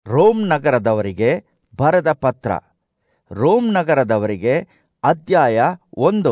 Rome ನಗರದವರಿಗೆ ಬರೆದ ಪತ್ರ Rome ನಗರದವರಿಗೆ ಅಧ್ಯಾಯ ಒಂದು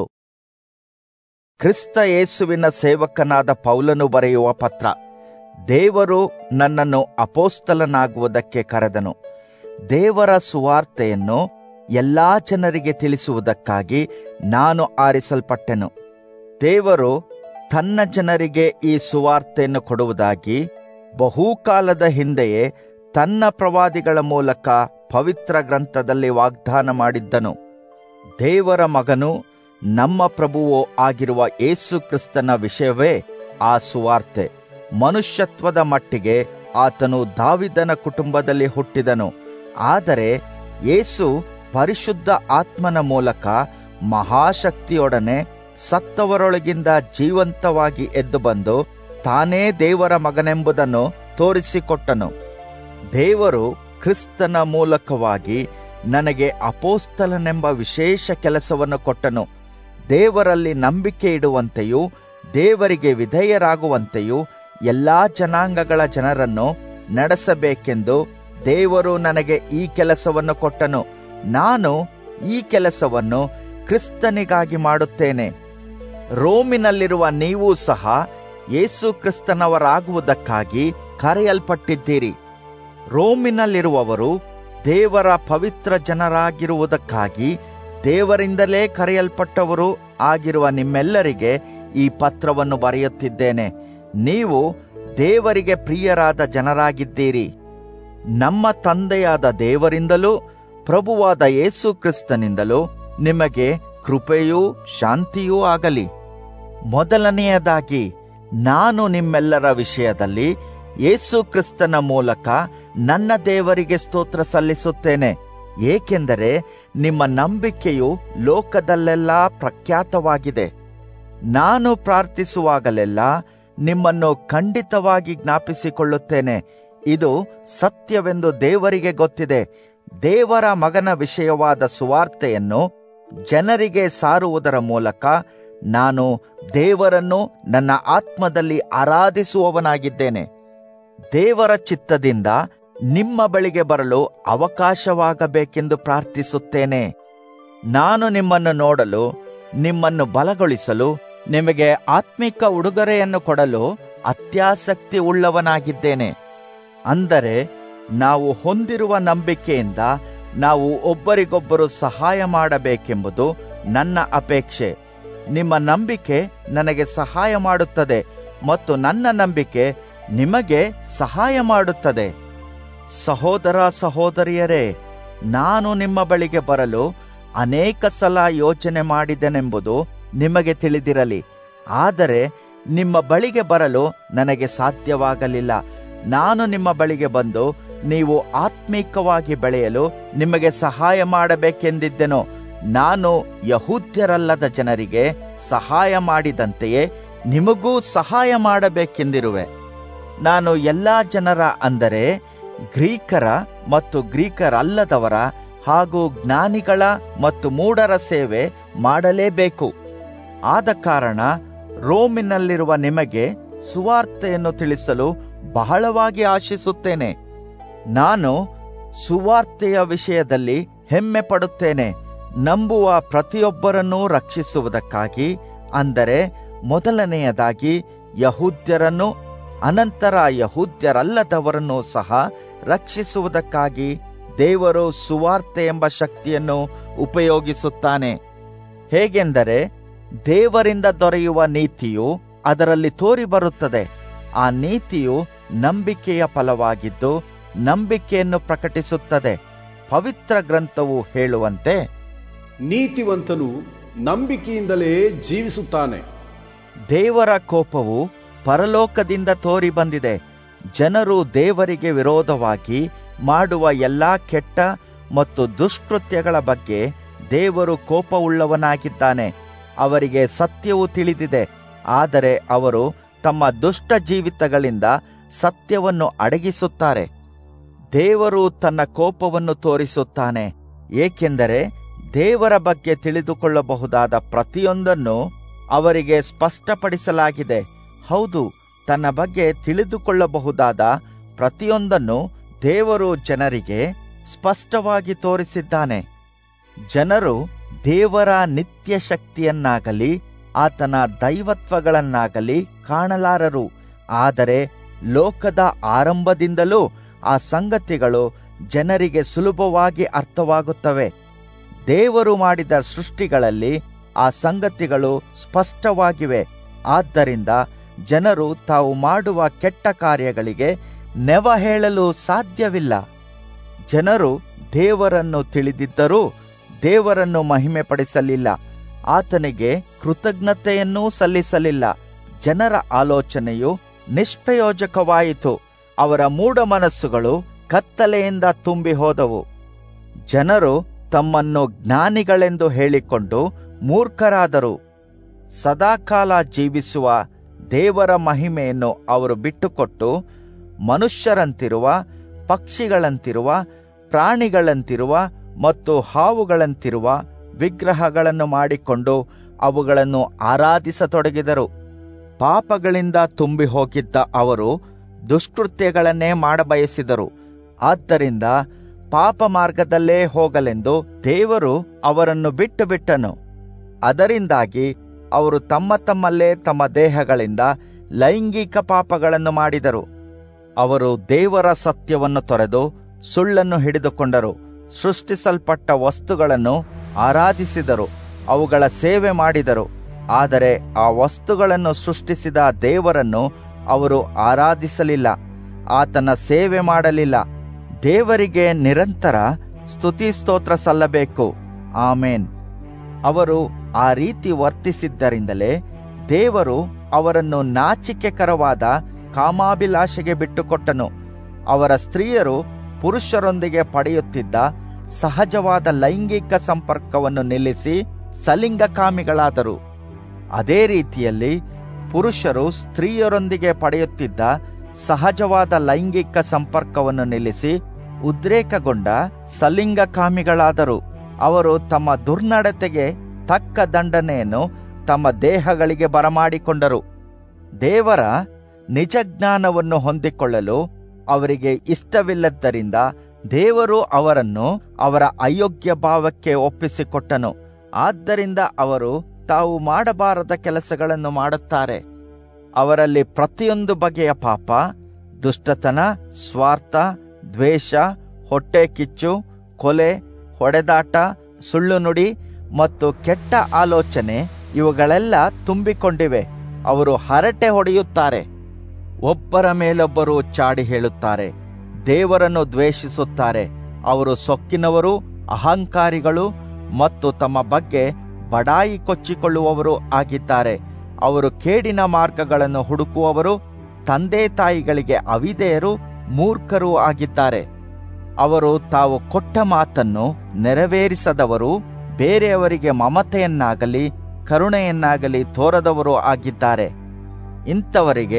ಕ್ರಿಸ್ತ ಯೇಸುವಿನ ಸೇವಕನಾದ ಪೌಲನು ಬರೆಯುವ ಪತ್ರ ದೇವರು ನನ್ನನ್ನು ಅಪೋಸ್ತಲನಾಗುವುದಕ್ಕೆ ಕರೆದನು ದೇವರ ಸುವಾರ್ತೆಯನ್ನು ಎಲ್ಲಾ ಜನರಿಗೆ ತಿಳಿಸುವುದಕ್ಕಾಗಿ ನಾನು ಆರಿಸಲ್ಪಟ್ಟೆನು ದೇವರು ತನ್ನ ಜನರಿಗೆ ಈ ಸುವಾರ್ತೆಯನ್ನು ಕೊಡುವುದಾಗಿ ಬಹುಕಾಲದ ಹಿಂದೆಯೇ ತನ್ನ ಪ್ರವಾದಿಗಳ ಮೂಲಕ ಪವಿತ್ರ ಗ್ರಂಥದಲ್ಲಿ ವಾಗ್ದಾನ ಮಾಡಿದ್ದನು ದೇವರ ಮಗನು ನಮ್ಮ ಪ್ರಭುವೋ ಆಗಿರುವ ಯೇಸು ಕ್ರಿಸ್ತನ ವಿಷಯವೇ ಆ ಸುವಾರ್ತೆ ಮನುಷ್ಯತ್ವದ ಮಟ್ಟಿಗೆ ಆತನು ದಾವಿದನ ಕುಟುಂಬದಲ್ಲಿ ಹುಟ್ಟಿದನು ಆದರೆ ಯೇಸು ಪರಿಶುದ್ಧ ಆತ್ಮನ ಮೂಲಕ ಮಹಾಶಕ್ತಿಯೊಡನೆ ಸತ್ತವರೊಳಗಿಂದ ಜೀವಂತವಾಗಿ ಎದ್ದು ಬಂದು ತಾನೇ ದೇವರ ಮಗನೆಂಬುದನ್ನು ತೋರಿಸಿಕೊಟ್ಟನು ದೇವರು ಕ್ರಿಸ್ತನ ಮೂಲಕವಾಗಿ ನನಗೆ ಅಪೋಸ್ತಲನೆಂಬ ವಿಶೇಷ ಕೆಲಸವನ್ನು ಕೊಟ್ಟನು ದೇವರಲ್ಲಿ ನಂಬಿಕೆ ಇಡುವಂತೆಯೂ ದೇವರಿಗೆ ವಿಧೇಯರಾಗುವಂತೆಯೂ ಎಲ್ಲಾ ಜನಾಂಗಗಳ ಜನರನ್ನು ನಡೆಸಬೇಕೆಂದು ದೇವರು ನನಗೆ ಈ ಕೆಲಸವನ್ನು ಕೊಟ್ಟನು ನಾನು ಈ ಕೆಲಸವನ್ನು ಕ್ರಿಸ್ತನಿಗಾಗಿ ಮಾಡುತ್ತೇನೆ ರೋಮಿನಲ್ಲಿರುವ ನೀವೂ ಸಹ ಯೇಸು ಕ್ರಿಸ್ತನವರಾಗುವುದಕ್ಕಾಗಿ ಕರೆಯಲ್ಪಟ್ಟಿದ್ದೀರಿ ರೋಮಿನಲ್ಲಿರುವವರು ದೇವರ ಪವಿತ್ರ ಜನರಾಗಿರುವುದಕ್ಕಾಗಿ ದೇವರಿಂದಲೇ ಕರೆಯಲ್ಪಟ್ಟವರು ಆಗಿರುವ ನಿಮ್ಮೆಲ್ಲರಿಗೆ ಈ ಪತ್ರವನ್ನು ಬರೆಯುತ್ತಿದ್ದೇನೆ ನೀವು ದೇವರಿಗೆ ಪ್ರಿಯರಾದ ಜನರಾಗಿದ್ದೀರಿ ನಮ್ಮ ತಂದೆಯಾದ ದೇವರಿಂದಲೂ ಪ್ರಭುವಾದ ಯೇಸು ಕ್ರಿಸ್ತನಿಂದಲೂ ನಿಮಗೆ ಕೃಪೆಯೂ ಶಾಂತಿಯೂ ಆಗಲಿ ಮೊದಲನೆಯದಾಗಿ ನಾನು ನಿಮ್ಮೆಲ್ಲರ ವಿಷಯದಲ್ಲಿ ಯೇಸು ಕ್ರಿಸ್ತನ ಮೂಲಕ ನನ್ನ ದೇವರಿಗೆ ಸ್ತೋತ್ರ ಸಲ್ಲಿಸುತ್ತೇನೆ ಏಕೆಂದರೆ ನಿಮ್ಮ ನಂಬಿಕೆಯು ಲೋಕದಲ್ಲೆಲ್ಲ ಪ್ರಖ್ಯಾತವಾಗಿದೆ ನಾನು ಪ್ರಾರ್ಥಿಸುವಾಗಲೆಲ್ಲ ನಿಮ್ಮನ್ನು ಖಂಡಿತವಾಗಿ ಜ್ಞಾಪಿಸಿಕೊಳ್ಳುತ್ತೇನೆ ಇದು ಸತ್ಯವೆಂದು ದೇವರಿಗೆ ಗೊತ್ತಿದೆ ದೇವರ ಮಗನ ವಿಷಯವಾದ ಸುವಾರ್ತೆಯನ್ನು ಜನರಿಗೆ ಸಾರುವುದರ ಮೂಲಕ ನಾನು ದೇವರನ್ನು ನನ್ನ ಆತ್ಮದಲ್ಲಿ ಆರಾಧಿಸುವವನಾಗಿದ್ದೇನೆ ದೇವರ ಚಿತ್ತದಿಂದ ನಿಮ್ಮ ಬಳಿಗೆ ಬರಲು ಅವಕಾಶವಾಗಬೇಕೆಂದು ಪ್ರಾರ್ಥಿಸುತ್ತೇನೆ ನಾನು ನಿಮ್ಮನ್ನು ನೋಡಲು ನಿಮ್ಮನ್ನು ಬಲಗೊಳಿಸಲು ನಿಮಗೆ ಆತ್ಮಿಕ ಉಡುಗೊರೆಯನ್ನು ಕೊಡಲು ಅತ್ಯಾಸಕ್ತಿ ಉಳ್ಳವನಾಗಿದ್ದೇನೆ ಅಂದರೆ ನಾವು ಹೊಂದಿರುವ ನಂಬಿಕೆಯಿಂದ ನಾವು ಒಬ್ಬರಿಗೊಬ್ಬರು ಸಹಾಯ ಮಾಡಬೇಕೆಂಬುದು ನನ್ನ ಅಪೇಕ್ಷೆ ನಿಮ್ಮ ನಂಬಿಕೆ ನನಗೆ ಸಹಾಯ ಮಾಡುತ್ತದೆ ಮತ್ತು ನನ್ನ ನಂಬಿಕೆ ನಿಮಗೆ ಸಹಾಯ ಮಾಡುತ್ತದೆ ಸಹೋದರ ಸಹೋದರಿಯರೇ ನಾನು ನಿಮ್ಮ ಬಳಿಗೆ ಬರಲು ಅನೇಕ ಸಲ ಯೋಚನೆ ಮಾಡಿದೆನೆಂಬುದು ನಿಮಗೆ ತಿಳಿದಿರಲಿ ಆದರೆ ನಿಮ್ಮ ಬಳಿಗೆ ಬರಲು ನನಗೆ ಸಾಧ್ಯವಾಗಲಿಲ್ಲ ನಾನು ನಿಮ್ಮ ಬಳಿಗೆ ಬಂದು ನೀವು ಆತ್ಮೀಕವಾಗಿ ಬೆಳೆಯಲು ನಿಮಗೆ ಸಹಾಯ ಮಾಡಬೇಕೆಂದಿದ್ದೆನು ನಾನು ಯಹೂದ್ಯರಲ್ಲದ ಜನರಿಗೆ ಸಹಾಯ ಮಾಡಿದಂತೆಯೇ ನಿಮಗೂ ಸಹಾಯ ಮಾಡಬೇಕೆಂದಿರುವೆ ನಾನು ಎಲ್ಲಾ ಜನರ ಅಂದರೆ ಗ್ರೀಕರ ಮತ್ತು ಗ್ರೀಕರಲ್ಲದವರ ಹಾಗೂ ಜ್ಞಾನಿಗಳ ಮತ್ತು ಮೂಢರ ಸೇವೆ ಮಾಡಲೇಬೇಕು ಆದ ಕಾರಣ ರೋಮಿನಲ್ಲಿರುವ ನಿಮಗೆ ಸುವಾರ್ತೆಯನ್ನು ತಿಳಿಸಲು ಬಹಳವಾಗಿ ಆಶಿಸುತ್ತೇನೆ ನಾನು ಸುವಾರ್ತೆಯ ವಿಷಯದಲ್ಲಿ ಹೆಮ್ಮೆ ಪಡುತ್ತೇನೆ ನಂಬುವ ಪ್ರತಿಯೊಬ್ಬರನ್ನೂ ರಕ್ಷಿಸುವುದಕ್ಕಾಗಿ ಅಂದರೆ ಮೊದಲನೆಯದಾಗಿ ಯಹೂದ್ಯರನ್ನು ಅನಂತರ ಯಹೂದ್ಯರಲ್ಲದವರನ್ನು ಸಹ ರಕ್ಷಿಸುವುದಕ್ಕಾಗಿ ದೇವರು ಸುವಾರ್ತೆ ಎಂಬ ಶಕ್ತಿಯನ್ನು ಉಪಯೋಗಿಸುತ್ತಾನೆ ಹೇಗೆಂದರೆ ದೇವರಿಂದ ದೊರೆಯುವ ನೀತಿಯು ಅದರಲ್ಲಿ ತೋರಿಬರುತ್ತದೆ ಆ ನೀತಿಯು ನಂಬಿಕೆಯ ಫಲವಾಗಿದ್ದು ನಂಬಿಕೆಯನ್ನು ಪ್ರಕಟಿಸುತ್ತದೆ ಪವಿತ್ರ ಗ್ರಂಥವು ಹೇಳುವಂತೆ ನೀತಿವಂತನು ನಂಬಿಕೆಯಿಂದಲೇ ಜೀವಿಸುತ್ತಾನೆ ದೇವರ ಕೋಪವು ಪರಲೋಕದಿಂದ ತೋರಿ ಬಂದಿದೆ ಜನರು ದೇವರಿಗೆ ವಿರೋಧವಾಗಿ ಮಾಡುವ ಎಲ್ಲಾ ಕೆಟ್ಟ ಮತ್ತು ದುಷ್ಕೃತ್ಯಗಳ ಬಗ್ಗೆ ದೇವರು ಕೋಪವುಳ್ಳವನಾಗಿದ್ದಾನೆ ಅವರಿಗೆ ಸತ್ಯವು ತಿಳಿದಿದೆ ಆದರೆ ಅವರು ತಮ್ಮ ದುಷ್ಟ ಜೀವಿತಗಳಿಂದ ಸತ್ಯವನ್ನು ಅಡಗಿಸುತ್ತಾರೆ ದೇವರು ತನ್ನ ಕೋಪವನ್ನು ತೋರಿಸುತ್ತಾನೆ ಏಕೆಂದರೆ ದೇವರ ಬಗ್ಗೆ ತಿಳಿದುಕೊಳ್ಳಬಹುದಾದ ಪ್ರತಿಯೊಂದನ್ನು ಅವರಿಗೆ ಸ್ಪಷ್ಟಪಡಿಸಲಾಗಿದೆ ಹೌದು ತನ್ನ ಬಗ್ಗೆ ತಿಳಿದುಕೊಳ್ಳಬಹುದಾದ ಪ್ರತಿಯೊಂದನ್ನು ದೇವರು ಜನರಿಗೆ ಸ್ಪಷ್ಟವಾಗಿ ತೋರಿಸಿದ್ದಾನೆ ಜನರು ದೇವರ ನಿತ್ಯ ಶಕ್ತಿಯನ್ನಾಗಲಿ ಆತನ ದೈವತ್ವಗಳನ್ನಾಗಲಿ ಕಾಣಲಾರರು ಆದರೆ ಲೋಕದ ಆರಂಭದಿಂದಲೂ ಆ ಸಂಗತಿಗಳು ಜನರಿಗೆ ಸುಲಭವಾಗಿ ಅರ್ಥವಾಗುತ್ತವೆ ದೇವರು ಮಾಡಿದ ಸೃಷ್ಟಿಗಳಲ್ಲಿ ಆ ಸಂಗತಿಗಳು ಸ್ಪಷ್ಟವಾಗಿವೆ ಆದ್ದರಿಂದ ಜನರು ತಾವು ಮಾಡುವ ಕೆಟ್ಟ ಕಾರ್ಯಗಳಿಗೆ ನೆವ ಹೇಳಲು ಸಾಧ್ಯವಿಲ್ಲ ಜನರು ದೇವರನ್ನು ತಿಳಿದಿದ್ದರೂ ದೇವರನ್ನು ಮಹಿಮೆಪಡಿಸಲಿಲ್ಲ ಆತನಿಗೆ ಕೃತಜ್ಞತೆಯನ್ನೂ ಸಲ್ಲಿಸಲಿಲ್ಲ ಜನರ ಆಲೋಚನೆಯು ನಿಷ್ಪ್ರಯೋಜಕವಾಯಿತು ಅವರ ಮೂಢ ಮನಸ್ಸುಗಳು ಕತ್ತಲೆಯಿಂದ ತುಂಬಿ ಹೋದವು ಜನರು ತಮ್ಮನ್ನು ಜ್ಞಾನಿಗಳೆಂದು ಹೇಳಿಕೊಂಡು ಮೂರ್ಖರಾದರು ಸದಾಕಾಲ ಜೀವಿಸುವ ದೇವರ ಮಹಿಮೆಯನ್ನು ಅವರು ಬಿಟ್ಟುಕೊಟ್ಟು ಮನುಷ್ಯರಂತಿರುವ ಪಕ್ಷಿಗಳಂತಿರುವ ಪ್ರಾಣಿಗಳಂತಿರುವ ಮತ್ತು ಹಾವುಗಳಂತಿರುವ ವಿಗ್ರಹಗಳನ್ನು ಮಾಡಿಕೊಂಡು ಅವುಗಳನ್ನು ಆರಾಧಿಸತೊಡಗಿದರು ಪಾಪಗಳಿಂದ ತುಂಬಿ ಹೋಗಿದ್ದ ಅವರು ದುಷ್ಕೃತ್ಯಗಳನ್ನೇ ಮಾಡಬಯಸಿದರು ಆದ್ದರಿಂದ ಪಾಪ ಮಾರ್ಗದಲ್ಲೇ ಹೋಗಲೆಂದು ದೇವರು ಅವರನ್ನು ಬಿಟ್ಟು ಬಿಟ್ಟನು ಅದರಿಂದಾಗಿ ಅವರು ತಮ್ಮ ತಮ್ಮಲ್ಲೇ ತಮ್ಮ ದೇಹಗಳಿಂದ ಲೈಂಗಿಕ ಪಾಪಗಳನ್ನು ಮಾಡಿದರು ಅವರು ದೇವರ ಸತ್ಯವನ್ನು ತೊರೆದು ಸುಳ್ಳನ್ನು ಹಿಡಿದುಕೊಂಡರು ಸೃಷ್ಟಿಸಲ್ಪಟ್ಟ ವಸ್ತುಗಳನ್ನು ಆರಾಧಿಸಿದರು ಅವುಗಳ ಸೇವೆ ಮಾಡಿದರು ಆದರೆ ಆ ವಸ್ತುಗಳನ್ನು ಸೃಷ್ಟಿಸಿದ ದೇವರನ್ನು ಅವರು ಆರಾಧಿಸಲಿಲ್ಲ ಆತನ ಸೇವೆ ಮಾಡಲಿಲ್ಲ ದೇವರಿಗೆ ನಿರಂತರ ಸ್ತುತಿ ಸ್ತೋತ್ರ ಸಲ್ಲಬೇಕು ಆಮೇನ್ ಅವರು ಆ ರೀತಿ ವರ್ತಿಸಿದ್ದರಿಂದಲೇ ದೇವರು ಅವರನ್ನು ನಾಚಿಕೆಕರವಾದ ಕಾಮಾಭಿಲಾಷೆಗೆ ಬಿಟ್ಟುಕೊಟ್ಟನು ಅವರ ಸ್ತ್ರೀಯರು ಪುರುಷರೊಂದಿಗೆ ಪಡೆಯುತ್ತಿದ್ದ ಸಹಜವಾದ ಲೈಂಗಿಕ ಸಂಪರ್ಕವನ್ನು ನಿಲ್ಲಿಸಿ ಸಲಿಂಗಕಾಮಿಗಳಾದರು ಅದೇ ರೀತಿಯಲ್ಲಿ ಪುರುಷರು ಸ್ತ್ರೀಯರೊಂದಿಗೆ ಪಡೆಯುತ್ತಿದ್ದ ಸಹಜವಾದ ಲೈಂಗಿಕ ಸಂಪರ್ಕವನ್ನು ನಿಲ್ಲಿಸಿ ಉದ್ರೇಕಗೊಂಡ ಸಲಿಂಗಕಾಮಿಗಳಾದರು ಅವರು ತಮ್ಮ ದುರ್ನಡತೆಗೆ ತಕ್ಕ ದಂಡನೆಯನ್ನು ತಮ್ಮ ದೇಹಗಳಿಗೆ ಬರಮಾಡಿಕೊಂಡರು ದೇವರ ನಿಜ ಜ್ಞಾನವನ್ನು ಹೊಂದಿಕೊಳ್ಳಲು ಅವರಿಗೆ ಇಷ್ಟವಿಲ್ಲದ್ದರಿಂದ ದೇವರು ಅವರನ್ನು ಅವರ ಅಯೋಗ್ಯ ಭಾವಕ್ಕೆ ಒಪ್ಪಿಸಿಕೊಟ್ಟನು ಆದ್ದರಿಂದ ಅವರು ತಾವು ಮಾಡಬಾರದ ಕೆಲಸಗಳನ್ನು ಮಾಡುತ್ತಾರೆ ಅವರಲ್ಲಿ ಪ್ರತಿಯೊಂದು ಬಗೆಯ ಪಾಪ ದುಷ್ಟತನ ಸ್ವಾರ್ಥ ದ್ವೇಷ ಹೊಟ್ಟೆ ಕಿಚ್ಚು ಕೊಲೆ ಹೊಡೆದಾಟ ಸುಳ್ಳು ನುಡಿ ಮತ್ತು ಕೆಟ್ಟ ಆಲೋಚನೆ ಇವುಗಳೆಲ್ಲ ತುಂಬಿಕೊಂಡಿವೆ ಅವರು ಹರಟೆ ಹೊಡೆಯುತ್ತಾರೆ ಒಬ್ಬರ ಮೇಲೊಬ್ಬರು ಚಾಡಿ ಹೇಳುತ್ತಾರೆ ದೇವರನ್ನು ದ್ವೇಷಿಸುತ್ತಾರೆ ಅವರು ಸೊಕ್ಕಿನವರು ಅಹಂಕಾರಿಗಳು ಮತ್ತು ತಮ್ಮ ಬಗ್ಗೆ ಬಡಾಯಿ ಕೊಚ್ಚಿಕೊಳ್ಳುವವರು ಆಗಿದ್ದಾರೆ ಅವರು ಕೇಡಿನ ಮಾರ್ಗಗಳನ್ನು ಹುಡುಕುವವರು ತಂದೆ ತಾಯಿಗಳಿಗೆ ಅವಿಧೇಯರು ಮೂರ್ಖರೂ ಆಗಿದ್ದಾರೆ ಅವರು ತಾವು ಕೊಟ್ಟ ಮಾತನ್ನು ನೆರವೇರಿಸದವರು ಬೇರೆಯವರಿಗೆ ಮಮತೆಯನ್ನಾಗಲಿ ಕರುಣೆಯನ್ನಾಗಲಿ ತೋರದವರು ಆಗಿದ್ದಾರೆ ಇಂಥವರಿಗೆ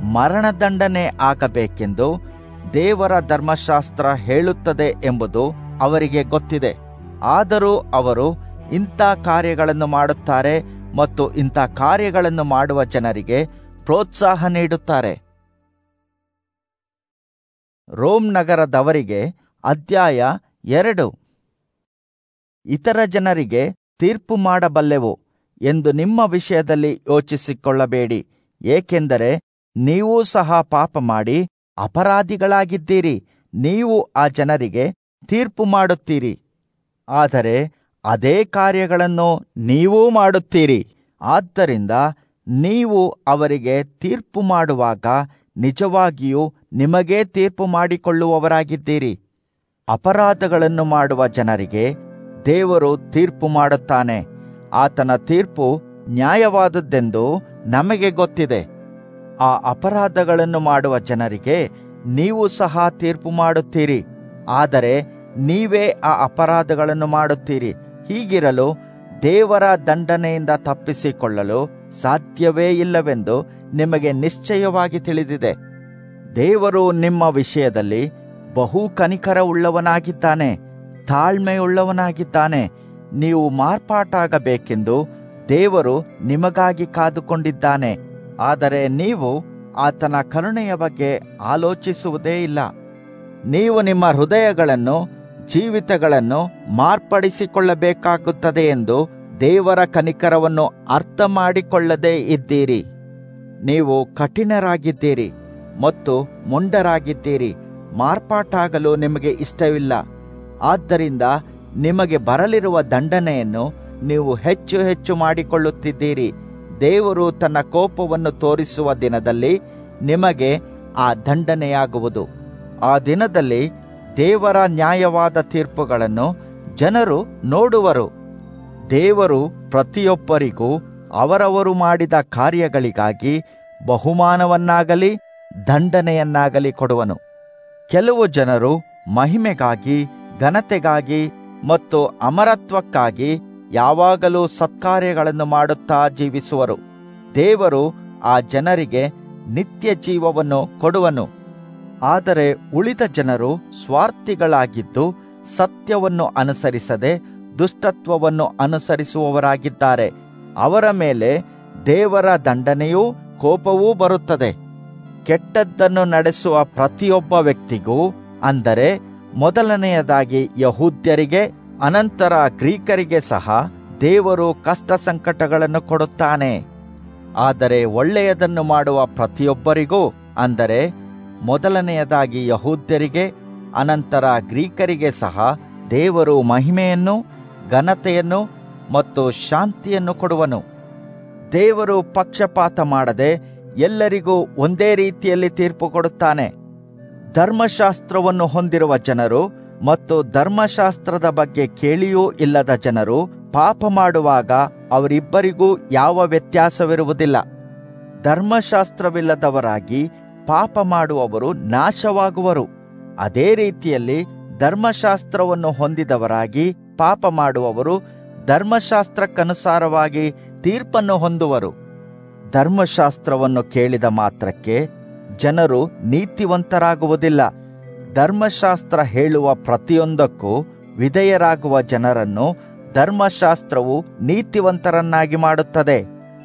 ಮರಣದಂಡನೆ ಆಗಬೇಕೆಂದು ದೇವರ ಧರ್ಮಶಾಸ್ತ್ರ ಹೇಳುತ್ತದೆ ಎಂಬುದು ಅವರಿಗೆ ಗೊತ್ತಿದೆ ಆದರೂ ಅವರು ಇಂಥ ಕಾರ್ಯಗಳನ್ನು ಮಾಡುತ್ತಾರೆ ಮತ್ತು ಇಂಥ ಕಾರ್ಯಗಳನ್ನು ಮಾಡುವ ಜನರಿಗೆ ಪ್ರೋತ್ಸಾಹ ನೀಡುತ್ತಾರೆ ರೋಮ್ ನಗರದವರಿಗೆ ಅಧ್ಯಾಯ ಎರಡು ಇತರ ಜನರಿಗೆ ತೀರ್ಪು ಮಾಡಬಲ್ಲೆವು ಎಂದು ನಿಮ್ಮ ವಿಷಯದಲ್ಲಿ ಯೋಚಿಸಿಕೊಳ್ಳಬೇಡಿ ಏಕೆಂದರೆ ನೀವೂ ಸಹ ಪಾಪ ಮಾಡಿ ಅಪರಾಧಿಗಳಾಗಿದ್ದೀರಿ ನೀವು ಆ ಜನರಿಗೆ ತೀರ್ಪು ಮಾಡುತ್ತೀರಿ ಆದರೆ ಅದೇ ಕಾರ್ಯಗಳನ್ನು ನೀವೂ ಮಾಡುತ್ತೀರಿ ಆದ್ದರಿಂದ ನೀವು ಅವರಿಗೆ ತೀರ್ಪು ಮಾಡುವಾಗ ನಿಜವಾಗಿಯೂ ನಿಮಗೇ ತೀರ್ಪು ಮಾಡಿಕೊಳ್ಳುವವರಾಗಿದ್ದೀರಿ ಅಪರಾಧಗಳನ್ನು ಮಾಡುವ ಜನರಿಗೆ ದೇವರು ತೀರ್ಪು ಮಾಡುತ್ತಾನೆ ಆತನ ತೀರ್ಪು ನ್ಯಾಯವಾದದ್ದೆಂದು ನಮಗೆ ಗೊತ್ತಿದೆ ಆ ಅಪರಾಧಗಳನ್ನು ಮಾಡುವ ಜನರಿಗೆ ನೀವು ಸಹ ತೀರ್ಪು ಮಾಡುತ್ತೀರಿ ಆದರೆ ನೀವೇ ಆ ಅಪರಾಧಗಳನ್ನು ಮಾಡುತ್ತೀರಿ ಹೀಗಿರಲು ದೇವರ ದಂಡನೆಯಿಂದ ತಪ್ಪಿಸಿಕೊಳ್ಳಲು ಸಾಧ್ಯವೇ ಇಲ್ಲವೆಂದು ನಿಮಗೆ ನಿಶ್ಚಯವಾಗಿ ತಿಳಿದಿದೆ ದೇವರು ನಿಮ್ಮ ವಿಷಯದಲ್ಲಿ ಬಹು ಕನಿಕರ ಉಳ್ಳವನಾಗಿದ್ದಾನೆ ತಾಳ್ಮೆಯುಳ್ಳವನಾಗಿದ್ದಾನೆ ನೀವು ಮಾರ್ಪಾಟಾಗಬೇಕೆಂದು ದೇವರು ನಿಮಗಾಗಿ ಕಾದುಕೊಂಡಿದ್ದಾನೆ ಆದರೆ ನೀವು ಆತನ ಕರುಣೆಯ ಬಗ್ಗೆ ಆಲೋಚಿಸುವುದೇ ಇಲ್ಲ ನೀವು ನಿಮ್ಮ ಹೃದಯಗಳನ್ನು ಜೀವಿತಗಳನ್ನು ಮಾರ್ಪಡಿಸಿಕೊಳ್ಳಬೇಕಾಗುತ್ತದೆ ಎಂದು ದೇವರ ಕನಿಕರವನ್ನು ಅರ್ಥ ಮಾಡಿಕೊಳ್ಳದೇ ಇದ್ದೀರಿ ನೀವು ಕಠಿಣರಾಗಿದ್ದೀರಿ ಮತ್ತು ಮೊಂಡರಾಗಿದ್ದೀರಿ ಮಾರ್ಪಾಟಾಗಲು ನಿಮಗೆ ಇಷ್ಟವಿಲ್ಲ ಆದ್ದರಿಂದ ನಿಮಗೆ ಬರಲಿರುವ ದಂಡನೆಯನ್ನು ನೀವು ಹೆಚ್ಚು ಹೆಚ್ಚು ಮಾಡಿಕೊಳ್ಳುತ್ತಿದ್ದೀರಿ ದೇವರು ತನ್ನ ಕೋಪವನ್ನು ತೋರಿಸುವ ದಿನದಲ್ಲಿ ನಿಮಗೆ ಆ ದಂಡನೆಯಾಗುವುದು ಆ ದಿನದಲ್ಲಿ ದೇವರ ನ್ಯಾಯವಾದ ತೀರ್ಪುಗಳನ್ನು ಜನರು ನೋಡುವರು ದೇವರು ಪ್ರತಿಯೊಬ್ಬರಿಗೂ ಅವರವರು ಮಾಡಿದ ಕಾರ್ಯಗಳಿಗಾಗಿ ಬಹುಮಾನವನ್ನಾಗಲಿ ದಂಡನೆಯನ್ನಾಗಲಿ ಕೊಡುವನು ಕೆಲವು ಜನರು ಮಹಿಮೆಗಾಗಿ ಘನತೆಗಾಗಿ ಮತ್ತು ಅಮರತ್ವಕ್ಕಾಗಿ ಯಾವಾಗಲೂ ಸತ್ಕಾರ್ಯಗಳನ್ನು ಮಾಡುತ್ತಾ ಜೀವಿಸುವರು ದೇವರು ಆ ಜನರಿಗೆ ನಿತ್ಯ ಜೀವವನ್ನು ಕೊಡುವನು ಆದರೆ ಉಳಿದ ಜನರು ಸ್ವಾರ್ಥಿಗಳಾಗಿದ್ದು ಸತ್ಯವನ್ನು ಅನುಸರಿಸದೆ ದುಷ್ಟತ್ವವನ್ನು ಅನುಸರಿಸುವವರಾಗಿದ್ದಾರೆ ಅವರ ಮೇಲೆ ದೇವರ ದಂಡನೆಯೂ ಕೋಪವೂ ಬರುತ್ತದೆ ಕೆಟ್ಟದ್ದನ್ನು ನಡೆಸುವ ಪ್ರತಿಯೊಬ್ಬ ವ್ಯಕ್ತಿಗೂ ಅಂದರೆ ಮೊದಲನೆಯದಾಗಿ ಯಹೂದ್ಯರಿಗೆ ಅನಂತರ ಗ್ರೀಕರಿಗೆ ಸಹ ದೇವರು ಕಷ್ಟ ಸಂಕಟಗಳನ್ನು ಕೊಡುತ್ತಾನೆ ಆದರೆ ಒಳ್ಳೆಯದನ್ನು ಮಾಡುವ ಪ್ರತಿಯೊಬ್ಬರಿಗೂ ಅಂದರೆ ಮೊದಲನೆಯದಾಗಿ ಯಹೂದ್ಯರಿಗೆ ಅನಂತರ ಗ್ರೀಕರಿಗೆ ಸಹ ದೇವರು ಮಹಿಮೆಯನ್ನು ಘನತೆಯನ್ನು ಮತ್ತು ಶಾಂತಿಯನ್ನು ಕೊಡುವನು ದೇವರು ಪಕ್ಷಪಾತ ಮಾಡದೆ ಎಲ್ಲರಿಗೂ ಒಂದೇ ರೀತಿಯಲ್ಲಿ ತೀರ್ಪು ಕೊಡುತ್ತಾನೆ ಧರ್ಮಶಾಸ್ತ್ರವನ್ನು ಹೊಂದಿರುವ ಜನರು ಮತ್ತು ಧರ್ಮಶಾಸ್ತ್ರದ ಬಗ್ಗೆ ಕೇಳಿಯೂ ಇಲ್ಲದ ಜನರು ಪಾಪ ಮಾಡುವಾಗ ಅವರಿಬ್ಬರಿಗೂ ಯಾವ ವ್ಯತ್ಯಾಸವಿರುವುದಿಲ್ಲ ಧರ್ಮಶಾಸ್ತ್ರವಿಲ್ಲದವರಾಗಿ ಪಾಪ ಮಾಡುವವರು ನಾಶವಾಗುವರು ಅದೇ ರೀತಿಯಲ್ಲಿ ಧರ್ಮಶಾಸ್ತ್ರವನ್ನು ಹೊಂದಿದವರಾಗಿ ಪಾಪ ಮಾಡುವವರು ಧರ್ಮಶಾಸ್ತ್ರಕ್ಕನುಸಾರವಾಗಿ ತೀರ್ಪನ್ನು ಹೊಂದುವರು ಧರ್ಮಶಾಸ್ತ್ರವನ್ನು ಕೇಳಿದ ಮಾತ್ರಕ್ಕೆ ಜನರು ನೀತಿವಂತರಾಗುವುದಿಲ್ಲ ಧರ್ಮಶಾಸ್ತ್ರ ಹೇಳುವ ಪ್ರತಿಯೊಂದಕ್ಕೂ ವಿಧೇಯರಾಗುವ ಜನರನ್ನು ಧರ್ಮಶಾಸ್ತ್ರವು ನೀತಿವಂತರನ್ನಾಗಿ ಮಾಡುತ್ತದೆ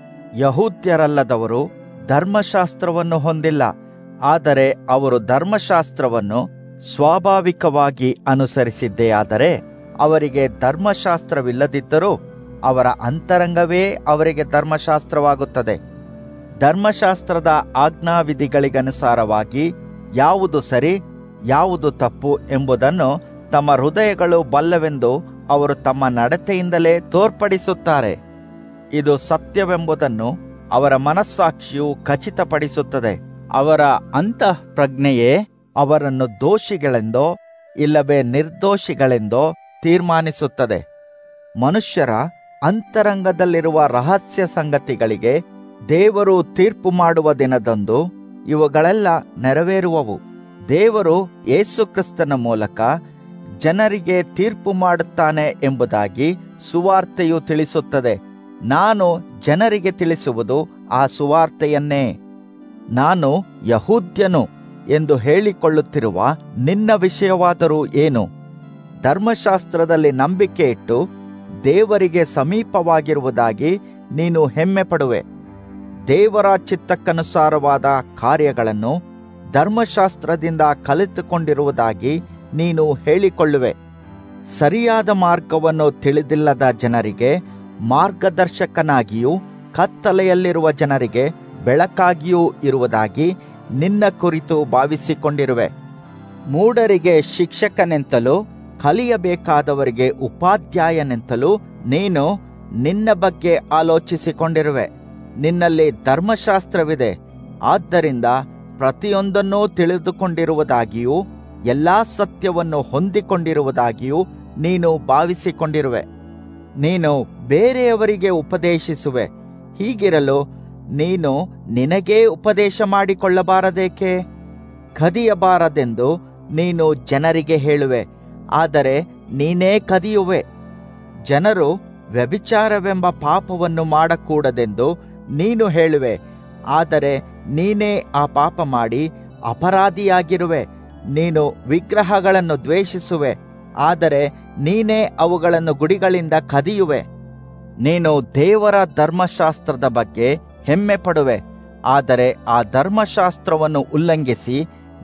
ಯಹೂದ್ಯರಲ್ಲದವರು ಧರ್ಮಶಾಸ್ತ್ರವನ್ನು ಹೊಂದಿಲ್ಲ ಆದರೆ ಅವರು ಧರ್ಮಶಾಸ್ತ್ರವನ್ನು ಸ್ವಾಭಾವಿಕವಾಗಿ ಅನುಸರಿಸಿದ್ದೇ ಆದರೆ ಅವರಿಗೆ ಧರ್ಮಶಾಸ್ತ್ರವಿಲ್ಲದಿದ್ದರೂ ಅವರ ಅಂತರಂಗವೇ ಅವರಿಗೆ ಧರ್ಮಶಾಸ್ತ್ರವಾಗುತ್ತದೆ ಧರ್ಮಶಾಸ್ತ್ರದ ಆಜ್ಞಾವಿಧಿಗಳಿಗನುಸಾರವಾಗಿ ಯಾವುದು ಸರಿ ಯಾವುದು ತಪ್ಪು ಎಂಬುದನ್ನು ತಮ್ಮ ಹೃದಯಗಳು ಬಲ್ಲವೆಂದು ಅವರು ತಮ್ಮ ನಡತೆಯಿಂದಲೇ ತೋರ್ಪಡಿಸುತ್ತಾರೆ ಇದು ಸತ್ಯವೆಂಬುದನ್ನು ಅವರ ಮನಸ್ಸಾಕ್ಷಿಯು ಖಚಿತಪಡಿಸುತ್ತದೆ ಅವರ ಅಂತಃ ಪ್ರಜ್ಞೆಯೇ ಅವರನ್ನು ದೋಷಿಗಳೆಂದೋ ಇಲ್ಲವೇ ನಿರ್ದೋಷಿಗಳೆಂದೋ ತೀರ್ಮಾನಿಸುತ್ತದೆ ಮನುಷ್ಯರ ಅಂತರಂಗದಲ್ಲಿರುವ ರಹಸ್ಯ ಸಂಗತಿಗಳಿಗೆ ದೇವರು ತೀರ್ಪು ಮಾಡುವ ದಿನದಂದು ಇವುಗಳೆಲ್ಲ ನೆರವೇರುವವು ದೇವರು ಯೇಸುಕ್ರಿಸ್ತನ ಮೂಲಕ ಜನರಿಗೆ ತೀರ್ಪು ಮಾಡುತ್ತಾನೆ ಎಂಬುದಾಗಿ ಸುವಾರ್ತೆಯು ತಿಳಿಸುತ್ತದೆ ನಾನು ಜನರಿಗೆ ತಿಳಿಸುವುದು ಆ ಸುವಾರ್ತೆಯನ್ನೇ ನಾನು ಯಹೂದ್ಯನು ಎಂದು ಹೇಳಿಕೊಳ್ಳುತ್ತಿರುವ ನಿನ್ನ ವಿಷಯವಾದರೂ ಏನು ಧರ್ಮಶಾಸ್ತ್ರದಲ್ಲಿ ನಂಬಿಕೆ ಇಟ್ಟು ದೇವರಿಗೆ ಸಮೀಪವಾಗಿರುವುದಾಗಿ ನೀನು ಹೆಮ್ಮೆ ಪಡುವೆ ದೇವರ ಚಿತ್ತಕ್ಕನುಸಾರವಾದ ಕಾರ್ಯಗಳನ್ನು ಧರ್ಮಶಾಸ್ತ್ರದಿಂದ ಕಲಿತುಕೊಂಡಿರುವುದಾಗಿ ನೀನು ಹೇಳಿಕೊಳ್ಳುವೆ ಸರಿಯಾದ ಮಾರ್ಗವನ್ನು ತಿಳಿದಿಲ್ಲದ ಜನರಿಗೆ ಮಾರ್ಗದರ್ಶಕನಾಗಿಯೂ ಕತ್ತಲೆಯಲ್ಲಿರುವ ಜನರಿಗೆ ಬೆಳಕಾಗಿಯೂ ಇರುವುದಾಗಿ ನಿನ್ನ ಕುರಿತು ಭಾವಿಸಿಕೊಂಡಿರುವೆ ಮೂಢರಿಗೆ ಶಿಕ್ಷಕನೆಂತಲೂ ಕಲಿಯಬೇಕಾದವರಿಗೆ ಉಪಾಧ್ಯಾಯನೆಂತಲೂ ನೀನು ನಿನ್ನ ಬಗ್ಗೆ ಆಲೋಚಿಸಿಕೊಂಡಿರುವೆ ನಿನ್ನಲ್ಲಿ ಧರ್ಮಶಾಸ್ತ್ರವಿದೆ ಆದ್ದರಿಂದ ಪ್ರತಿಯೊಂದನ್ನೂ ತಿಳಿದುಕೊಂಡಿರುವುದಾಗಿಯೂ ಎಲ್ಲಾ ಸತ್ಯವನ್ನು ಹೊಂದಿಕೊಂಡಿರುವುದಾಗಿಯೂ ನೀನು ಭಾವಿಸಿಕೊಂಡಿರುವೆ ನೀನು ಬೇರೆಯವರಿಗೆ ಉಪದೇಶಿಸುವೆ ಹೀಗಿರಲು ನೀನು ನಿನಗೇ ಉಪದೇಶ ಮಾಡಿಕೊಳ್ಳಬಾರದೇಕೆ ಕದಿಯಬಾರದೆಂದು ನೀನು ಜನರಿಗೆ ಹೇಳುವೆ ಆದರೆ ನೀನೇ ಕದಿಯುವೆ ಜನರು ವ್ಯಭಿಚಾರವೆಂಬ ಪಾಪವನ್ನು ಮಾಡಕೂಡದೆಂದು ನೀನು ಹೇಳುವೆ ಆದರೆ ನೀನೇ ಆ ಪಾಪ ಮಾಡಿ ಅಪರಾಧಿಯಾಗಿರುವೆ ನೀನು ವಿಗ್ರಹಗಳನ್ನು ದ್ವೇಷಿಸುವೆ ಆದರೆ ನೀನೇ ಅವುಗಳನ್ನು ಗುಡಿಗಳಿಂದ ಕದಿಯುವೆ ನೀನು ದೇವರ ಧರ್ಮಶಾಸ್ತ್ರದ ಬಗ್ಗೆ ಹೆಮ್ಮೆ ಪಡುವೆ ಆದರೆ ಆ ಧರ್ಮಶಾಸ್ತ್ರವನ್ನು ಉಲ್ಲಂಘಿಸಿ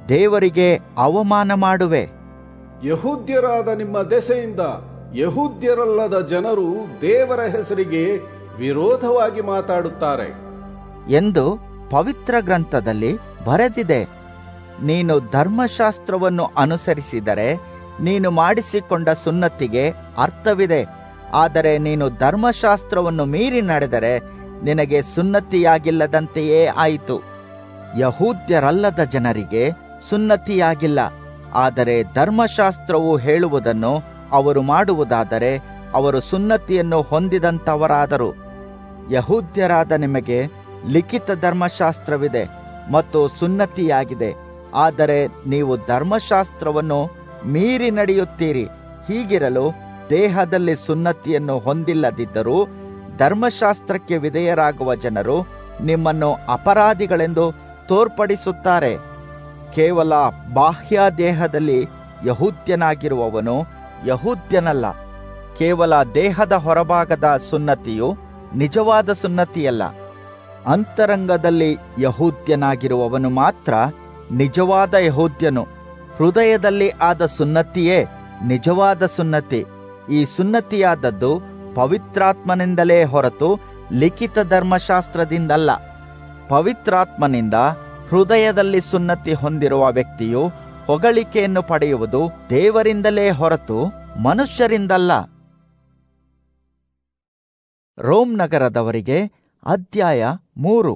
ದೇವರಿಗೆ ಅವಮಾನ ಮಾಡುವೆ ಯಹೂದ್ಯರಾದ ನಿಮ್ಮ ದೆಸೆಯಿಂದ ಯಹೂದ್ಯರಲ್ಲದ ಜನರು ದೇವರ ಹೆಸರಿಗೆ ವಿರೋಧವಾಗಿ ಮಾತಾಡುತ್ತಾರೆ ಎಂದು ಪವಿತ್ರ ಗ್ರಂಥದಲ್ಲಿ ಬರೆದಿದೆ ನೀನು ಧರ್ಮಶಾಸ್ತ್ರವನ್ನು ಅನುಸರಿಸಿದರೆ ನೀನು ಮಾಡಿಸಿಕೊಂಡ ಸುನ್ನತಿಗೆ ಅರ್ಥವಿದೆ ಆದರೆ ನೀನು ಧರ್ಮಶಾಸ್ತ್ರವನ್ನು ಮೀರಿ ನಡೆದರೆ ನಿನಗೆ ಸುನ್ನತಿಯಾಗಿಲ್ಲದಂತೆಯೇ ಆಯಿತು ಯಹೂದ್ಯರಲ್ಲದ ಜನರಿಗೆ ಸುನ್ನತಿಯಾಗಿಲ್ಲ ಆದರೆ ಧರ್ಮಶಾಸ್ತ್ರವು ಹೇಳುವುದನ್ನು ಅವರು ಮಾಡುವುದಾದರೆ ಅವರು ಸುನ್ನತಿಯನ್ನು ಹೊಂದಿದಂತವರಾದರು ಯಹೂದ್ಯರಾದ ನಿಮಗೆ ಲಿಖಿತ ಧರ್ಮಶಾಸ್ತ್ರವಿದೆ ಮತ್ತು ಸುನ್ನತಿಯಾಗಿದೆ ಆದರೆ ನೀವು ಧರ್ಮಶಾಸ್ತ್ರವನ್ನು ಮೀರಿ ನಡೆಯುತ್ತೀರಿ ಹೀಗಿರಲು ದೇಹದಲ್ಲಿ ಸುನ್ನತಿಯನ್ನು ಹೊಂದಿಲ್ಲದಿದ್ದರೂ ಧರ್ಮಶಾಸ್ತ್ರಕ್ಕೆ ವಿಧೇಯರಾಗುವ ಜನರು ನಿಮ್ಮನ್ನು ಅಪರಾಧಿಗಳೆಂದು ತೋರ್ಪಡಿಸುತ್ತಾರೆ ಕೇವಲ ಬಾಹ್ಯ ದೇಹದಲ್ಲಿ ಯಹೂದ್ಯನಾಗಿರುವವನು ಯಹೂದ್ಯನಲ್ಲ ಕೇವಲ ದೇಹದ ಹೊರಭಾಗದ ಸುನ್ನತಿಯು ನಿಜವಾದ ಸುನ್ನತಿಯಲ್ಲ ಅಂತರಂಗದಲ್ಲಿ ಯಹೂದ್ಯನಾಗಿರುವವನು ಮಾತ್ರ ನಿಜವಾದ ಯಹೂದ್ಯನು ಹೃದಯದಲ್ಲಿ ಆದ ಸುನ್ನತಿಯೇ ನಿಜವಾದ ಸುನ್ನತಿ ಈ ಸುನ್ನತಿಯಾದದ್ದು ಪವಿತ್ರಾತ್ಮನಿಂದಲೇ ಹೊರತು ಲಿಖಿತ ಧರ್ಮಶಾಸ್ತ್ರದಿಂದಲ್ಲ ಪವಿತ್ರಾತ್ಮನಿಂದ ಹೃದಯದಲ್ಲಿ ಸುನ್ನತಿ ಹೊಂದಿರುವ ವ್ಯಕ್ತಿಯು ಹೊಗಳಿಕೆಯನ್ನು ಪಡೆಯುವುದು ದೇವರಿಂದಲೇ ಹೊರತು ಮನುಷ್ಯರಿಂದಲ್ಲ ರೋಮ್ ನಗರದವರಿಗೆ ಅಧ್ಯಾಯ ಮೂರು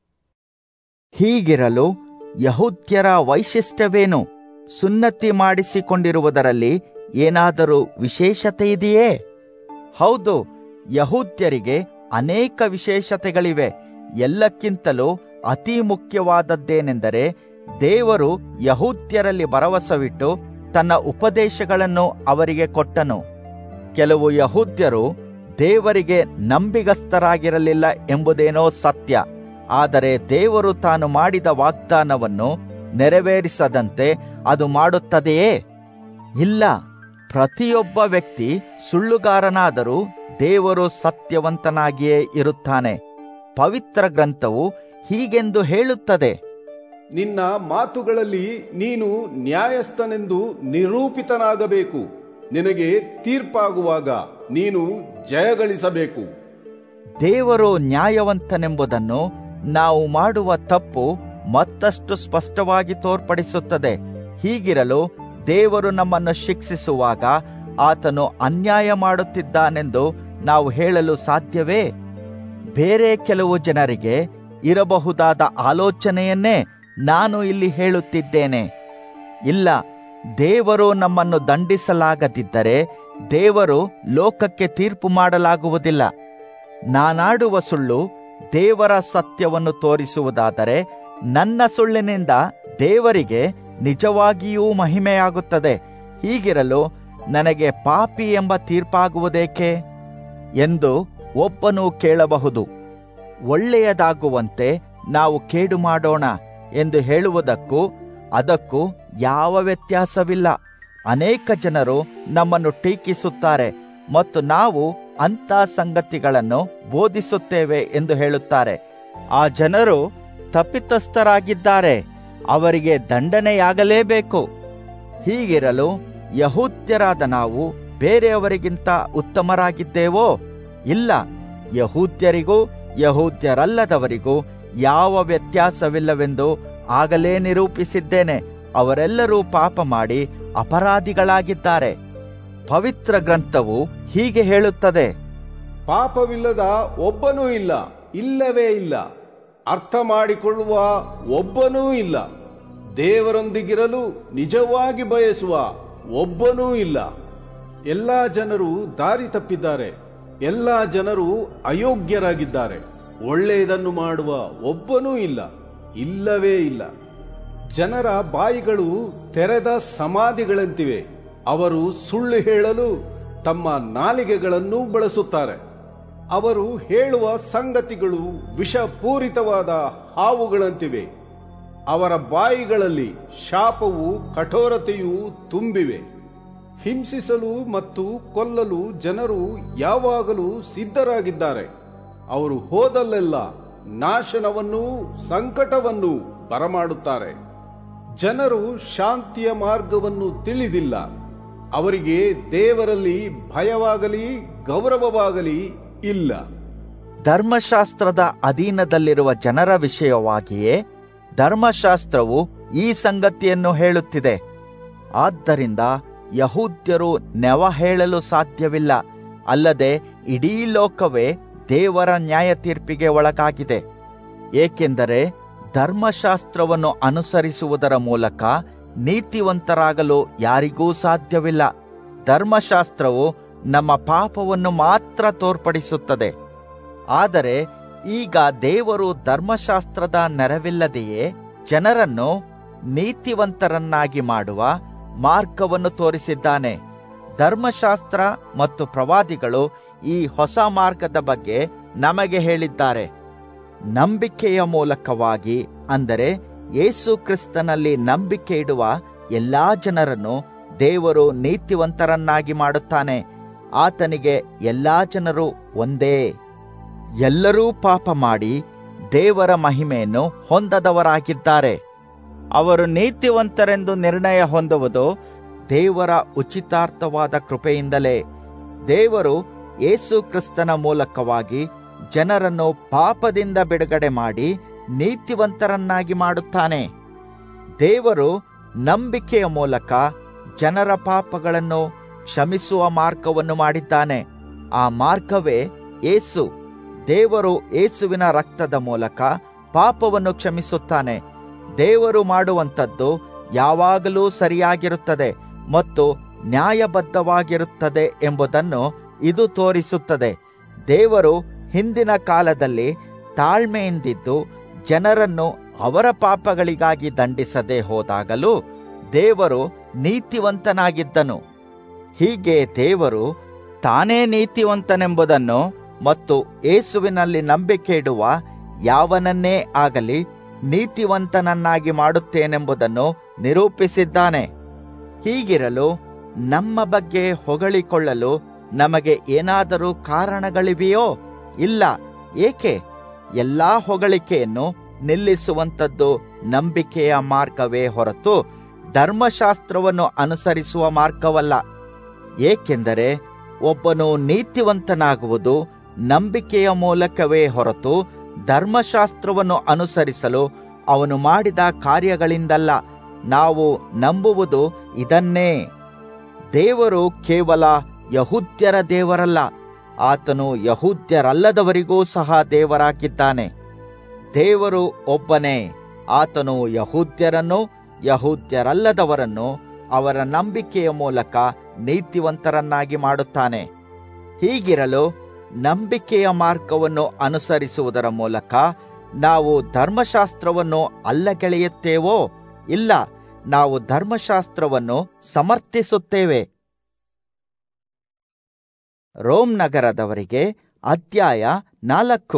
ಹೀಗಿರಲು ಯಹೂದ್ಯರ ವೈಶಿಷ್ಟ್ಯವೇನು ಸುನ್ನತಿ ಮಾಡಿಸಿಕೊಂಡಿರುವುದರಲ್ಲಿ ಏನಾದರೂ ವಿಶೇಷತೆ ಇದೆಯೇ ಹೌದು ಯಹೂದ್ಯರಿಗೆ ಅನೇಕ ವಿಶೇಷತೆಗಳಿವೆ ಎಲ್ಲಕ್ಕಿಂತಲೂ ಅತಿ ಮುಖ್ಯವಾದದ್ದೇನೆಂದರೆ ದೇವರು ಯಹೂದ್ಯರಲ್ಲಿ ಭರವಸವಿಟ್ಟು ತನ್ನ ಉಪದೇಶಗಳನ್ನು ಅವರಿಗೆ ಕೊಟ್ಟನು ಕೆಲವು ಯಹೂದ್ಯರು ದೇವರಿಗೆ ನಂಬಿಗಸ್ತರಾಗಿರಲಿಲ್ಲ ಎಂಬುದೇನೋ ಸತ್ಯ ಆದರೆ ದೇವರು ತಾನು ಮಾಡಿದ ವಾಗ್ದಾನವನ್ನು ನೆರವೇರಿಸದಂತೆ ಅದು ಮಾಡುತ್ತದೆಯೇ ಇಲ್ಲ ಪ್ರತಿಯೊಬ್ಬ ವ್ಯಕ್ತಿ ಸುಳ್ಳುಗಾರನಾದರೂ ದೇವರು ಸತ್ಯವಂತನಾಗಿಯೇ ಇರುತ್ತಾನೆ ಪವಿತ್ರ ಗ್ರಂಥವು ಹೀಗೆಂದು ಹೇಳುತ್ತದೆ ನಿನ್ನ ಮಾತುಗಳಲ್ಲಿ ನೀನು ನ್ಯಾಯಸ್ಥನೆಂದು ನಿರೂಪಿತನಾಗಬೇಕು ನಿನಗೆ ತೀರ್ಪಾಗುವಾಗ ನೀನು ಜಯಗಳಿಸಬೇಕು ದೇವರು ನ್ಯಾಯವಂತನೆಂಬುದನ್ನು ನಾವು ಮಾಡುವ ತಪ್ಪು ಮತ್ತಷ್ಟು ಸ್ಪಷ್ಟವಾಗಿ ತೋರ್ಪಡಿಸುತ್ತದೆ ಹೀಗಿರಲು ದೇವರು ನಮ್ಮನ್ನು ಶಿಕ್ಷಿಸುವಾಗ ಆತನು ಅನ್ಯಾಯ ಮಾಡುತ್ತಿದ್ದಾನೆಂದು ನಾವು ಹೇಳಲು ಸಾಧ್ಯವೇ ಬೇರೆ ಕೆಲವು ಜನರಿಗೆ ಇರಬಹುದಾದ ಆಲೋಚನೆಯನ್ನೇ ನಾನು ಇಲ್ಲಿ ಹೇಳುತ್ತಿದ್ದೇನೆ ಇಲ್ಲ ದೇವರು ನಮ್ಮನ್ನು ದಂಡಿಸಲಾಗದಿದ್ದರೆ ದೇವರು ಲೋಕಕ್ಕೆ ತೀರ್ಪು ಮಾಡಲಾಗುವುದಿಲ್ಲ ನಾನಾಡುವ ಸುಳ್ಳು ದೇವರ ಸತ್ಯವನ್ನು ತೋರಿಸುವುದಾದರೆ ನನ್ನ ಸುಳ್ಳಿನಿಂದ ದೇವರಿಗೆ ನಿಜವಾಗಿಯೂ ಮಹಿಮೆಯಾಗುತ್ತದೆ ಹೀಗಿರಲು ನನಗೆ ಪಾಪಿ ಎಂಬ ತೀರ್ಪಾಗುವುದೇಕೆ ಎಂದು ಒಬ್ಬನು ಕೇಳಬಹುದು ಒಳ್ಳೆಯದಾಗುವಂತೆ ನಾವು ಕೇಡು ಮಾಡೋಣ ಎಂದು ಹೇಳುವುದಕ್ಕೂ ಅದಕ್ಕೂ ಯಾವ ವ್ಯತ್ಯಾಸವಿಲ್ಲ ಅನೇಕ ಜನರು ನಮ್ಮನ್ನು ಟೀಕಿಸುತ್ತಾರೆ ಮತ್ತು ನಾವು ಅಂಥ ಸಂಗತಿಗಳನ್ನು ಬೋಧಿಸುತ್ತೇವೆ ಎಂದು ಹೇಳುತ್ತಾರೆ ಆ ಜನರು ತಪ್ಪಿತಸ್ಥರಾಗಿದ್ದಾರೆ ಅವರಿಗೆ ದಂಡನೆಯಾಗಲೇಬೇಕು ಹೀಗಿರಲು ಯಹೂದ್ಯರಾದ ನಾವು ಬೇರೆಯವರಿಗಿಂತ ಉತ್ತಮರಾಗಿದ್ದೇವೋ ಇಲ್ಲ ಯಹೂದ್ಯರಿಗೂ ಯಹೂದ್ಯರಲ್ಲದವರಿಗೂ ಯಾವ ವ್ಯತ್ಯಾಸವಿಲ್ಲವೆಂದು ಆಗಲೇ ನಿರೂಪಿಸಿದ್ದೇನೆ ಅವರೆಲ್ಲರೂ ಪಾಪ ಮಾಡಿ ಅಪರಾಧಿಗಳಾಗಿದ್ದಾರೆ ಪವಿತ್ರ ಗ್ರಂಥವು ಹೀಗೆ ಹೇಳುತ್ತದೆ ಪಾಪವಿಲ್ಲದ ಒಬ್ಬನೂ ಇಲ್ಲ ಇಲ್ಲವೇ ಇಲ್ಲ ಅರ್ಥ ಮಾಡಿಕೊಳ್ಳುವ ಒಬ್ಬನೂ ಇಲ್ಲ ದೇವರೊಂದಿಗಿರಲು ನಿಜವಾಗಿ ಬಯಸುವ ಒಬ್ಬನೂ ಇಲ್ಲ ಎಲ್ಲಾ ಜನರು ದಾರಿ ತಪ್ಪಿದ್ದಾರೆ ಎಲ್ಲಾ ಜನರು ಅಯೋಗ್ಯರಾಗಿದ್ದಾರೆ ಒಳ್ಳೆಯದನ್ನು ಮಾಡುವ ಒಬ್ಬನೂ ಇಲ್ಲ ಇಲ್ಲವೇ ಇಲ್ಲ ಜನರ ಬಾಯಿಗಳು ತೆರೆದ ಸಮಾಧಿಗಳಂತಿವೆ ಅವರು ಸುಳ್ಳು ಹೇಳಲು ತಮ್ಮ ನಾಲಿಗೆಗಳನ್ನು ಬಳಸುತ್ತಾರೆ ಅವರು ಹೇಳುವ ಸಂಗತಿಗಳು ವಿಷಪೂರಿತವಾದ ಹಾವುಗಳಂತಿವೆ ಅವರ ಬಾಯಿಗಳಲ್ಲಿ ಶಾಪವು ಕಠೋರತೆಯೂ ತುಂಬಿವೆ ಹಿಂಸಿಸಲು ಮತ್ತು ಕೊಲ್ಲಲು ಜನರು ಯಾವಾಗಲೂ ಸಿದ್ಧರಾಗಿದ್ದಾರೆ ಅವರು ಹೋದಲ್ಲೆಲ್ಲ ನಾಶನವನ್ನೂ ಸಂಕಟವನ್ನೂ ಬರಮಾಡುತ್ತಾರೆ ಜನರು ಶಾಂತಿಯ ಮಾರ್ಗವನ್ನು ತಿಳಿದಿಲ್ಲ ಅವರಿಗೆ ದೇವರಲ್ಲಿ ಭಯವಾಗಲಿ ಗೌರವವಾಗಲಿ ಇಲ್ಲ ಧರ್ಮಶಾಸ್ತ್ರದ ಅಧೀನದಲ್ಲಿರುವ ಜನರ ವಿಷಯವಾಗಿಯೇ ಧರ್ಮಶಾಸ್ತ್ರವು ಈ ಸಂಗತಿಯನ್ನು ಹೇಳುತ್ತಿದೆ ಆದ್ದರಿಂದ ಯಹೂದ್ಯರು ನೆವ ಹೇಳಲು ಸಾಧ್ಯವಿಲ್ಲ ಅಲ್ಲದೆ ಇಡೀ ಲೋಕವೇ ದೇವರ ನ್ಯಾಯ ತೀರ್ಪಿಗೆ ಒಳಗಾಗಿದೆ ಏಕೆಂದರೆ ಧರ್ಮಶಾಸ್ತ್ರವನ್ನು ಅನುಸರಿಸುವುದರ ಮೂಲಕ ನೀತಿವಂತರಾಗಲು ಯಾರಿಗೂ ಸಾಧ್ಯವಿಲ್ಲ ಧರ್ಮಶಾಸ್ತ್ರವು ನಮ್ಮ ಪಾಪವನ್ನು ಮಾತ್ರ ತೋರ್ಪಡಿಸುತ್ತದೆ ಆದರೆ ಈಗ ದೇವರು ಧರ್ಮಶಾಸ್ತ್ರದ ನೆರವಿಲ್ಲದೆಯೇ ಜನರನ್ನು ನೀತಿವಂತರನ್ನಾಗಿ ಮಾಡುವ ಮಾರ್ಗವನ್ನು ತೋರಿಸಿದ್ದಾನೆ ಧರ್ಮಶಾಸ್ತ್ರ ಮತ್ತು ಪ್ರವಾದಿಗಳು ಈ ಹೊಸ ಮಾರ್ಗದ ಬಗ್ಗೆ ನಮಗೆ ಹೇಳಿದ್ದಾರೆ ನಂಬಿಕೆಯ ಮೂಲಕವಾಗಿ ಅಂದರೆ ಯೇಸು ಕ್ರಿಸ್ತನಲ್ಲಿ ನಂಬಿಕೆ ಇಡುವ ಎಲ್ಲಾ ಜನರನ್ನು ದೇವರು ನೀತಿವಂತರನ್ನಾಗಿ ಮಾಡುತ್ತಾನೆ ಆತನಿಗೆ ಎಲ್ಲಾ ಜನರು ಒಂದೇ ಎಲ್ಲರೂ ಪಾಪ ಮಾಡಿ ದೇವರ ಮಹಿಮೆಯನ್ನು ಹೊಂದದವರಾಗಿದ್ದಾರೆ ಅವರು ನೀತಿವಂತರೆಂದು ನಿರ್ಣಯ ಹೊಂದುವುದು ದೇವರ ಉಚಿತಾರ್ಥವಾದ ಕೃಪೆಯಿಂದಲೇ ದೇವರು ಯೇಸು ಕ್ರಿಸ್ತನ ಮೂಲಕವಾಗಿ ಜನರನ್ನು ಪಾಪದಿಂದ ಬಿಡುಗಡೆ ಮಾಡಿ ನೀತಿವಂತರನ್ನಾಗಿ ಮಾಡುತ್ತಾನೆ ದೇವರು ನಂಬಿಕೆಯ ಮೂಲಕ ಜನರ ಪಾಪಗಳನ್ನು ಕ್ಷಮಿಸುವ ಮಾರ್ಗವನ್ನು ಮಾಡಿದ್ದಾನೆ ಆ ಮಾರ್ಗವೇ ಏಸು ದೇವರು ಏಸುವಿನ ರಕ್ತದ ಮೂಲಕ ಪಾಪವನ್ನು ಕ್ಷಮಿಸುತ್ತಾನೆ ದೇವರು ಮಾಡುವಂಥದ್ದು ಯಾವಾಗಲೂ ಸರಿಯಾಗಿರುತ್ತದೆ ಮತ್ತು ನ್ಯಾಯಬದ್ಧವಾಗಿರುತ್ತದೆ ಎಂಬುದನ್ನು ಇದು ತೋರಿಸುತ್ತದೆ ದೇವರು ಹಿಂದಿನ ಕಾಲದಲ್ಲಿ ತಾಳ್ಮೆಯಿಂದಿದ್ದು ಜನರನ್ನು ಅವರ ಪಾಪಗಳಿಗಾಗಿ ದಂಡಿಸದೆ ಹೋದಾಗಲೂ ದೇವರು ನೀತಿವಂತನಾಗಿದ್ದನು ಹೀಗೆ ದೇವರು ತಾನೇ ನೀತಿವಂತನೆಂಬುದನ್ನು ಮತ್ತು ಏಸುವಿನಲ್ಲಿ ನಂಬಿಕೆ ಇಡುವ ಯಾವನನ್ನೇ ಆಗಲಿ ನೀತಿವಂತನನ್ನಾಗಿ ಮಾಡುತ್ತೇನೆಂಬುದನ್ನು ನಿರೂಪಿಸಿದ್ದಾನೆ ಹೀಗಿರಲು ನಮ್ಮ ಬಗ್ಗೆ ಹೊಗಳಿಕೊಳ್ಳಲು ನಮಗೆ ಏನಾದರೂ ಕಾರಣಗಳಿವೆಯೋ ಇಲ್ಲ ಏಕೆ ಎಲ್ಲಾ ಹೊಗಳಿಕೆಯನ್ನು ನಿಲ್ಲಿಸುವಂಥದ್ದು ನಂಬಿಕೆಯ ಮಾರ್ಗವೇ ಹೊರತು ಧರ್ಮಶಾಸ್ತ್ರವನ್ನು ಅನುಸರಿಸುವ ಮಾರ್ಗವಲ್ಲ ಏಕೆಂದರೆ ಒಬ್ಬನು ನೀತಿವಂತನಾಗುವುದು ನಂಬಿಕೆಯ ಮೂಲಕವೇ ಹೊರತು ಧರ್ಮಶಾಸ್ತ್ರವನ್ನು ಅನುಸರಿಸಲು ಅವನು ಮಾಡಿದ ಕಾರ್ಯಗಳಿಂದಲ್ಲ ನಾವು ನಂಬುವುದು ಇದನ್ನೇ ದೇವರು ಕೇವಲ ಯಹೂದ್ಯರ ದೇವರಲ್ಲ ಆತನು ಯಹೂದ್ಯರಲ್ಲದವರಿಗೂ ಸಹ ದೇವರಾಗಿದ್ದಾನೆ ದೇವರು ಒಬ್ಬನೇ ಆತನು ಯಹೂದ್ಯರನ್ನು ಯಹೂದ್ಯರಲ್ಲದವರನ್ನು ಅವರ ನಂಬಿಕೆಯ ಮೂಲಕ ನೀತಿವಂತರನ್ನಾಗಿ ಮಾಡುತ್ತಾನೆ ಹೀಗಿರಲು ನಂಬಿಕೆಯ ಮಾರ್ಗವನ್ನು ಅನುಸರಿಸುವುದರ ಮೂಲಕ ನಾವು ಧರ್ಮಶಾಸ್ತ್ರವನ್ನು ಅಲ್ಲಗೆಳೆಯುತ್ತೇವೋ ಇಲ್ಲ ನಾವು ಧರ್ಮಶಾಸ್ತ್ರವನ್ನು ಸಮರ್ಥಿಸುತ್ತೇವೆ ರೋಮ್ ನಗರದವರಿಗೆ ಅಧ್ಯಾಯ ನಾಲ್ಕು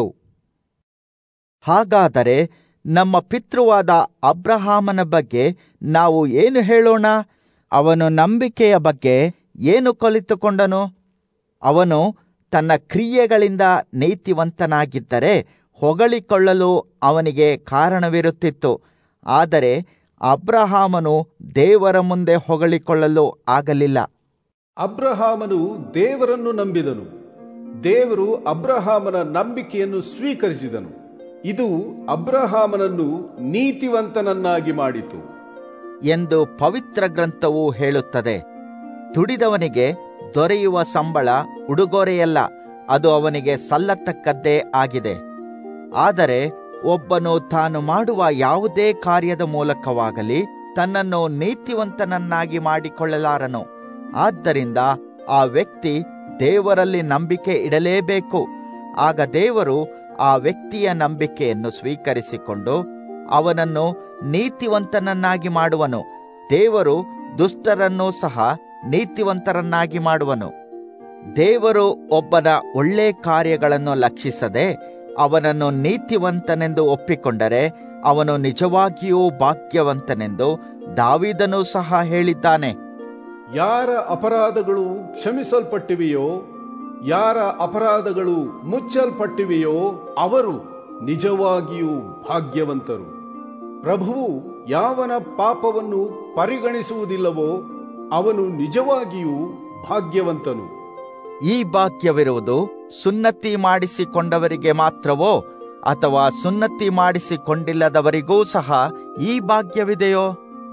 ಹಾಗಾದರೆ ನಮ್ಮ ಪಿತೃವಾದ ಅಬ್ರಹಾಮನ ಬಗ್ಗೆ ನಾವು ಏನು ಹೇಳೋಣ ಅವನು ನಂಬಿಕೆಯ ಬಗ್ಗೆ ಏನು ಕಲಿತುಕೊಂಡನು ಅವನು ತನ್ನ ಕ್ರಿಯೆಗಳಿಂದ ನೀತಿವಂತನಾಗಿದ್ದರೆ ಹೊಗಳಿಕೊಳ್ಳಲು ಅವನಿಗೆ ಕಾರಣವಿರುತ್ತಿತ್ತು ಆದರೆ ಅಬ್ರಹಾಮನು ದೇವರ ಮುಂದೆ ಹೊಗಳಿಕೊಳ್ಳಲು ಆಗಲಿಲ್ಲ ಅಬ್ರಹಾಮನು ದೇವರನ್ನು ನಂಬಿದನು ದೇವರು ಅಬ್ರಹಾಮನ ನಂಬಿಕೆಯನ್ನು ಸ್ವೀಕರಿಸಿದನು ಇದು ಅಬ್ರಹಾಮನನ್ನು ನೀತಿವಂತನನ್ನಾಗಿ ಮಾಡಿತು ಎಂದು ಪವಿತ್ರ ಗ್ರಂಥವು ಹೇಳುತ್ತದೆ ದುಡಿದವನಿಗೆ ದೊರೆಯುವ ಸಂಬಳ ಉಡುಗೊರೆಯಲ್ಲ ಅದು ಅವನಿಗೆ ಸಲ್ಲತಕ್ಕದ್ದೇ ಆಗಿದೆ ಆದರೆ ಒಬ್ಬನು ತಾನು ಮಾಡುವ ಯಾವುದೇ ಕಾರ್ಯದ ಮೂಲಕವಾಗಲಿ ತನ್ನನ್ನು ನೀತಿವಂತನನ್ನಾಗಿ ಮಾಡಿಕೊಳ್ಳಲಾರನು ಆದ್ದರಿಂದ ಆ ವ್ಯಕ್ತಿ ದೇವರಲ್ಲಿ ನಂಬಿಕೆ ಇಡಲೇಬೇಕು ಆಗ ದೇವರು ಆ ವ್ಯಕ್ತಿಯ ನಂಬಿಕೆಯನ್ನು ಸ್ವೀಕರಿಸಿಕೊಂಡು ಅವನನ್ನು ನೀತಿವಂತನನ್ನಾಗಿ ಮಾಡುವನು ದೇವರು ದುಷ್ಟರನ್ನೂ ಸಹ ನೀತಿವಂತರನ್ನಾಗಿ ಮಾಡುವನು ದೇವರು ಒಬ್ಬನ ಒಳ್ಳೆ ಕಾರ್ಯಗಳನ್ನು ಲಕ್ಷಿಸದೆ ಅವನನ್ನು ನೀತಿವಂತನೆಂದು ಒಪ್ಪಿಕೊಂಡರೆ ಅವನು ನಿಜವಾಗಿಯೂ ಭಾಗ್ಯವಂತನೆಂದು ದಾವಿದನು ಸಹ ಹೇಳಿದ್ದಾನೆ ಯಾರ ಅಪರಾಧಗಳು ಕ್ಷಮಿಸಲ್ಪಟ್ಟಿವೆಯೋ ಯಾರ ಅಪರಾಧಗಳು ಮುಚ್ಚಲ್ಪಟ್ಟಿವೆಯೋ ಅವರು ನಿಜವಾಗಿಯೂ ಭಾಗ್ಯವಂತರು ಪ್ರಭುವು ಯಾವನ ಪಾಪವನ್ನು ಪರಿಗಣಿಸುವುದಿಲ್ಲವೋ ಅವನು ನಿಜವಾಗಿಯೂ ಭಾಗ್ಯವಂತನು ಈ ಭಾಗ್ಯವಿರುವುದು ಸುನ್ನತಿ ಮಾಡಿಸಿಕೊಂಡವರಿಗೆ ಮಾತ್ರವೋ ಅಥವಾ ಸುನ್ನತಿ ಮಾಡಿಸಿಕೊಂಡಿಲ್ಲದವರಿಗೂ ಸಹ ಈ ಭಾಗ್ಯವಿದೆಯೋ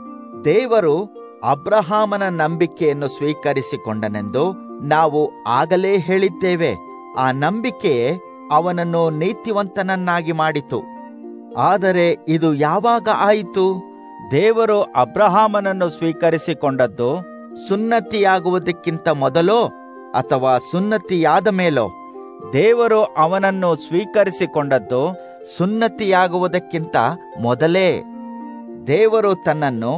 ದೇವರು ಅಬ್ರಹಾಮನ ನಂಬಿಕೆಯನ್ನು ಸ್ವೀಕರಿಸಿಕೊಂಡನೆಂದು ನಾವು ಆಗಲೇ ಹೇಳಿದ್ದೇವೆ ಆ ನಂಬಿಕೆಯೇ ಅವನನ್ನು ನೀತಿವಂತನನ್ನಾಗಿ ಮಾಡಿತು ಆದರೆ ಇದು ಯಾವಾಗ ಆಯಿತು ದೇವರು ಅಬ್ರಹಾಮನನ್ನು ಸ್ವೀಕರಿಸಿಕೊಂಡದ್ದು ಸುನ್ನತಿಯಾಗುವುದಕ್ಕಿಂತ ಮೊದಲೋ ಅಥವಾ ಸುನ್ನತಿಯಾದ ಮೇಲೋ ದೇವರು ಅವನನ್ನು ಸ್ವೀಕರಿಸಿಕೊಂಡದ್ದು ಸುನ್ನತಿಯಾಗುವುದಕ್ಕಿಂತ ಮೊದಲೇ ದೇವರು ತನ್ನನ್ನು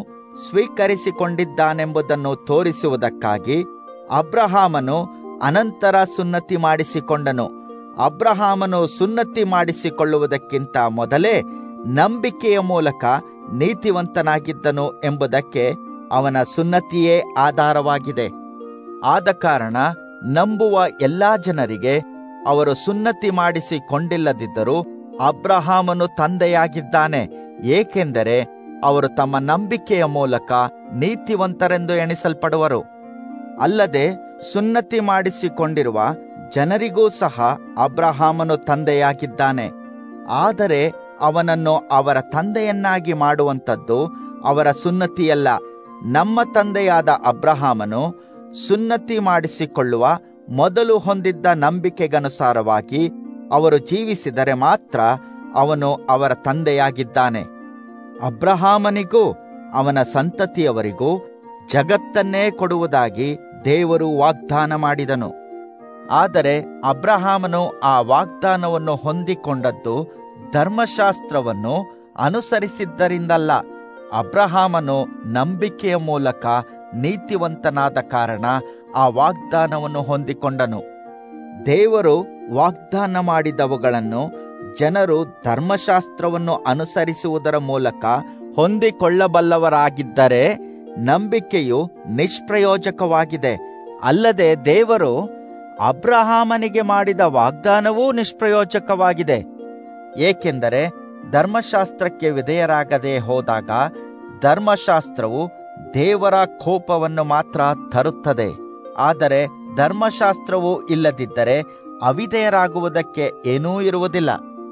ಸ್ವೀಕರಿಸಿಕೊಂಡಿದ್ದಾನೆಂಬುದನ್ನು ತೋರಿಸುವುದಕ್ಕಾಗಿ ಅಬ್ರಹಾಮನು ಅನಂತರ ಸುನ್ನತಿ ಮಾಡಿಸಿಕೊಂಡನು ಅಬ್ರಹಾಮನು ಸುನ್ನತಿ ಮಾಡಿಸಿಕೊಳ್ಳುವುದಕ್ಕಿಂತ ಮೊದಲೇ ನಂಬಿಕೆಯ ಮೂಲಕ ನೀತಿವಂತನಾಗಿದ್ದನು ಎಂಬುದಕ್ಕೆ ಅವನ ಸುನ್ನತಿಯೇ ಆಧಾರವಾಗಿದೆ ಆದ ಕಾರಣ ನಂಬುವ ಎಲ್ಲಾ ಜನರಿಗೆ ಅವರು ಸುನ್ನತಿ ಮಾಡಿಸಿಕೊಂಡಿಲ್ಲದಿದ್ದರೂ ಅಬ್ರಹಾಮನು ತಂದೆಯಾಗಿದ್ದಾನೆ ಏಕೆಂದರೆ ಅವರು ತಮ್ಮ ನಂಬಿಕೆಯ ಮೂಲಕ ನೀತಿವಂತರೆಂದು ಎಣಿಸಲ್ಪಡುವರು ಅಲ್ಲದೆ ಸುನ್ನತಿ ಮಾಡಿಸಿಕೊಂಡಿರುವ ಜನರಿಗೂ ಸಹ ಅಬ್ರಹಾಮನು ತಂದೆಯಾಗಿದ್ದಾನೆ ಆದರೆ ಅವನನ್ನು ಅವರ ತಂದೆಯನ್ನಾಗಿ ಮಾಡುವಂಥದ್ದು ಅವರ ಸುನ್ನತಿಯಲ್ಲ ನಮ್ಮ ತಂದೆಯಾದ ಅಬ್ರಹಾಮನು ಸುನ್ನತಿ ಮಾಡಿಸಿಕೊಳ್ಳುವ ಮೊದಲು ಹೊಂದಿದ್ದ ನಂಬಿಕೆಗನುಸಾರವಾಗಿ ಅವರು ಜೀವಿಸಿದರೆ ಮಾತ್ರ ಅವನು ಅವರ ತಂದೆಯಾಗಿದ್ದಾನೆ ಅಬ್ರಹಾಮನಿಗೂ ಅವನ ಸಂತತಿಯವರಿಗೂ ಜಗತ್ತನ್ನೇ ಕೊಡುವುದಾಗಿ ದೇವರು ವಾಗ್ದಾನ ಮಾಡಿದನು ಆದರೆ ಅಬ್ರಹಾಮನು ಆ ವಾಗ್ದಾನವನ್ನು ಹೊಂದಿಕೊಂಡದ್ದು ಧರ್ಮಶಾಸ್ತ್ರವನ್ನು ಅನುಸರಿಸಿದ್ದರಿಂದಲ್ಲ ಅಬ್ರಹಾಮನು ನಂಬಿಕೆಯ ಮೂಲಕ ನೀತಿವಂತನಾದ ಕಾರಣ ಆ ವಾಗ್ದಾನವನ್ನು ಹೊಂದಿಕೊಂಡನು ದೇವರು ವಾಗ್ದಾನ ಮಾಡಿದವುಗಳನ್ನು ಜನರು ಧರ್ಮಶಾಸ್ತ್ರವನ್ನು ಅನುಸರಿಸುವುದರ ಮೂಲಕ ಹೊಂದಿಕೊಳ್ಳಬಲ್ಲವರಾಗಿದ್ದರೆ ನಂಬಿಕೆಯು ನಿಷ್ಪ್ರಯೋಜಕವಾಗಿದೆ ಅಲ್ಲದೆ ದೇವರು ಅಬ್ರಹಾಮನಿಗೆ ಮಾಡಿದ ವಾಗ್ದಾನವೂ ನಿಷ್ಪ್ರಯೋಜಕವಾಗಿದೆ ಏಕೆಂದರೆ ಧರ್ಮಶಾಸ್ತ್ರಕ್ಕೆ ವಿಧೇಯರಾಗದೆ ಹೋದಾಗ ಧರ್ಮಶಾಸ್ತ್ರವು ದೇವರ ಕೋಪವನ್ನು ಮಾತ್ರ ತರುತ್ತದೆ ಆದರೆ ಧರ್ಮಶಾಸ್ತ್ರವು ಇಲ್ಲದಿದ್ದರೆ ಅವಿಧೇಯರಾಗುವುದಕ್ಕೆ ಏನೂ ಇರುವುದಿಲ್ಲ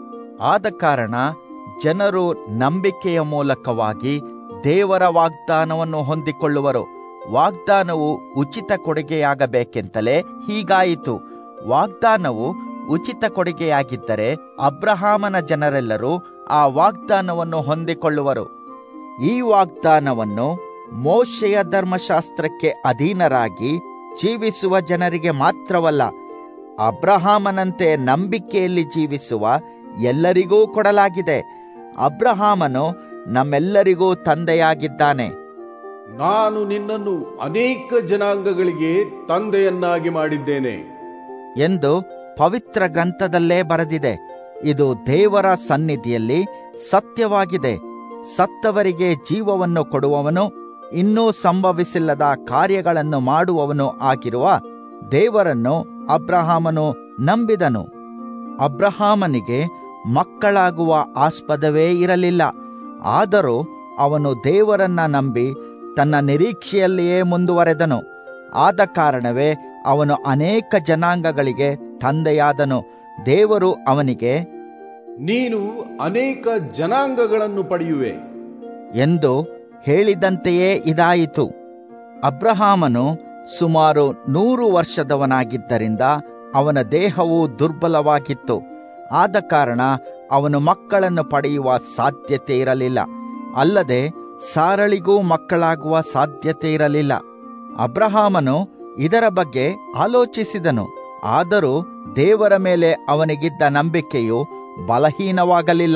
ಆದ ಕಾರಣ ಜನರು ನಂಬಿಕೆಯ ಮೂಲಕವಾಗಿ ದೇವರ ವಾಗ್ದಾನವನ್ನು ಹೊಂದಿಕೊಳ್ಳುವರು ವಾಗ್ದಾನವು ಉಚಿತ ಕೊಡುಗೆಯಾಗಬೇಕೆಂತಲೇ ಹೀಗಾಯಿತು ವಾಗ್ದಾನವು ಉಚಿತ ಕೊಡುಗೆಯಾಗಿದ್ದರೆ ಅಬ್ರಹಾಮನ ಜನರೆಲ್ಲರೂ ಆ ವಾಗ್ದಾನವನ್ನು ಹೊಂದಿಕೊಳ್ಳುವರು ಈ ವಾಗ್ದಾನವನ್ನು ಮೋಶೆಯ ಧರ್ಮಶಾಸ್ತ್ರಕ್ಕೆ ಅಧೀನರಾಗಿ ಜೀವಿಸುವ ಜನರಿಗೆ ಮಾತ್ರವಲ್ಲ ಅಬ್ರಹಾಮನಂತೆ ನಂಬಿಕೆಯಲ್ಲಿ ಜೀವಿಸುವ ಎಲ್ಲರಿಗೂ ಕೊಡಲಾಗಿದೆ ಅಬ್ರಹಾಮನು ನಮ್ಮೆಲ್ಲರಿಗೂ ತಂದೆಯಾಗಿದ್ದಾನೆ ನಾನು ನಿನ್ನನ್ನು ಅನೇಕ ಜನಾಂಗಗಳಿಗೆ ತಂದೆಯನ್ನಾಗಿ ಮಾಡಿದ್ದೇನೆ ಎಂದು ಪವಿತ್ರ ಗ್ರಂಥದಲ್ಲೇ ಬರೆದಿದೆ ಇದು ದೇವರ ಸನ್ನಿಧಿಯಲ್ಲಿ ಸತ್ಯವಾಗಿದೆ ಸತ್ತವರಿಗೆ ಜೀವವನ್ನು ಕೊಡುವವನು ಇನ್ನೂ ಸಂಭವಿಸಿಲ್ಲದ ಕಾರ್ಯಗಳನ್ನು ಮಾಡುವವನು ಆಗಿರುವ ದೇವರನ್ನು ಅಬ್ರಹಾಮನು ನಂಬಿದನು ಅಬ್ರಹಾಮನಿಗೆ ಮಕ್ಕಳಾಗುವ ಆಸ್ಪದವೇ ಇರಲಿಲ್ಲ ಆದರೂ ಅವನು ದೇವರನ್ನ ನಂಬಿ ತನ್ನ ನಿರೀಕ್ಷೆಯಲ್ಲಿಯೇ ಮುಂದುವರೆದನು ಆದ ಕಾರಣವೇ ಅವನು ಅನೇಕ ಜನಾಂಗಗಳಿಗೆ ತಂದೆಯಾದನು ದೇವರು ಅವನಿಗೆ ನೀನು ಅನೇಕ ಜನಾಂಗಗಳನ್ನು ಪಡೆಯುವೆ ಎಂದು ಹೇಳಿದಂತೆಯೇ ಇದಾಯಿತು ಅಬ್ರಹಾಮನು ಸುಮಾರು ನೂರು ವರ್ಷದವನಾಗಿದ್ದರಿಂದ ಅವನ ದೇಹವು ದುರ್ಬಲವಾಗಿತ್ತು ಆದ ಕಾರಣ ಅವನು ಮಕ್ಕಳನ್ನು ಪಡೆಯುವ ಸಾಧ್ಯತೆ ಇರಲಿಲ್ಲ ಅಲ್ಲದೆ ಸಾರಳಿಗೂ ಮಕ್ಕಳಾಗುವ ಸಾಧ್ಯತೆ ಇರಲಿಲ್ಲ ಅಬ್ರಹಾಮನು ಇದರ ಬಗ್ಗೆ ಆಲೋಚಿಸಿದನು ಆದರೂ ದೇವರ ಮೇಲೆ ಅವನಿಗಿದ್ದ ನಂಬಿಕೆಯು ಬಲಹೀನವಾಗಲಿಲ್ಲ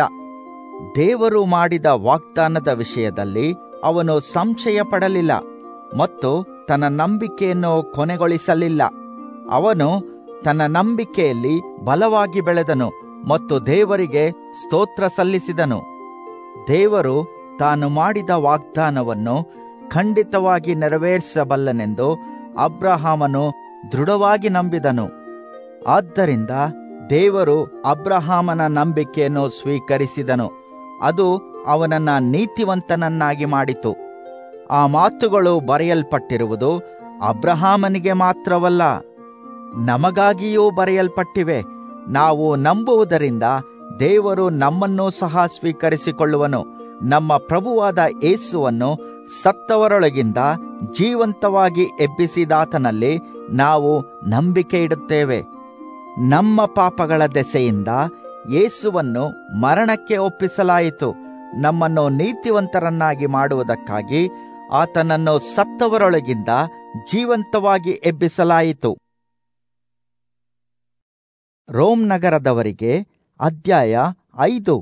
ದೇವರು ಮಾಡಿದ ವಾಗ್ದಾನದ ವಿಷಯದಲ್ಲಿ ಅವನು ಸಂಶಯ ಪಡಲಿಲ್ಲ ಮತ್ತು ತನ್ನ ನಂಬಿಕೆಯನ್ನು ಕೊನೆಗೊಳಿಸಲಿಲ್ಲ ಅವನು ತನ್ನ ನಂಬಿಕೆಯಲ್ಲಿ ಬಲವಾಗಿ ಬೆಳೆದನು ಮತ್ತು ದೇವರಿಗೆ ಸ್ತೋತ್ರ ಸಲ್ಲಿಸಿದನು ದೇವರು ತಾನು ಮಾಡಿದ ವಾಗ್ದಾನವನ್ನು ಖಂಡಿತವಾಗಿ ನೆರವೇರಿಸಬಲ್ಲನೆಂದು ಅಬ್ರಹಾಮನು ದೃಢವಾಗಿ ನಂಬಿದನು ಆದ್ದರಿಂದ ದೇವರು ಅಬ್ರಹಾಮನ ನಂಬಿಕೆಯನ್ನು ಸ್ವೀಕರಿಸಿದನು ಅದು ಅವನನ್ನ ನೀತಿವಂತನನ್ನಾಗಿ ಮಾಡಿತು ಆ ಮಾತುಗಳು ಬರೆಯಲ್ಪಟ್ಟಿರುವುದು ಅಬ್ರಹಾಮನಿಗೆ ಮಾತ್ರವಲ್ಲ ನಮಗಾಗಿಯೂ ಬರೆಯಲ್ಪಟ್ಟಿವೆ ನಾವು ನಂಬುವುದರಿಂದ ದೇವರು ನಮ್ಮನ್ನೂ ಸಹ ಸ್ವೀಕರಿಸಿಕೊಳ್ಳುವನು ನಮ್ಮ ಪ್ರಭುವಾದ ಏಸುವನ್ನು ಸತ್ತವರೊಳಗಿಂದ ಜೀವಂತವಾಗಿ ಎಬ್ಬಿಸಿದಾತನಲ್ಲಿ ನಾವು ನಂಬಿಕೆ ಇಡುತ್ತೇವೆ ನಮ್ಮ ಪಾಪಗಳ ದೆಸೆಯಿಂದ ಯೇಸುವನ್ನು ಮರಣಕ್ಕೆ ಒಪ್ಪಿಸಲಾಯಿತು ನಮ್ಮನ್ನು ನೀತಿವಂತರನ್ನಾಗಿ ಮಾಡುವುದಕ್ಕಾಗಿ ಆತನನ್ನು ಸತ್ತವರೊಳಗಿಂದ ಜೀವಂತವಾಗಿ ಎಬ್ಬಿಸಲಾಯಿತು ರೋಮ್ ನಗರದವರಿಗೆ ಅಧ್ಯಾಯ ಐದು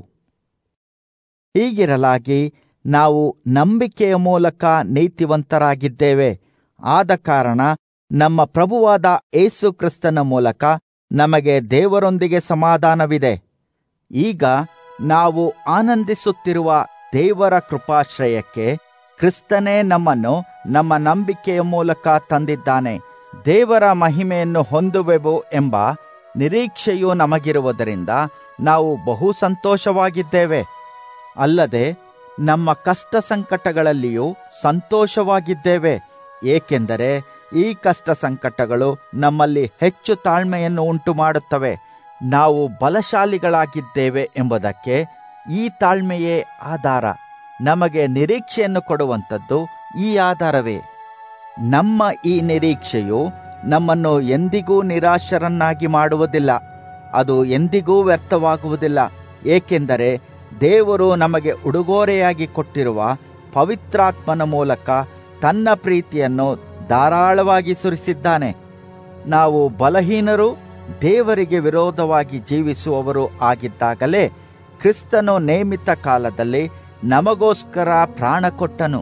ಹೀಗಿರಲಾಗಿ ನಾವು ನಂಬಿಕೆಯ ಮೂಲಕ ನೀತಿವಂತರಾಗಿದ್ದೇವೆ ಆದ ಕಾರಣ ನಮ್ಮ ಪ್ರಭುವಾದ ಏಸು ಕ್ರಿಸ್ತನ ಮೂಲಕ ನಮಗೆ ದೇವರೊಂದಿಗೆ ಸಮಾಧಾನವಿದೆ ಈಗ ನಾವು ಆನಂದಿಸುತ್ತಿರುವ ದೇವರ ಕೃಪಾಶ್ರಯಕ್ಕೆ ಕ್ರಿಸ್ತನೇ ನಮ್ಮನ್ನು ನಮ್ಮ ನಂಬಿಕೆಯ ಮೂಲಕ ತಂದಿದ್ದಾನೆ ದೇವರ ಮಹಿಮೆಯನ್ನು ಹೊಂದುವೆವು ಎಂಬ ನಿರೀಕ್ಷೆಯು ನಮಗಿರುವುದರಿಂದ ನಾವು ಬಹು ಸಂತೋಷವಾಗಿದ್ದೇವೆ ಅಲ್ಲದೆ ನಮ್ಮ ಕಷ್ಟ ಸಂಕಟಗಳಲ್ಲಿಯೂ ಸಂತೋಷವಾಗಿದ್ದೇವೆ ಏಕೆಂದರೆ ಈ ಕಷ್ಟ ಸಂಕಟಗಳು ನಮ್ಮಲ್ಲಿ ಹೆಚ್ಚು ತಾಳ್ಮೆಯನ್ನು ಉಂಟು ಮಾಡುತ್ತವೆ ನಾವು ಬಲಶಾಲಿಗಳಾಗಿದ್ದೇವೆ ಎಂಬುದಕ್ಕೆ ಈ ತಾಳ್ಮೆಯೇ ಆಧಾರ ನಮಗೆ ನಿರೀಕ್ಷೆಯನ್ನು ಕೊಡುವಂಥದ್ದು ಈ ಆಧಾರವೇ ನಮ್ಮ ಈ ನಿರೀಕ್ಷೆಯು ನಮ್ಮನ್ನು ಎಂದಿಗೂ ನಿರಾಶರನ್ನಾಗಿ ಮಾಡುವುದಿಲ್ಲ ಅದು ಎಂದಿಗೂ ವ್ಯರ್ಥವಾಗುವುದಿಲ್ಲ ಏಕೆಂದರೆ ದೇವರು ನಮಗೆ ಉಡುಗೊರೆಯಾಗಿ ಕೊಟ್ಟಿರುವ ಪವಿತ್ರಾತ್ಮನ ಮೂಲಕ ತನ್ನ ಪ್ರೀತಿಯನ್ನು ಧಾರಾಳವಾಗಿ ಸುರಿಸಿದ್ದಾನೆ ನಾವು ಬಲಹೀನರು ದೇವರಿಗೆ ವಿರೋಧವಾಗಿ ಜೀವಿಸುವವರು ಆಗಿದ್ದಾಗಲೇ ಕ್ರಿಸ್ತನು ನೇಮಿತ ಕಾಲದಲ್ಲಿ ನಮಗೋಸ್ಕರ ಪ್ರಾಣ ಕೊಟ್ಟನು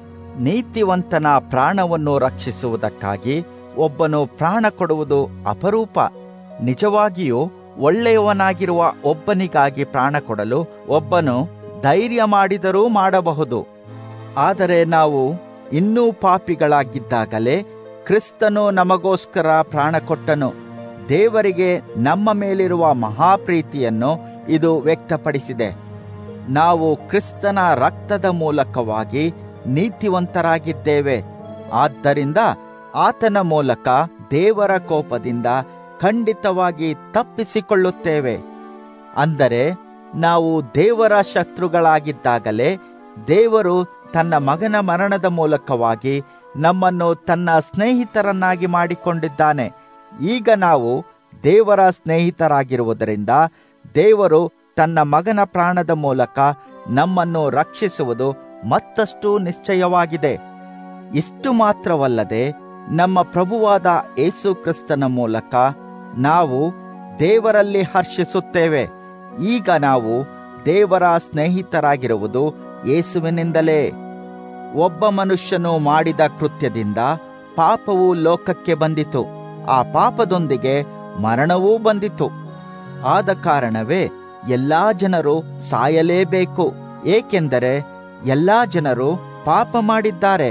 ನೀತಿವಂತನ ಪ್ರಾಣವನ್ನು ರಕ್ಷಿಸುವುದಕ್ಕಾಗಿ ಒಬ್ಬನು ಪ್ರಾಣ ಕೊಡುವುದು ಅಪರೂಪ ನಿಜವಾಗಿಯೂ ಒಳ್ಳೆಯವನಾಗಿರುವ ಒಬ್ಬನಿಗಾಗಿ ಪ್ರಾಣ ಕೊಡಲು ಒಬ್ಬನು ಧೈರ್ಯ ಮಾಡಿದರೂ ಮಾಡಬಹುದು ಆದರೆ ನಾವು ಇನ್ನೂ ಪಾಪಿಗಳಾಗಿದ್ದಾಗಲೇ ಕ್ರಿಸ್ತನು ನಮಗೋಸ್ಕರ ಪ್ರಾಣ ಕೊಟ್ಟನು ದೇವರಿಗೆ ನಮ್ಮ ಮೇಲಿರುವ ಮಹಾಪ್ರೀತಿಯನ್ನು ಇದು ವ್ಯಕ್ತಪಡಿಸಿದೆ ನಾವು ಕ್ರಿಸ್ತನ ರಕ್ತದ ಮೂಲಕವಾಗಿ ನೀತಿವಂತರಾಗಿದ್ದೇವೆ ಆದ್ದರಿಂದ ಆತನ ಮೂಲಕ ದೇವರ ಕೋಪದಿಂದ ಖಂಡಿತವಾಗಿ ತಪ್ಪಿಸಿಕೊಳ್ಳುತ್ತೇವೆ ಅಂದರೆ ನಾವು ದೇವರ ಶತ್ರುಗಳಾಗಿದ್ದಾಗಲೇ ದೇವರು ತನ್ನ ಮಗನ ಮರಣದ ಮೂಲಕವಾಗಿ ನಮ್ಮನ್ನು ತನ್ನ ಸ್ನೇಹಿತರನ್ನಾಗಿ ಮಾಡಿಕೊಂಡಿದ್ದಾನೆ ಈಗ ನಾವು ದೇವರ ಸ್ನೇಹಿತರಾಗಿರುವುದರಿಂದ ದೇವರು ತನ್ನ ಮಗನ ಪ್ರಾಣದ ಮೂಲಕ ನಮ್ಮನ್ನು ರಕ್ಷಿಸುವುದು ಮತ್ತಷ್ಟು ನಿಶ್ಚಯವಾಗಿದೆ ಇಷ್ಟು ಮಾತ್ರವಲ್ಲದೆ ನಮ್ಮ ಪ್ರಭುವಾದ ಏಸು ಕ್ರಿಸ್ತನ ಮೂಲಕ ನಾವು ದೇವರಲ್ಲಿ ಹರ್ಷಿಸುತ್ತೇವೆ ಈಗ ನಾವು ದೇವರ ಸ್ನೇಹಿತರಾಗಿರುವುದು ಯೇಸುವಿನಿಂದಲೇ ಒಬ್ಬ ಮನುಷ್ಯನು ಮಾಡಿದ ಕೃತ್ಯದಿಂದ ಪಾಪವು ಲೋಕಕ್ಕೆ ಬಂದಿತು ಆ ಪಾಪದೊಂದಿಗೆ ಮರಣವೂ ಬಂದಿತು ಆದ ಕಾರಣವೇ ಎಲ್ಲಾ ಜನರು ಸಾಯಲೇಬೇಕು ಏಕೆಂದರೆ ಎಲ್ಲಾ ಜನರು ಪಾಪ ಮಾಡಿದ್ದಾರೆ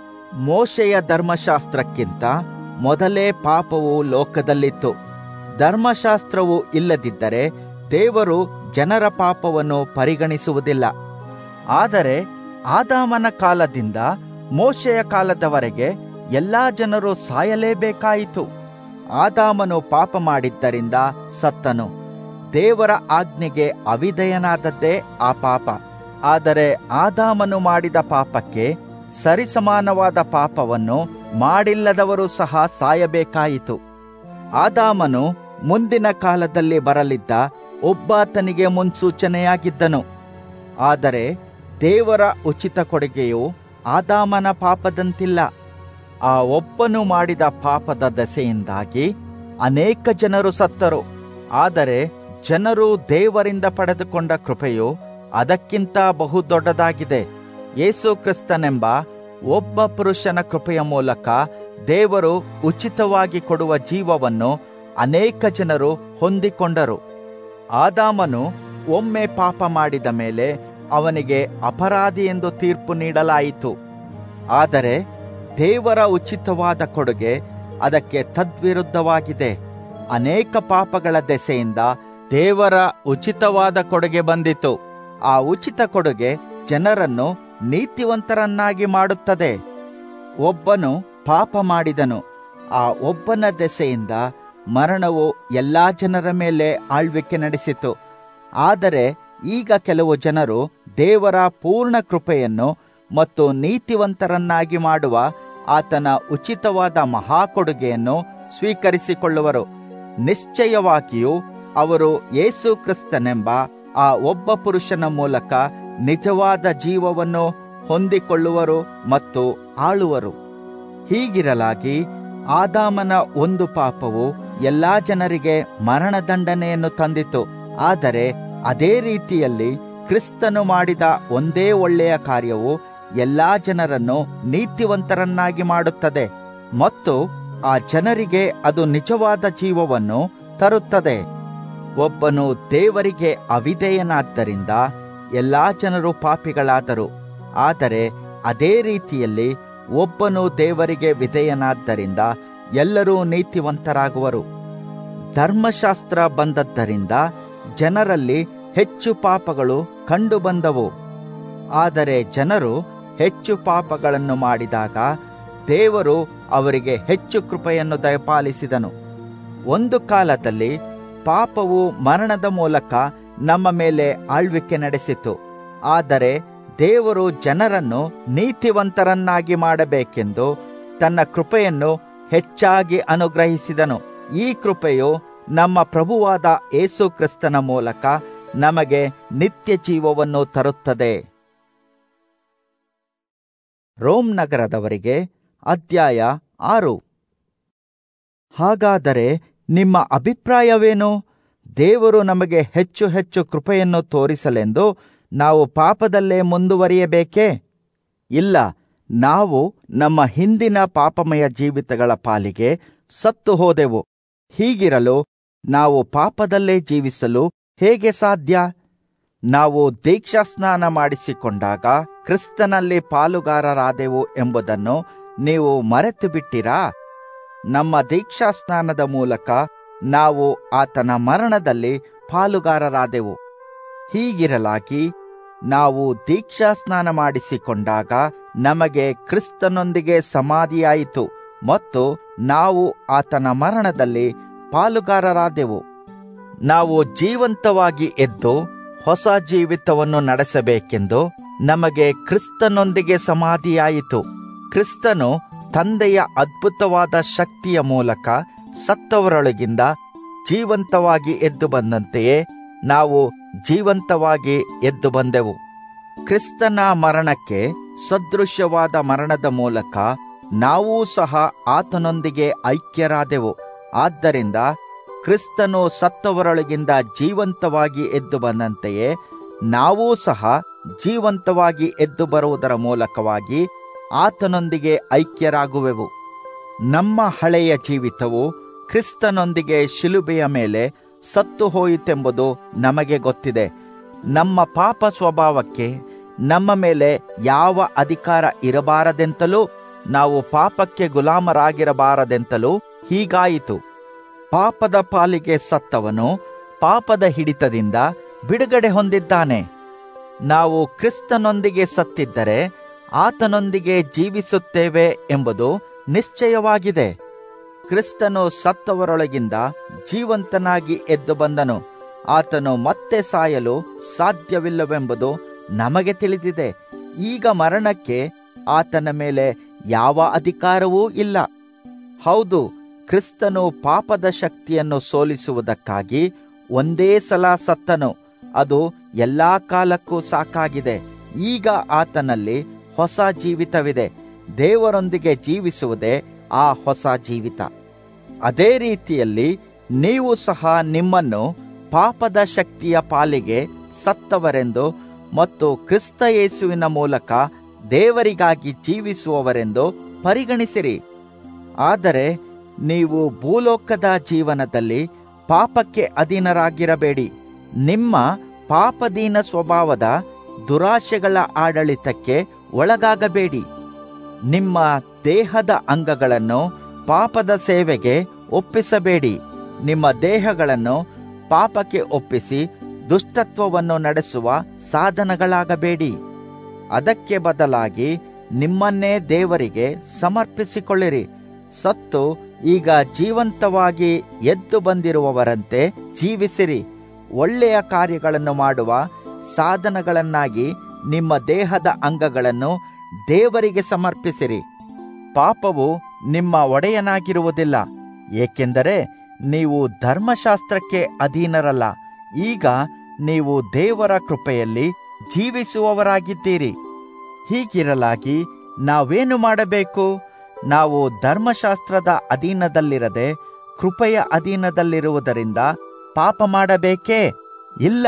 ಮೋಶೆಯ ಧರ್ಮಶಾಸ್ತ್ರಕ್ಕಿಂತ ಮೊದಲೇ ಪಾಪವು ಲೋಕದಲ್ಲಿತ್ತು ಧರ್ಮಶಾಸ್ತ್ರವು ಇಲ್ಲದಿದ್ದರೆ ದೇವರು ಜನರ ಪಾಪವನ್ನು ಪರಿಗಣಿಸುವುದಿಲ್ಲ ಆದರೆ ಆದಾಮನ ಕಾಲದಿಂದ ಮೋಶೆಯ ಕಾಲದವರೆಗೆ ಎಲ್ಲಾ ಜನರು ಸಾಯಲೇಬೇಕಾಯಿತು ಆದಾಮನು ಪಾಪ ಮಾಡಿದ್ದರಿಂದ ಸತ್ತನು ದೇವರ ಆಜ್ಞೆಗೆ ಅವಿಧೇಯನಾದದ್ದೇ ಆ ಪಾಪ ಆದರೆ ಆದಾಮನು ಮಾಡಿದ ಪಾಪಕ್ಕೆ ಸರಿಸಮಾನವಾದ ಪಾಪವನ್ನು ಮಾಡಿಲ್ಲದವರು ಸಹ ಸಾಯಬೇಕಾಯಿತು ಆದಾಮನು ಮುಂದಿನ ಕಾಲದಲ್ಲಿ ಬರಲಿದ್ದ ಒಬ್ಬಾತನಿಗೆ ಮುನ್ಸೂಚನೆಯಾಗಿದ್ದನು ಆದರೆ ದೇವರ ಉಚಿತ ಕೊಡುಗೆಯು ಆದಾಮನ ಪಾಪದಂತಿಲ್ಲ ಆ ಒಬ್ಬನು ಮಾಡಿದ ಪಾಪದ ದೆಸೆಯಿಂದಾಗಿ ಅನೇಕ ಜನರು ಸತ್ತರು ಆದರೆ ಜನರು ದೇವರಿಂದ ಪಡೆದುಕೊಂಡ ಕೃಪೆಯು ಅದಕ್ಕಿಂತ ಬಹು ದೊಡ್ಡದಾಗಿದೆ ಯೇಸು ಕ್ರಿಸ್ತನೆಂಬ ಒಬ್ಬ ಪುರುಷನ ಕೃಪೆಯ ಮೂಲಕ ದೇವರು ಉಚಿತವಾಗಿ ಕೊಡುವ ಜೀವವನ್ನು ಅನೇಕ ಜನರು ಹೊಂದಿಕೊಂಡರು ಆದಾಮನು ಒಮ್ಮೆ ಪಾಪ ಮಾಡಿದ ಮೇಲೆ ಅವನಿಗೆ ಅಪರಾಧಿ ಎಂದು ತೀರ್ಪು ನೀಡಲಾಯಿತು ಆದರೆ ದೇವರ ಉಚಿತವಾದ ಕೊಡುಗೆ ಅದಕ್ಕೆ ತದ್ವಿರುದ್ಧವಾಗಿದೆ ಅನೇಕ ಪಾಪಗಳ ದೆಸೆಯಿಂದ ದೇವರ ಉಚಿತವಾದ ಕೊಡುಗೆ ಬಂದಿತು ಆ ಉಚಿತ ಕೊಡುಗೆ ಜನರನ್ನು ನೀತಿವಂತರನ್ನಾಗಿ ಮಾಡುತ್ತದೆ ಒಬ್ಬನು ಪಾಪ ಮಾಡಿದನು ಆ ಒಬ್ಬನ ದೆಸೆಯಿಂದ ಮರಣವು ಎಲ್ಲಾ ಜನರ ಮೇಲೆ ಆಳ್ವಿಕೆ ನಡೆಸಿತು ಆದರೆ ಈಗ ಕೆಲವು ಜನರು ದೇವರ ಪೂರ್ಣ ಕೃಪೆಯನ್ನು ಮತ್ತು ನೀತಿವಂತರನ್ನಾಗಿ ಮಾಡುವ ಆತನ ಉಚಿತವಾದ ಮಹಾಕೊಡುಗೆಯನ್ನು ಸ್ವೀಕರಿಸಿಕೊಳ್ಳುವರು ನಿಶ್ಚಯವಾಗಿಯೂ ಅವರು ಯೇಸು ಕ್ರಿಸ್ತನೆಂಬ ಆ ಒಬ್ಬ ಪುರುಷನ ಮೂಲಕ ನಿಜವಾದ ಜೀವವನ್ನು ಹೊಂದಿಕೊಳ್ಳುವರು ಮತ್ತು ಆಳುವರು ಹೀಗಿರಲಾಗಿ ಆದಾಮನ ಒಂದು ಪಾಪವು ಎಲ್ಲಾ ಜನರಿಗೆ ಮರಣದಂಡನೆಯನ್ನು ತಂದಿತು ಆದರೆ ಅದೇ ರೀತಿಯಲ್ಲಿ ಕ್ರಿಸ್ತನು ಮಾಡಿದ ಒಂದೇ ಒಳ್ಳೆಯ ಕಾರ್ಯವು ಎಲ್ಲಾ ಜನರನ್ನು ನೀತಿವಂತರನ್ನಾಗಿ ಮಾಡುತ್ತದೆ ಮತ್ತು ಆ ಜನರಿಗೆ ಅದು ನಿಜವಾದ ಜೀವವನ್ನು ತರುತ್ತದೆ ಒಬ್ಬನು ದೇವರಿಗೆ ಅವಿಧೇಯನಾದ್ದರಿಂದ ಎಲ್ಲಾ ಜನರು ಪಾಪಿಗಳಾದರು ಆದರೆ ಅದೇ ರೀತಿಯಲ್ಲಿ ಒಬ್ಬನು ದೇವರಿಗೆ ವಿಧೇಯನಾದ್ದರಿಂದ ಎಲ್ಲರೂ ನೀತಿವಂತರಾಗುವರು ಧರ್ಮಶಾಸ್ತ್ರ ಬಂದದ್ದರಿಂದ ಜನರಲ್ಲಿ ಹೆಚ್ಚು ಪಾಪಗಳು ಕಂಡುಬಂದವು ಆದರೆ ಜನರು ಹೆಚ್ಚು ಪಾಪಗಳನ್ನು ಮಾಡಿದಾಗ ದೇವರು ಅವರಿಗೆ ಹೆಚ್ಚು ಕೃಪೆಯನ್ನು ದಯಪಾಲಿಸಿದನು ಒಂದು ಕಾಲದಲ್ಲಿ ಪಾಪವು ಮರಣದ ಮೂಲಕ ನಮ್ಮ ಮೇಲೆ ಆಳ್ವಿಕೆ ನಡೆಸಿತು ಆದರೆ ದೇವರು ಜನರನ್ನು ನೀತಿವಂತರನ್ನಾಗಿ ಮಾಡಬೇಕೆಂದು ತನ್ನ ಕೃಪೆಯನ್ನು ಹೆಚ್ಚಾಗಿ ಅನುಗ್ರಹಿಸಿದನು ಈ ಕೃಪೆಯು ನಮ್ಮ ಪ್ರಭುವಾದ ಏಸು ಕ್ರಿಸ್ತನ ಮೂಲಕ ನಮಗೆ ನಿತ್ಯ ಜೀವವನ್ನು ತರುತ್ತದೆ ರೋಮ್ ನಗರದವರಿಗೆ ಅಧ್ಯಾಯ ಆರು ಹಾಗಾದರೆ ನಿಮ್ಮ ಅಭಿಪ್ರಾಯವೇನು ದೇವರು ನಮಗೆ ಹೆಚ್ಚು ಹೆಚ್ಚು ಕೃಪೆಯನ್ನು ತೋರಿಸಲೆಂದು ನಾವು ಪಾಪದಲ್ಲೇ ಮುಂದುವರಿಯಬೇಕೇ ಇಲ್ಲ ನಾವು ನಮ್ಮ ಹಿಂದಿನ ಪಾಪಮಯ ಜೀವಿತಗಳ ಪಾಲಿಗೆ ಸತ್ತು ಹೋದೆವು ಹೀಗಿರಲು ನಾವು ಪಾಪದಲ್ಲೇ ಜೀವಿಸಲು ಹೇಗೆ ಸಾಧ್ಯ ನಾವು ದೀಕ್ಷಾಸ್ನಾನ ಮಾಡಿಸಿಕೊಂಡಾಗ ಕ್ರಿಸ್ತನಲ್ಲಿ ಪಾಲುಗಾರರಾದೆವು ಎಂಬುದನ್ನು ನೀವು ಮರೆತು ಬಿಟ್ಟಿರಾ ನಮ್ಮ ದೀಕ್ಷಾಸ್ನಾನದ ಮೂಲಕ ನಾವು ಆತನ ಮರಣದಲ್ಲಿ ಪಾಲುಗಾರರಾದೆವು ಹೀಗಿರಲಾಗಿ ನಾವು ದೀಕ್ಷಾಸ್ನಾನ ಮಾಡಿಸಿಕೊಂಡಾಗ ನಮಗೆ ಕ್ರಿಸ್ತನೊಂದಿಗೆ ಸಮಾಧಿಯಾಯಿತು ಮತ್ತು ನಾವು ಆತನ ಮರಣದಲ್ಲಿ ಪಾಲುಗಾರರಾದೆವು ನಾವು ಜೀವಂತವಾಗಿ ಎದ್ದು ಹೊಸ ಜೀವಿತವನ್ನು ನಡೆಸಬೇಕೆಂದು ನಮಗೆ ಕ್ರಿಸ್ತನೊಂದಿಗೆ ಸಮಾಧಿಯಾಯಿತು ಕ್ರಿಸ್ತನು ತಂದೆಯ ಅದ್ಭುತವಾದ ಶಕ್ತಿಯ ಮೂಲಕ ಸತ್ತವರೊಳಗಿಂದ ಜೀವಂತವಾಗಿ ಎದ್ದು ಬಂದಂತೆಯೇ ನಾವು ಜೀವಂತವಾಗಿ ಎದ್ದು ಬಂದೆವು ಕ್ರಿಸ್ತನ ಮರಣಕ್ಕೆ ಸದೃಶ್ಯವಾದ ಮರಣದ ಮೂಲಕ ನಾವೂ ಸಹ ಆತನೊಂದಿಗೆ ಐಕ್ಯರಾದೆವು ಆದ್ದರಿಂದ ಕ್ರಿಸ್ತನು ಸತ್ತವರೊಳಗಿಂದ ಜೀವಂತವಾಗಿ ಎದ್ದು ಬಂದಂತೆಯೇ ನಾವೂ ಸಹ ಜೀವಂತವಾಗಿ ಎದ್ದು ಬರುವುದರ ಮೂಲಕವಾಗಿ ಆತನೊಂದಿಗೆ ಐಕ್ಯರಾಗುವೆವು ನಮ್ಮ ಹಳೆಯ ಜೀವಿತವು ಕ್ರಿಸ್ತನೊಂದಿಗೆ ಶಿಲುಬೆಯ ಮೇಲೆ ಸತ್ತು ಹೋಯಿತೆಂಬುದು ನಮಗೆ ಗೊತ್ತಿದೆ ನಮ್ಮ ಪಾಪ ಸ್ವಭಾವಕ್ಕೆ ನಮ್ಮ ಮೇಲೆ ಯಾವ ಅಧಿಕಾರ ಇರಬಾರದೆಂತಲೂ ನಾವು ಪಾಪಕ್ಕೆ ಗುಲಾಮರಾಗಿರಬಾರದೆಂತಲೂ ಹೀಗಾಯಿತು ಪಾಪದ ಪಾಲಿಗೆ ಸತ್ತವನು ಪಾಪದ ಹಿಡಿತದಿಂದ ಬಿಡುಗಡೆ ಹೊಂದಿದ್ದಾನೆ ನಾವು ಕ್ರಿಸ್ತನೊಂದಿಗೆ ಸತ್ತಿದ್ದರೆ ಆತನೊಂದಿಗೆ ಜೀವಿಸುತ್ತೇವೆ ಎಂಬುದು ನಿಶ್ಚಯವಾಗಿದೆ ಕ್ರಿಸ್ತನು ಸತ್ತವರೊಳಗಿಂದ ಜೀವಂತನಾಗಿ ಎದ್ದು ಬಂದನು ಆತನು ಮತ್ತೆ ಸಾಯಲು ಸಾಧ್ಯವಿಲ್ಲವೆಂಬುದು ನಮಗೆ ತಿಳಿದಿದೆ ಈಗ ಮರಣಕ್ಕೆ ಆತನ ಮೇಲೆ ಯಾವ ಅಧಿಕಾರವೂ ಇಲ್ಲ ಹೌದು ಕ್ರಿಸ್ತನು ಪಾಪದ ಶಕ್ತಿಯನ್ನು ಸೋಲಿಸುವುದಕ್ಕಾಗಿ ಒಂದೇ ಸಲ ಸತ್ತನು ಅದು ಎಲ್ಲಾ ಕಾಲಕ್ಕೂ ಸಾಕಾಗಿದೆ ಈಗ ಆತನಲ್ಲಿ ಹೊಸ ಜೀವಿತವಿದೆ ದೇವರೊಂದಿಗೆ ಜೀವಿಸುವುದೇ ಆ ಹೊಸ ಜೀವಿತ ಅದೇ ರೀತಿಯಲ್ಲಿ ನೀವು ಸಹ ನಿಮ್ಮನ್ನು ಪಾಪದ ಶಕ್ತಿಯ ಪಾಲಿಗೆ ಸತ್ತವರೆಂದು ಮತ್ತು ಕ್ರಿಸ್ತ ಯೇಸುವಿನ ಮೂಲಕ ದೇವರಿಗಾಗಿ ಜೀವಿಸುವವರೆಂದು ಪರಿಗಣಿಸಿರಿ ಆದರೆ ನೀವು ಭೂಲೋಕದ ಜೀವನದಲ್ಲಿ ಪಾಪಕ್ಕೆ ಅಧೀನರಾಗಿರಬೇಡಿ ನಿಮ್ಮ ಪಾಪದೀನ ಸ್ವಭಾವದ ದುರಾಶೆಗಳ ಆಡಳಿತಕ್ಕೆ ಒಳಗಾಗಬೇಡಿ ನಿಮ್ಮ ದೇಹದ ಅಂಗಗಳನ್ನು ಪಾಪದ ಸೇವೆಗೆ ಒಪ್ಪಿಸಬೇಡಿ ನಿಮ್ಮ ದೇಹಗಳನ್ನು ಪಾಪಕ್ಕೆ ಒಪ್ಪಿಸಿ ದುಷ್ಟತ್ವವನ್ನು ನಡೆಸುವ ಸಾಧನಗಳಾಗಬೇಡಿ ಅದಕ್ಕೆ ಬದಲಾಗಿ ನಿಮ್ಮನ್ನೇ ದೇವರಿಗೆ ಸಮರ್ಪಿಸಿಕೊಳ್ಳಿರಿ ಸತ್ತು ಈಗ ಜೀವಂತವಾಗಿ ಎದ್ದು ಬಂದಿರುವವರಂತೆ ಜೀವಿಸಿರಿ ಒಳ್ಳೆಯ ಕಾರ್ಯಗಳನ್ನು ಮಾಡುವ ಸಾಧನಗಳನ್ನಾಗಿ ನಿಮ್ಮ ದೇಹದ ಅಂಗಗಳನ್ನು ದೇವರಿಗೆ ಸಮರ್ಪಿಸಿರಿ ಪಾಪವು ನಿಮ್ಮ ಒಡೆಯನಾಗಿರುವುದಿಲ್ಲ ಏಕೆಂದರೆ ನೀವು ಧರ್ಮಶಾಸ್ತ್ರಕ್ಕೆ ಅಧೀನರಲ್ಲ ಈಗ ನೀವು ದೇವರ ಕೃಪೆಯಲ್ಲಿ ಜೀವಿಸುವವರಾಗಿದ್ದೀರಿ ಹೀಗಿರಲಾಗಿ ನಾವೇನು ಮಾಡಬೇಕು ನಾವು ಧರ್ಮಶಾಸ್ತ್ರದ ಅಧೀನದಲ್ಲಿರದೆ ಕೃಪೆಯ ಅಧೀನದಲ್ಲಿರುವುದರಿಂದ ಪಾಪ ಮಾಡಬೇಕೇ ಇಲ್ಲ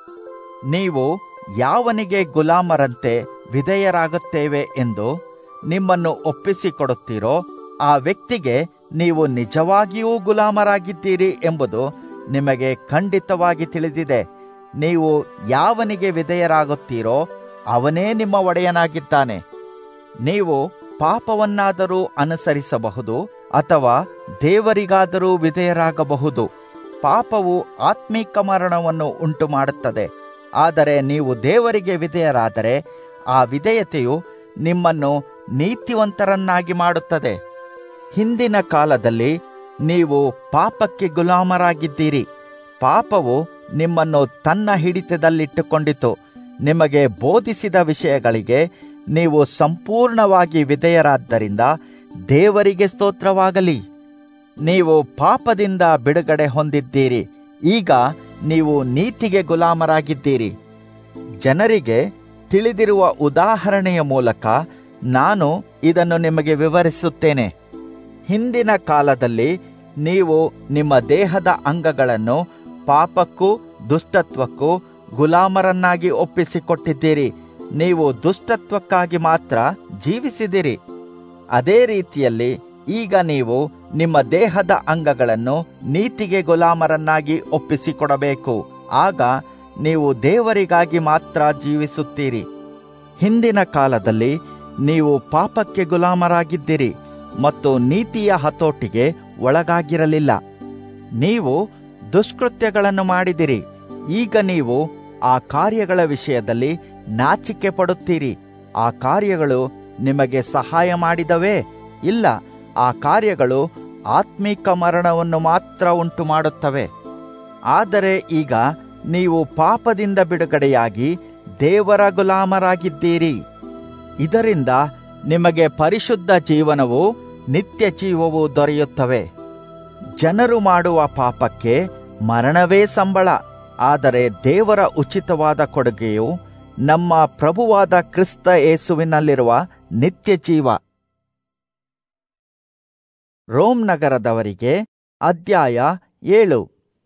ನೀವು ಯಾವನಿಗೆ ಗುಲಾಮರಂತೆ ವಿಧೇಯರಾಗುತ್ತೇವೆ ಎಂದು ನಿಮ್ಮನ್ನು ಒಪ್ಪಿಸಿಕೊಡುತ್ತೀರೋ ಆ ವ್ಯಕ್ತಿಗೆ ನೀವು ನಿಜವಾಗಿಯೂ ಗುಲಾಮರಾಗಿದ್ದೀರಿ ಎಂಬುದು ನಿಮಗೆ ಖಂಡಿತವಾಗಿ ತಿಳಿದಿದೆ ನೀವು ಯಾವನಿಗೆ ವಿಧೇಯರಾಗುತ್ತೀರೋ ಅವನೇ ನಿಮ್ಮ ಒಡೆಯನಾಗಿದ್ದಾನೆ ನೀವು ಪಾಪವನ್ನಾದರೂ ಅನುಸರಿಸಬಹುದು ಅಥವಾ ದೇವರಿಗಾದರೂ ವಿಧೇಯರಾಗಬಹುದು ಪಾಪವು ಆತ್ಮೀಕ ಮರಣವನ್ನು ಉಂಟು ಮಾಡುತ್ತದೆ ಆದರೆ ನೀವು ದೇವರಿಗೆ ವಿಧೇಯರಾದರೆ ಆ ವಿಧೇಯತೆಯು ನಿಮ್ಮನ್ನು ನೀತಿವಂತರನ್ನಾಗಿ ಮಾಡುತ್ತದೆ ಹಿಂದಿನ ಕಾಲದಲ್ಲಿ ನೀವು ಪಾಪಕ್ಕೆ ಗುಲಾಮರಾಗಿದ್ದೀರಿ ಪಾಪವು ನಿಮ್ಮನ್ನು ತನ್ನ ಹಿಡಿತದಲ್ಲಿಟ್ಟುಕೊಂಡಿತು ನಿಮಗೆ ಬೋಧಿಸಿದ ವಿಷಯಗಳಿಗೆ ನೀವು ಸಂಪೂರ್ಣವಾಗಿ ವಿಧೇಯರಾದ್ದರಿಂದ ದೇವರಿಗೆ ಸ್ತೋತ್ರವಾಗಲಿ ನೀವು ಪಾಪದಿಂದ ಬಿಡುಗಡೆ ಹೊಂದಿದ್ದೀರಿ ಈಗ ನೀವು ನೀತಿಗೆ ಗುಲಾಮರಾಗಿದ್ದೀರಿ ಜನರಿಗೆ ತಿಳಿದಿರುವ ಉದಾಹರಣೆಯ ಮೂಲಕ ನಾನು ಇದನ್ನು ನಿಮಗೆ ವಿವರಿಸುತ್ತೇನೆ ಹಿಂದಿನ ಕಾಲದಲ್ಲಿ ನೀವು ನಿಮ್ಮ ದೇಹದ ಅಂಗಗಳನ್ನು ಪಾಪಕ್ಕೂ ದುಷ್ಟತ್ವಕ್ಕೂ ಗುಲಾಮರನ್ನಾಗಿ ಒಪ್ಪಿಸಿಕೊಟ್ಟಿದ್ದೀರಿ ನೀವು ದುಷ್ಟತ್ವಕ್ಕಾಗಿ ಮಾತ್ರ ಜೀವಿಸಿದಿರಿ ಅದೇ ರೀತಿಯಲ್ಲಿ ಈಗ ನೀವು ನಿಮ್ಮ ದೇಹದ ಅಂಗಗಳನ್ನು ನೀತಿಗೆ ಗುಲಾಮರನ್ನಾಗಿ ಒಪ್ಪಿಸಿಕೊಡಬೇಕು ಆಗ ನೀವು ದೇವರಿಗಾಗಿ ಮಾತ್ರ ಜೀವಿಸುತ್ತೀರಿ ಹಿಂದಿನ ಕಾಲದಲ್ಲಿ ನೀವು ಪಾಪಕ್ಕೆ ಗುಲಾಮರಾಗಿದ್ದಿರಿ ಮತ್ತು ನೀತಿಯ ಹತೋಟಿಗೆ ಒಳಗಾಗಿರಲಿಲ್ಲ ನೀವು ದುಷ್ಕೃತ್ಯಗಳನ್ನು ಮಾಡಿದಿರಿ ಈಗ ನೀವು ಆ ಕಾರ್ಯಗಳ ವಿಷಯದಲ್ಲಿ ನಾಚಿಕೆ ಪಡುತ್ತೀರಿ ಆ ಕಾರ್ಯಗಳು ನಿಮಗೆ ಸಹಾಯ ಮಾಡಿದವೇ ಇಲ್ಲ ಆ ಕಾರ್ಯಗಳು ಆತ್ಮೀಕ ಮರಣವನ್ನು ಮಾತ್ರ ಉಂಟು ಮಾಡುತ್ತವೆ ಆದರೆ ಈಗ ನೀವು ಪಾಪದಿಂದ ಬಿಡುಗಡೆಯಾಗಿ ದೇವರ ಗುಲಾಮರಾಗಿದ್ದೀರಿ ಇದರಿಂದ ನಿಮಗೆ ಪರಿಶುದ್ಧ ಜೀವನವು ನಿತ್ಯ ಜೀವವು ದೊರೆಯುತ್ತವೆ ಜನರು ಮಾಡುವ ಪಾಪಕ್ಕೆ ಮರಣವೇ ಸಂಬಳ ಆದರೆ ದೇವರ ಉಚಿತವಾದ ಕೊಡುಗೆಯು ನಮ್ಮ ಪ್ರಭುವಾದ ಕ್ರಿಸ್ತ ಯೇಸುವಿನಲ್ಲಿರುವ ನಿತ್ಯ ಜೀವ ರೋಮ್ ನಗರದವರಿಗೆ ಅಧ್ಯಾಯ ಏಳು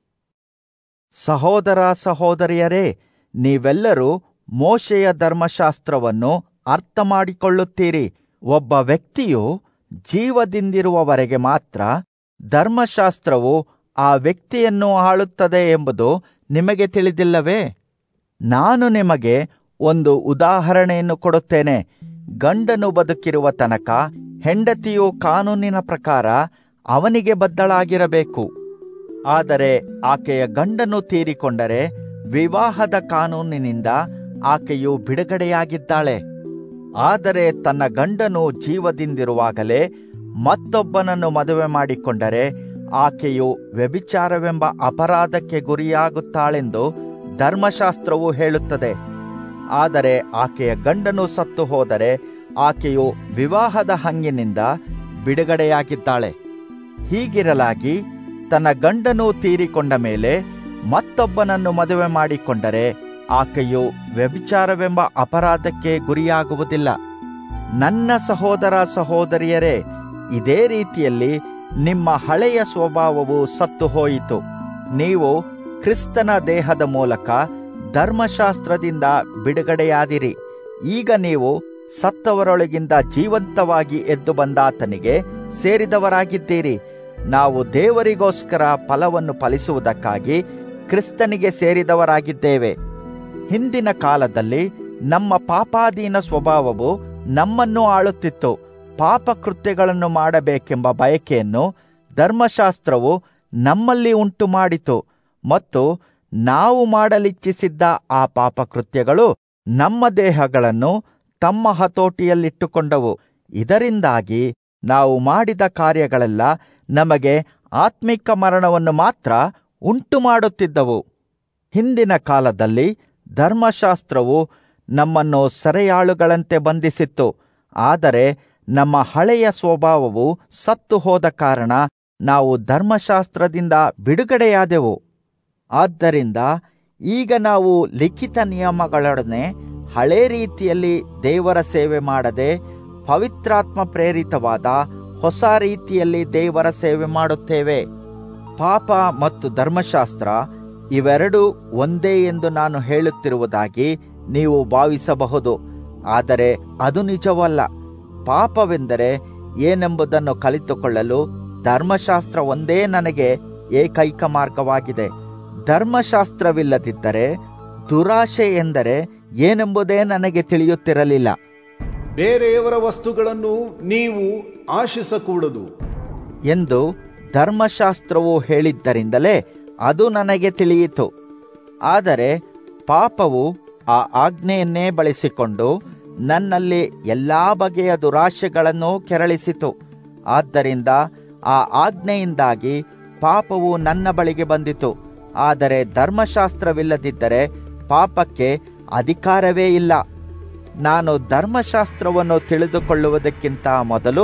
ಸಹೋದರ ಸಹೋದರಿಯರೇ ನೀವೆಲ್ಲರೂ ಮೋಶೆಯ ಧರ್ಮಶಾಸ್ತ್ರವನ್ನು ಅರ್ಥ ಮಾಡಿಕೊಳ್ಳುತ್ತೀರಿ ಒಬ್ಬ ವ್ಯಕ್ತಿಯು ಜೀವದಿಂದಿರುವವರೆಗೆ ಮಾತ್ರ ಧರ್ಮಶಾಸ್ತ್ರವು ಆ ವ್ಯಕ್ತಿಯನ್ನು ಆಳುತ್ತದೆ ಎಂಬುದು ನಿಮಗೆ ತಿಳಿದಿಲ್ಲವೇ ನಾನು ನಿಮಗೆ ಒಂದು ಉದಾಹರಣೆಯನ್ನು ಕೊಡುತ್ತೇನೆ ಗಂಡನು ಬದುಕಿರುವ ತನಕ ಹೆಂಡತಿಯು ಕಾನೂನಿನ ಪ್ರಕಾರ ಅವನಿಗೆ ಬದ್ಧಳಾಗಿರಬೇಕು ಆದರೆ ಆಕೆಯ ಗಂಡನು ತೀರಿಕೊಂಡರೆ ವಿವಾಹದ ಕಾನೂನಿನಿಂದ ಆಕೆಯು ಬಿಡುಗಡೆಯಾಗಿದ್ದಾಳೆ ಆದರೆ ತನ್ನ ಗಂಡನು ಜೀವದಿಂದಿರುವಾಗಲೇ ಮತ್ತೊಬ್ಬನನ್ನು ಮದುವೆ ಮಾಡಿಕೊಂಡರೆ ಆಕೆಯು ವ್ಯಭಿಚಾರವೆಂಬ ಅಪರಾಧಕ್ಕೆ ಗುರಿಯಾಗುತ್ತಾಳೆಂದು ಧರ್ಮಶಾಸ್ತ್ರವು ಹೇಳುತ್ತದೆ ಆದರೆ ಆಕೆಯ ಗಂಡನು ಸತ್ತು ಹೋದರೆ ಆಕೆಯು ವಿವಾಹದ ಹಂಗಿನಿಂದ ಬಿಡುಗಡೆಯಾಗಿದ್ದಾಳೆ ಹೀಗಿರಲಾಗಿ ತನ್ನ ಗಂಡನು ತೀರಿಕೊಂಡ ಮೇಲೆ ಮತ್ತೊಬ್ಬನನ್ನು ಮದುವೆ ಮಾಡಿಕೊಂಡರೆ ಆಕೆಯು ವ್ಯಭಿಚಾರವೆಂಬ ಅಪರಾಧಕ್ಕೆ ಗುರಿಯಾಗುವುದಿಲ್ಲ ನನ್ನ ಸಹೋದರ ಸಹೋದರಿಯರೇ ಇದೇ ರೀತಿಯಲ್ಲಿ ನಿಮ್ಮ ಹಳೆಯ ಸ್ವಭಾವವು ಸತ್ತು ಹೋಯಿತು ನೀವು ಕ್ರಿಸ್ತನ ದೇಹದ ಮೂಲಕ ಧರ್ಮಶಾಸ್ತ್ರದಿಂದ ಬಿಡುಗಡೆಯಾದಿರಿ ಈಗ ನೀವು ಸತ್ತವರೊಳಗಿಂದ ಜೀವಂತವಾಗಿ ಎದ್ದು ಬಂದಾತನಿಗೆ ಸೇರಿದವರಾಗಿದ್ದೀರಿ ನಾವು ದೇವರಿಗೋಸ್ಕರ ಫಲವನ್ನು ಫಲಿಸುವುದಕ್ಕಾಗಿ ಕ್ರಿಸ್ತನಿಗೆ ಸೇರಿದವರಾಗಿದ್ದೇವೆ ಹಿಂದಿನ ಕಾಲದಲ್ಲಿ ನಮ್ಮ ಪಾಪಾಧೀನ ಸ್ವಭಾವವು ನಮ್ಮನ್ನು ಆಳುತ್ತಿತ್ತು ಪಾಪ ಕೃತ್ಯಗಳನ್ನು ಮಾಡಬೇಕೆಂಬ ಬಯಕೆಯನ್ನು ಧರ್ಮಶಾಸ್ತ್ರವು ನಮ್ಮಲ್ಲಿ ಉಂಟು ಮಾಡಿತು ಮತ್ತು ನಾವು ಮಾಡಲಿಚ್ಛಿಸಿದ್ದ ಆ ಪಾಪ ಕೃತ್ಯಗಳು ನಮ್ಮ ದೇಹಗಳನ್ನು ತಮ್ಮ ಹತೋಟಿಯಲ್ಲಿಟ್ಟುಕೊಂಡವು ಇದರಿಂದಾಗಿ ನಾವು ಮಾಡಿದ ಕಾರ್ಯಗಳೆಲ್ಲ ನಮಗೆ ಆತ್ಮಿಕ ಮರಣವನ್ನು ಮಾತ್ರ ಉಂಟು ಮಾಡುತ್ತಿದ್ದವು ಹಿಂದಿನ ಕಾಲದಲ್ಲಿ ಧರ್ಮಶಾಸ್ತ್ರವು ನಮ್ಮನ್ನು ಸೆರೆಯಾಳುಗಳಂತೆ ಬಂಧಿಸಿತ್ತು ಆದರೆ ನಮ್ಮ ಹಳೆಯ ಸ್ವಭಾವವು ಸತ್ತು ಹೋದ ಕಾರಣ ನಾವು ಧರ್ಮಶಾಸ್ತ್ರದಿಂದ ಬಿಡುಗಡೆಯಾದೆವು ಆದ್ದರಿಂದ ಈಗ ನಾವು ಲಿಖಿತ ನಿಯಮಗಳೊಡನೆ ಹಳೆ ರೀತಿಯಲ್ಲಿ ದೇವರ ಸೇವೆ ಮಾಡದೆ ಪವಿತ್ರಾತ್ಮ ಪ್ರೇರಿತವಾದ ಹೊಸ ರೀತಿಯಲ್ಲಿ ದೇವರ ಸೇವೆ ಮಾಡುತ್ತೇವೆ ಪಾಪ ಮತ್ತು ಧರ್ಮಶಾಸ್ತ್ರ ಇವೆರಡೂ ಒಂದೇ ಎಂದು ನಾನು ಹೇಳುತ್ತಿರುವುದಾಗಿ ನೀವು ಭಾವಿಸಬಹುದು ಆದರೆ ಅದು ನಿಜವಲ್ಲ ಪಾಪವೆಂದರೆ ಏನೆಂಬುದನ್ನು ಕಲಿತುಕೊಳ್ಳಲು ಧರ್ಮಶಾಸ್ತ್ರ ಒಂದೇ ನನಗೆ ಏಕೈಕ ಮಾರ್ಗವಾಗಿದೆ ಧರ್ಮಶಾಸ್ತ್ರವಿಲ್ಲದಿದ್ದರೆ ದುರಾಶೆ ಎಂದರೆ ಏನೆಂಬುದೇ ನನಗೆ ತಿಳಿಯುತ್ತಿರಲಿಲ್ಲ ಬೇರೆಯವರ ವಸ್ತುಗಳನ್ನು ನೀವು ಆಶಿಸಕೂಡದು ಎಂದು ಧರ್ಮಶಾಸ್ತ್ರವು ಹೇಳಿದ್ದರಿಂದಲೇ ಅದು ನನಗೆ ತಿಳಿಯಿತು ಆದರೆ ಪಾಪವು ಆ ಆಜ್ಞೆಯನ್ನೇ ಬಳಸಿಕೊಂಡು ನನ್ನಲ್ಲಿ ಎಲ್ಲಾ ಬಗೆಯ ದುರಾಶೆಗಳನ್ನು ಕೆರಳಿಸಿತು ಆದ್ದರಿಂದ ಆ ಆಜ್ಞೆಯಿಂದಾಗಿ ಪಾಪವು ನನ್ನ ಬಳಿಗೆ ಬಂದಿತು ಆದರೆ ಧರ್ಮಶಾಸ್ತ್ರವಿಲ್ಲದಿದ್ದರೆ ಪಾಪಕ್ಕೆ ಅಧಿಕಾರವೇ ಇಲ್ಲ ನಾನು ಧರ್ಮಶಾಸ್ತ್ರವನ್ನು ತಿಳಿದುಕೊಳ್ಳುವುದಕ್ಕಿಂತ ಮೊದಲು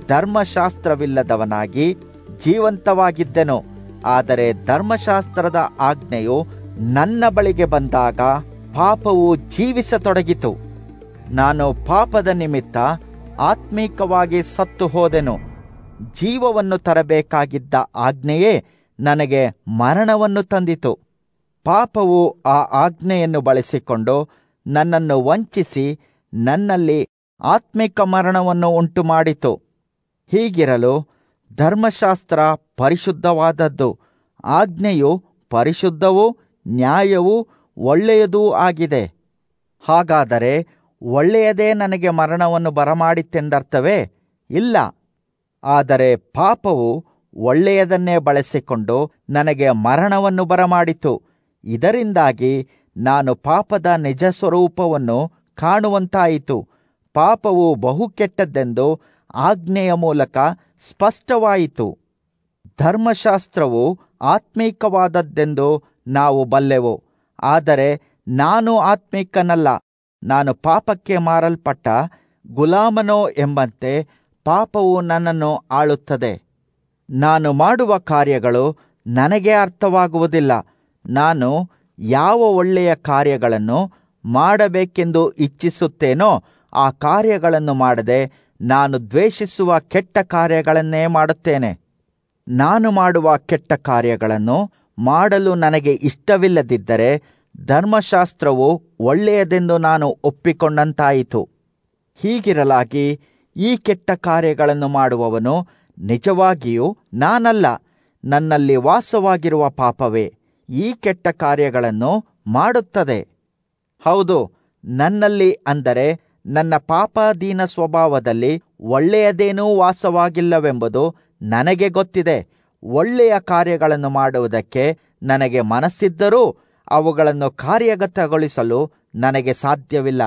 ಧರ್ಮಶಾಸ್ತ್ರವಿಲ್ಲದವನಾಗಿ ಜೀವಂತವಾಗಿದ್ದೆನು ಆದರೆ ಧರ್ಮಶಾಸ್ತ್ರದ ಆಜ್ಞೆಯು ನನ್ನ ಬಳಿಗೆ ಬಂದಾಗ ಪಾಪವು ಜೀವಿಸತೊಡಗಿತು ನಾನು ಪಾಪದ ನಿಮಿತ್ತ ಆತ್ಮೀಕವಾಗಿ ಸತ್ತು ಹೋದೆನು ಜೀವವನ್ನು ತರಬೇಕಾಗಿದ್ದ ಆಜ್ಞೆಯೇ ನನಗೆ ಮರಣವನ್ನು ತಂದಿತು ಪಾಪವು ಆ ಆಜ್ಞೆಯನ್ನು ಬಳಸಿಕೊಂಡು ನನ್ನನ್ನು ವಂಚಿಸಿ ನನ್ನಲ್ಲಿ ಆತ್ಮಿಕ ಮರಣವನ್ನು ಉಂಟು ಮಾಡಿತು ಹೀಗಿರಲು ಧರ್ಮಶಾಸ್ತ್ರ ಪರಿಶುದ್ಧವಾದದ್ದು ಆಜ್ಞೆಯು ಪರಿಶುದ್ಧವೂ ನ್ಯಾಯವೂ ಒಳ್ಳೆಯದೂ ಆಗಿದೆ ಹಾಗಾದರೆ ಒಳ್ಳೆಯದೇ ನನಗೆ ಮರಣವನ್ನು ಬರಮಾಡಿತೆಂದರ್ಥವೇ ಇಲ್ಲ ಆದರೆ ಪಾಪವು ಒಳ್ಳೆಯದನ್ನೇ ಬಳಸಿಕೊಂಡು ನನಗೆ ಮರಣವನ್ನು ಬರಮಾಡಿತು ಇದರಿಂದಾಗಿ ನಾನು ಪಾಪದ ನಿಜ ಸ್ವರೂಪವನ್ನು ಕಾಣುವಂತಾಯಿತು ಪಾಪವು ಬಹು ಕೆಟ್ಟದ್ದೆಂದು ಆಜ್ಞೆಯ ಮೂಲಕ ಸ್ಪಷ್ಟವಾಯಿತು ಧರ್ಮಶಾಸ್ತ್ರವು ಆತ್ಮೀಕವಾದದ್ದೆಂದು ನಾವು ಬಲ್ಲೆವು ಆದರೆ ನಾನು ಆತ್ಮೀಕನಲ್ಲ ನಾನು ಪಾಪಕ್ಕೆ ಮಾರಲ್ಪಟ್ಟ ಗುಲಾಮನೋ ಎಂಬಂತೆ ಪಾಪವು ನನ್ನನ್ನು ಆಳುತ್ತದೆ ನಾನು ಮಾಡುವ ಕಾರ್ಯಗಳು ನನಗೆ ಅರ್ಥವಾಗುವುದಿಲ್ಲ ನಾನು ಯಾವ ಒಳ್ಳೆಯ ಕಾರ್ಯಗಳನ್ನು ಮಾಡಬೇಕೆಂದು ಇಚ್ಛಿಸುತ್ತೇನೋ ಆ ಕಾರ್ಯಗಳನ್ನು ಮಾಡದೆ ನಾನು ದ್ವೇಷಿಸುವ ಕೆಟ್ಟ ಕಾರ್ಯಗಳನ್ನೇ ಮಾಡುತ್ತೇನೆ ನಾನು ಮಾಡುವ ಕೆಟ್ಟ ಕಾರ್ಯಗಳನ್ನು ಮಾಡಲು ನನಗೆ ಇಷ್ಟವಿಲ್ಲದಿದ್ದರೆ ಧರ್ಮಶಾಸ್ತ್ರವು ಒಳ್ಳೆಯದೆಂದು ನಾನು ಒಪ್ಪಿಕೊಂಡಂತಾಯಿತು ಹೀಗಿರಲಾಗಿ ಈ ಕೆಟ್ಟ ಕಾರ್ಯಗಳನ್ನು ಮಾಡುವವನು ನಿಜವಾಗಿಯೂ ನಾನಲ್ಲ ನನ್ನಲ್ಲಿ ವಾಸವಾಗಿರುವ ಪಾಪವೇ ಈ ಕೆಟ್ಟ ಕಾರ್ಯಗಳನ್ನು ಮಾಡುತ್ತದೆ ಹೌದು ನನ್ನಲ್ಲಿ ಅಂದರೆ ನನ್ನ ಪಾಪಾಧೀನ ಸ್ವಭಾವದಲ್ಲಿ ಒಳ್ಳೆಯದೇನೂ ವಾಸವಾಗಿಲ್ಲವೆಂಬುದು ನನಗೆ ಗೊತ್ತಿದೆ ಒಳ್ಳೆಯ ಕಾರ್ಯಗಳನ್ನು ಮಾಡುವುದಕ್ಕೆ ನನಗೆ ಮನಸ್ಸಿದ್ದರೂ ಅವುಗಳನ್ನು ಕಾರ್ಯಗತಗೊಳಿಸಲು ನನಗೆ ಸಾಧ್ಯವಿಲ್ಲ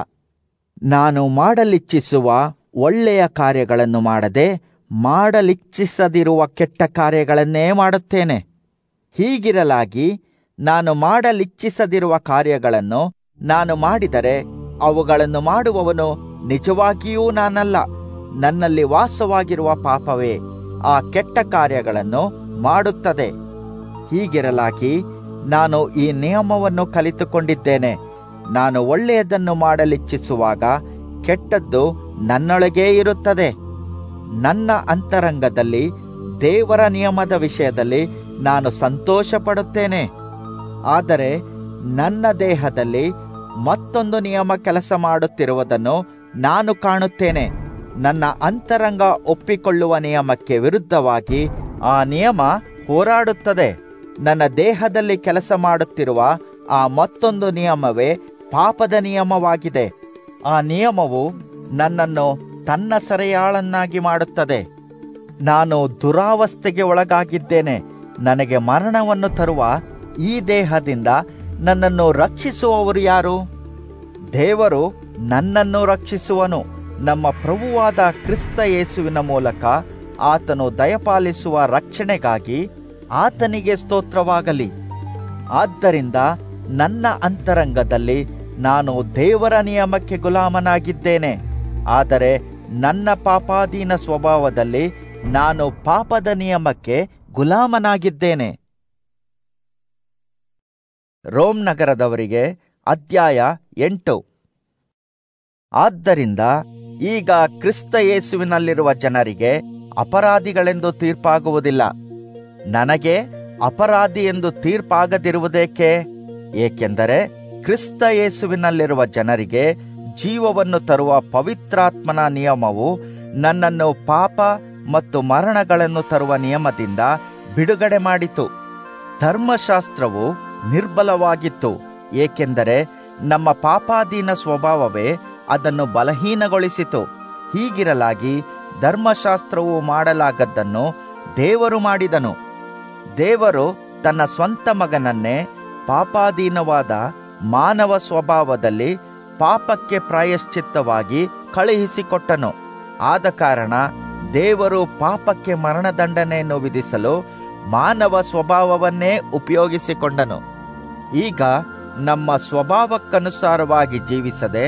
ನಾನು ಮಾಡಲಿಚ್ಛಿಸುವ ಒಳ್ಳೆಯ ಕಾರ್ಯಗಳನ್ನು ಮಾಡದೆ ಮಾಡಲಿಚ್ಛಿಸದಿರುವ ಕೆಟ್ಟ ಕಾರ್ಯಗಳನ್ನೇ ಮಾಡುತ್ತೇನೆ ಹೀಗಿರಲಾಗಿ ನಾನು ಮಾಡಲಿಚ್ಛಿಸದಿರುವ ಕಾರ್ಯಗಳನ್ನು ನಾನು ಮಾಡಿದರೆ ಅವುಗಳನ್ನು ಮಾಡುವವನು ನಿಜವಾಗಿಯೂ ನಾನಲ್ಲ ನನ್ನಲ್ಲಿ ವಾಸವಾಗಿರುವ ಪಾಪವೇ ಆ ಕೆಟ್ಟ ಕಾರ್ಯಗಳನ್ನು ಮಾಡುತ್ತದೆ ಹೀಗಿರಲಾಗಿ ನಾನು ಈ ನಿಯಮವನ್ನು ಕಲಿತುಕೊಂಡಿದ್ದೇನೆ ನಾನು ಒಳ್ಳೆಯದನ್ನು ಮಾಡಲಿಚ್ಛಿಸುವಾಗ ಕೆಟ್ಟದ್ದು ನನ್ನೊಳಗೇ ಇರುತ್ತದೆ ನನ್ನ ಅಂತರಂಗದಲ್ಲಿ ದೇವರ ನಿಯಮದ ವಿಷಯದಲ್ಲಿ ನಾನು ಸಂತೋಷ ಪಡುತ್ತೇನೆ ಆದರೆ ನನ್ನ ದೇಹದಲ್ಲಿ ಮತ್ತೊಂದು ನಿಯಮ ಕೆಲಸ ಮಾಡುತ್ತಿರುವುದನ್ನು ನಾನು ಕಾಣುತ್ತೇನೆ ನನ್ನ ಅಂತರಂಗ ಒಪ್ಪಿಕೊಳ್ಳುವ ನಿಯಮಕ್ಕೆ ವಿರುದ್ಧವಾಗಿ ಆ ನಿಯಮ ಹೋರಾಡುತ್ತದೆ ನನ್ನ ದೇಹದಲ್ಲಿ ಕೆಲಸ ಮಾಡುತ್ತಿರುವ ಆ ಮತ್ತೊಂದು ನಿಯಮವೇ ಪಾಪದ ನಿಯಮವಾಗಿದೆ ಆ ನಿಯಮವು ನನ್ನನ್ನು ತನ್ನ ಸೆರೆಯಾಳನ್ನಾಗಿ ಮಾಡುತ್ತದೆ ನಾನು ದುರಾವಸ್ಥೆಗೆ ಒಳಗಾಗಿದ್ದೇನೆ ನನಗೆ ಮರಣವನ್ನು ತರುವ ಈ ದೇಹದಿಂದ ನನ್ನನ್ನು ರಕ್ಷಿಸುವವರು ಯಾರು ದೇವರು ನನ್ನನ್ನು ರಕ್ಷಿಸುವನು ನಮ್ಮ ಪ್ರಭುವಾದ ಕ್ರಿಸ್ತ ಯೇಸುವಿನ ಮೂಲಕ ಆತನು ದಯಪಾಲಿಸುವ ರಕ್ಷಣೆಗಾಗಿ ಆತನಿಗೆ ಸ್ತೋತ್ರವಾಗಲಿ ಆದ್ದರಿಂದ ನನ್ನ ಅಂತರಂಗದಲ್ಲಿ ನಾನು ದೇವರ ನಿಯಮಕ್ಕೆ ಗುಲಾಮನಾಗಿದ್ದೇನೆ ಆದರೆ ನನ್ನ ಪಾಪಾಧೀನ ಸ್ವಭಾವದಲ್ಲಿ ನಾನು ಪಾಪದ ನಿಯಮಕ್ಕೆ ಗುಲಾಮನಾಗಿದ್ದೇನೆ ರೋಮ್ ನಗರದವರಿಗೆ ಅಧ್ಯಾಯ ಎಂಟು ಆದ್ದರಿಂದ ಈಗ ಕ್ರಿಸ್ತ ಯೇಸುವಿನಲ್ಲಿರುವ ಜನರಿಗೆ ಅಪರಾಧಿಗಳೆಂದು ತೀರ್ಪಾಗುವುದಿಲ್ಲ ನನಗೆ ಅಪರಾಧಿ ಎಂದು ತೀರ್ಪಾಗದಿರುವುದೇಕೆ ಏಕೆಂದರೆ ಕ್ರಿಸ್ತ ಯೇಸುವಿನಲ್ಲಿರುವ ಜನರಿಗೆ ಜೀವವನ್ನು ತರುವ ಪವಿತ್ರಾತ್ಮನ ನಿಯಮವು ನನ್ನನ್ನು ಪಾಪ ಮತ್ತು ಮರಣಗಳನ್ನು ತರುವ ನಿಯಮದಿಂದ ಬಿಡುಗಡೆ ಮಾಡಿತು ಧರ್ಮಶಾಸ್ತ್ರವು ನಿರ್ಬಲವಾಗಿತ್ತು ಏಕೆಂದರೆ ನಮ್ಮ ಪಾಪಾಧೀನ ಸ್ವಭಾವವೇ ಅದನ್ನು ಬಲಹೀನಗೊಳಿಸಿತು ಹೀಗಿರಲಾಗಿ ಧರ್ಮಶಾಸ್ತ್ರವು ಮಾಡಲಾಗದ್ದನ್ನು ದೇವರು ಮಾಡಿದನು ದೇವರು ತನ್ನ ಸ್ವಂತ ಮಗನನ್ನೇ ಪಾಪಾಧೀನವಾದ ಮಾನವ ಸ್ವಭಾವದಲ್ಲಿ ಪಾಪಕ್ಕೆ ಪ್ರಾಯಶ್ಚಿತ್ತವಾಗಿ ಕಳುಹಿಸಿಕೊಟ್ಟನು ಆದ ಕಾರಣ ದೇವರು ಪಾಪಕ್ಕೆ ಮರಣದಂಡನೆಯನ್ನು ವಿಧಿಸಲು ಮಾನವ ಸ್ವಭಾವವನ್ನೇ ಉಪಯೋಗಿಸಿಕೊಂಡನು ಈಗ ನಮ್ಮ ಸ್ವಭಾವಕ್ಕನುಸಾರವಾಗಿ ಜೀವಿಸದೆ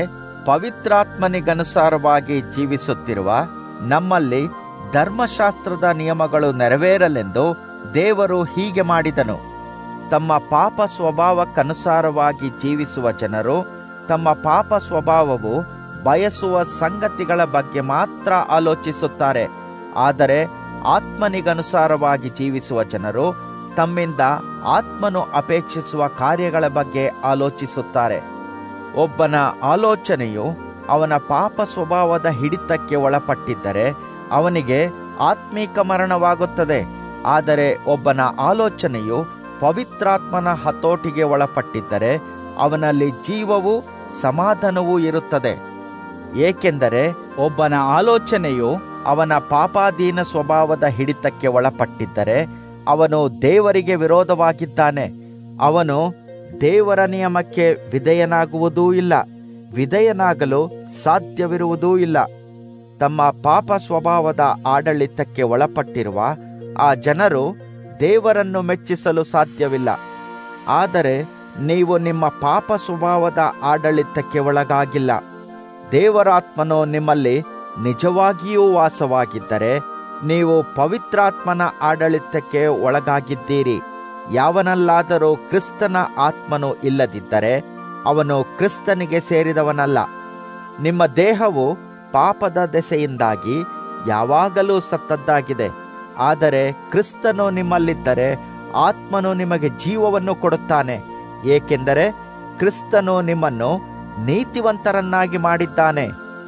ಪವಿತ್ರಾತ್ಮನಿಗನುಸಾರವಾಗಿ ಜೀವಿಸುತ್ತಿರುವ ನಮ್ಮಲ್ಲಿ ಧರ್ಮಶಾಸ್ತ್ರದ ನಿಯಮಗಳು ನೆರವೇರಲೆಂದು ದೇವರು ಹೀಗೆ ಮಾಡಿದನು ತಮ್ಮ ಪಾಪ ಸ್ವಭಾವಕ್ಕನುಸಾರವಾಗಿ ಜೀವಿಸುವ ಜನರು ತಮ್ಮ ಪಾಪ ಸ್ವಭಾವವು ಬಯಸುವ ಸಂಗತಿಗಳ ಬಗ್ಗೆ ಮಾತ್ರ ಆಲೋಚಿಸುತ್ತಾರೆ ಆದರೆ ಆತ್ಮನಿಗನುಸಾರವಾಗಿ ಜೀವಿಸುವ ಜನರು ತಮ್ಮಿಂದ ಆತ್ಮನು ಅಪೇಕ್ಷಿಸುವ ಕಾರ್ಯಗಳ ಬಗ್ಗೆ ಆಲೋಚಿಸುತ್ತಾರೆ ಒಬ್ಬನ ಆಲೋಚನೆಯು ಅವನ ಪಾಪ ಸ್ವಭಾವದ ಹಿಡಿತಕ್ಕೆ ಒಳಪಟ್ಟಿದ್ದರೆ ಅವನಿಗೆ ಆತ್ಮೀಕ ಮರಣವಾಗುತ್ತದೆ ಆದರೆ ಒಬ್ಬನ ಆಲೋಚನೆಯು ಪವಿತ್ರಾತ್ಮನ ಹತೋಟಿಗೆ ಒಳಪಟ್ಟಿದ್ದರೆ ಅವನಲ್ಲಿ ಜೀವವು ಸಮಾಧಾನವೂ ಇರುತ್ತದೆ ಏಕೆಂದರೆ ಒಬ್ಬನ ಆಲೋಚನೆಯು ಅವನ ಪಾಪಾಧೀನ ಸ್ವಭಾವದ ಹಿಡಿತಕ್ಕೆ ಒಳಪಟ್ಟಿದ್ದರೆ ಅವನು ದೇವರಿಗೆ ವಿರೋಧವಾಗಿದ್ದಾನೆ ಅವನು ದೇವರ ನಿಯಮಕ್ಕೆ ವಿಧೇಯನಾಗುವುದೂ ಇಲ್ಲ ವಿಧೇಯನಾಗಲು ಸಾಧ್ಯವಿರುವುದೂ ಇಲ್ಲ ತಮ್ಮ ಪಾಪ ಸ್ವಭಾವದ ಆಡಳಿತಕ್ಕೆ ಒಳಪಟ್ಟಿರುವ ಆ ಜನರು ದೇವರನ್ನು ಮೆಚ್ಚಿಸಲು ಸಾಧ್ಯವಿಲ್ಲ ಆದರೆ ನೀವು ನಿಮ್ಮ ಪಾಪ ಸ್ವಭಾವದ ಆಡಳಿತಕ್ಕೆ ಒಳಗಾಗಿಲ್ಲ ದೇವರಾತ್ಮನು ನಿಮ್ಮಲ್ಲಿ ನಿಜವಾಗಿಯೂ ವಾಸವಾಗಿದ್ದರೆ ನೀವು ಪವಿತ್ರಾತ್ಮನ ಆಡಳಿತಕ್ಕೆ ಒಳಗಾಗಿದ್ದೀರಿ ಯಾವನಲ್ಲಾದರೂ ಕ್ರಿಸ್ತನ ಆತ್ಮನು ಇಲ್ಲದಿದ್ದರೆ ಅವನು ಕ್ರಿಸ್ತನಿಗೆ ಸೇರಿದವನಲ್ಲ ನಿಮ್ಮ ದೇಹವು ಪಾಪದ ದೆಸೆಯಿಂದಾಗಿ ಯಾವಾಗಲೂ ಸತ್ತದ್ದಾಗಿದೆ ಆದರೆ ಕ್ರಿಸ್ತನು ನಿಮ್ಮಲ್ಲಿದ್ದರೆ ಆತ್ಮನು ನಿಮಗೆ ಜೀವವನ್ನು ಕೊಡುತ್ತಾನೆ ಏಕೆಂದರೆ ಕ್ರಿಸ್ತನು ನಿಮ್ಮನ್ನು ನೀತಿವಂತರನ್ನಾಗಿ ಮಾಡಿದ್ದಾನೆ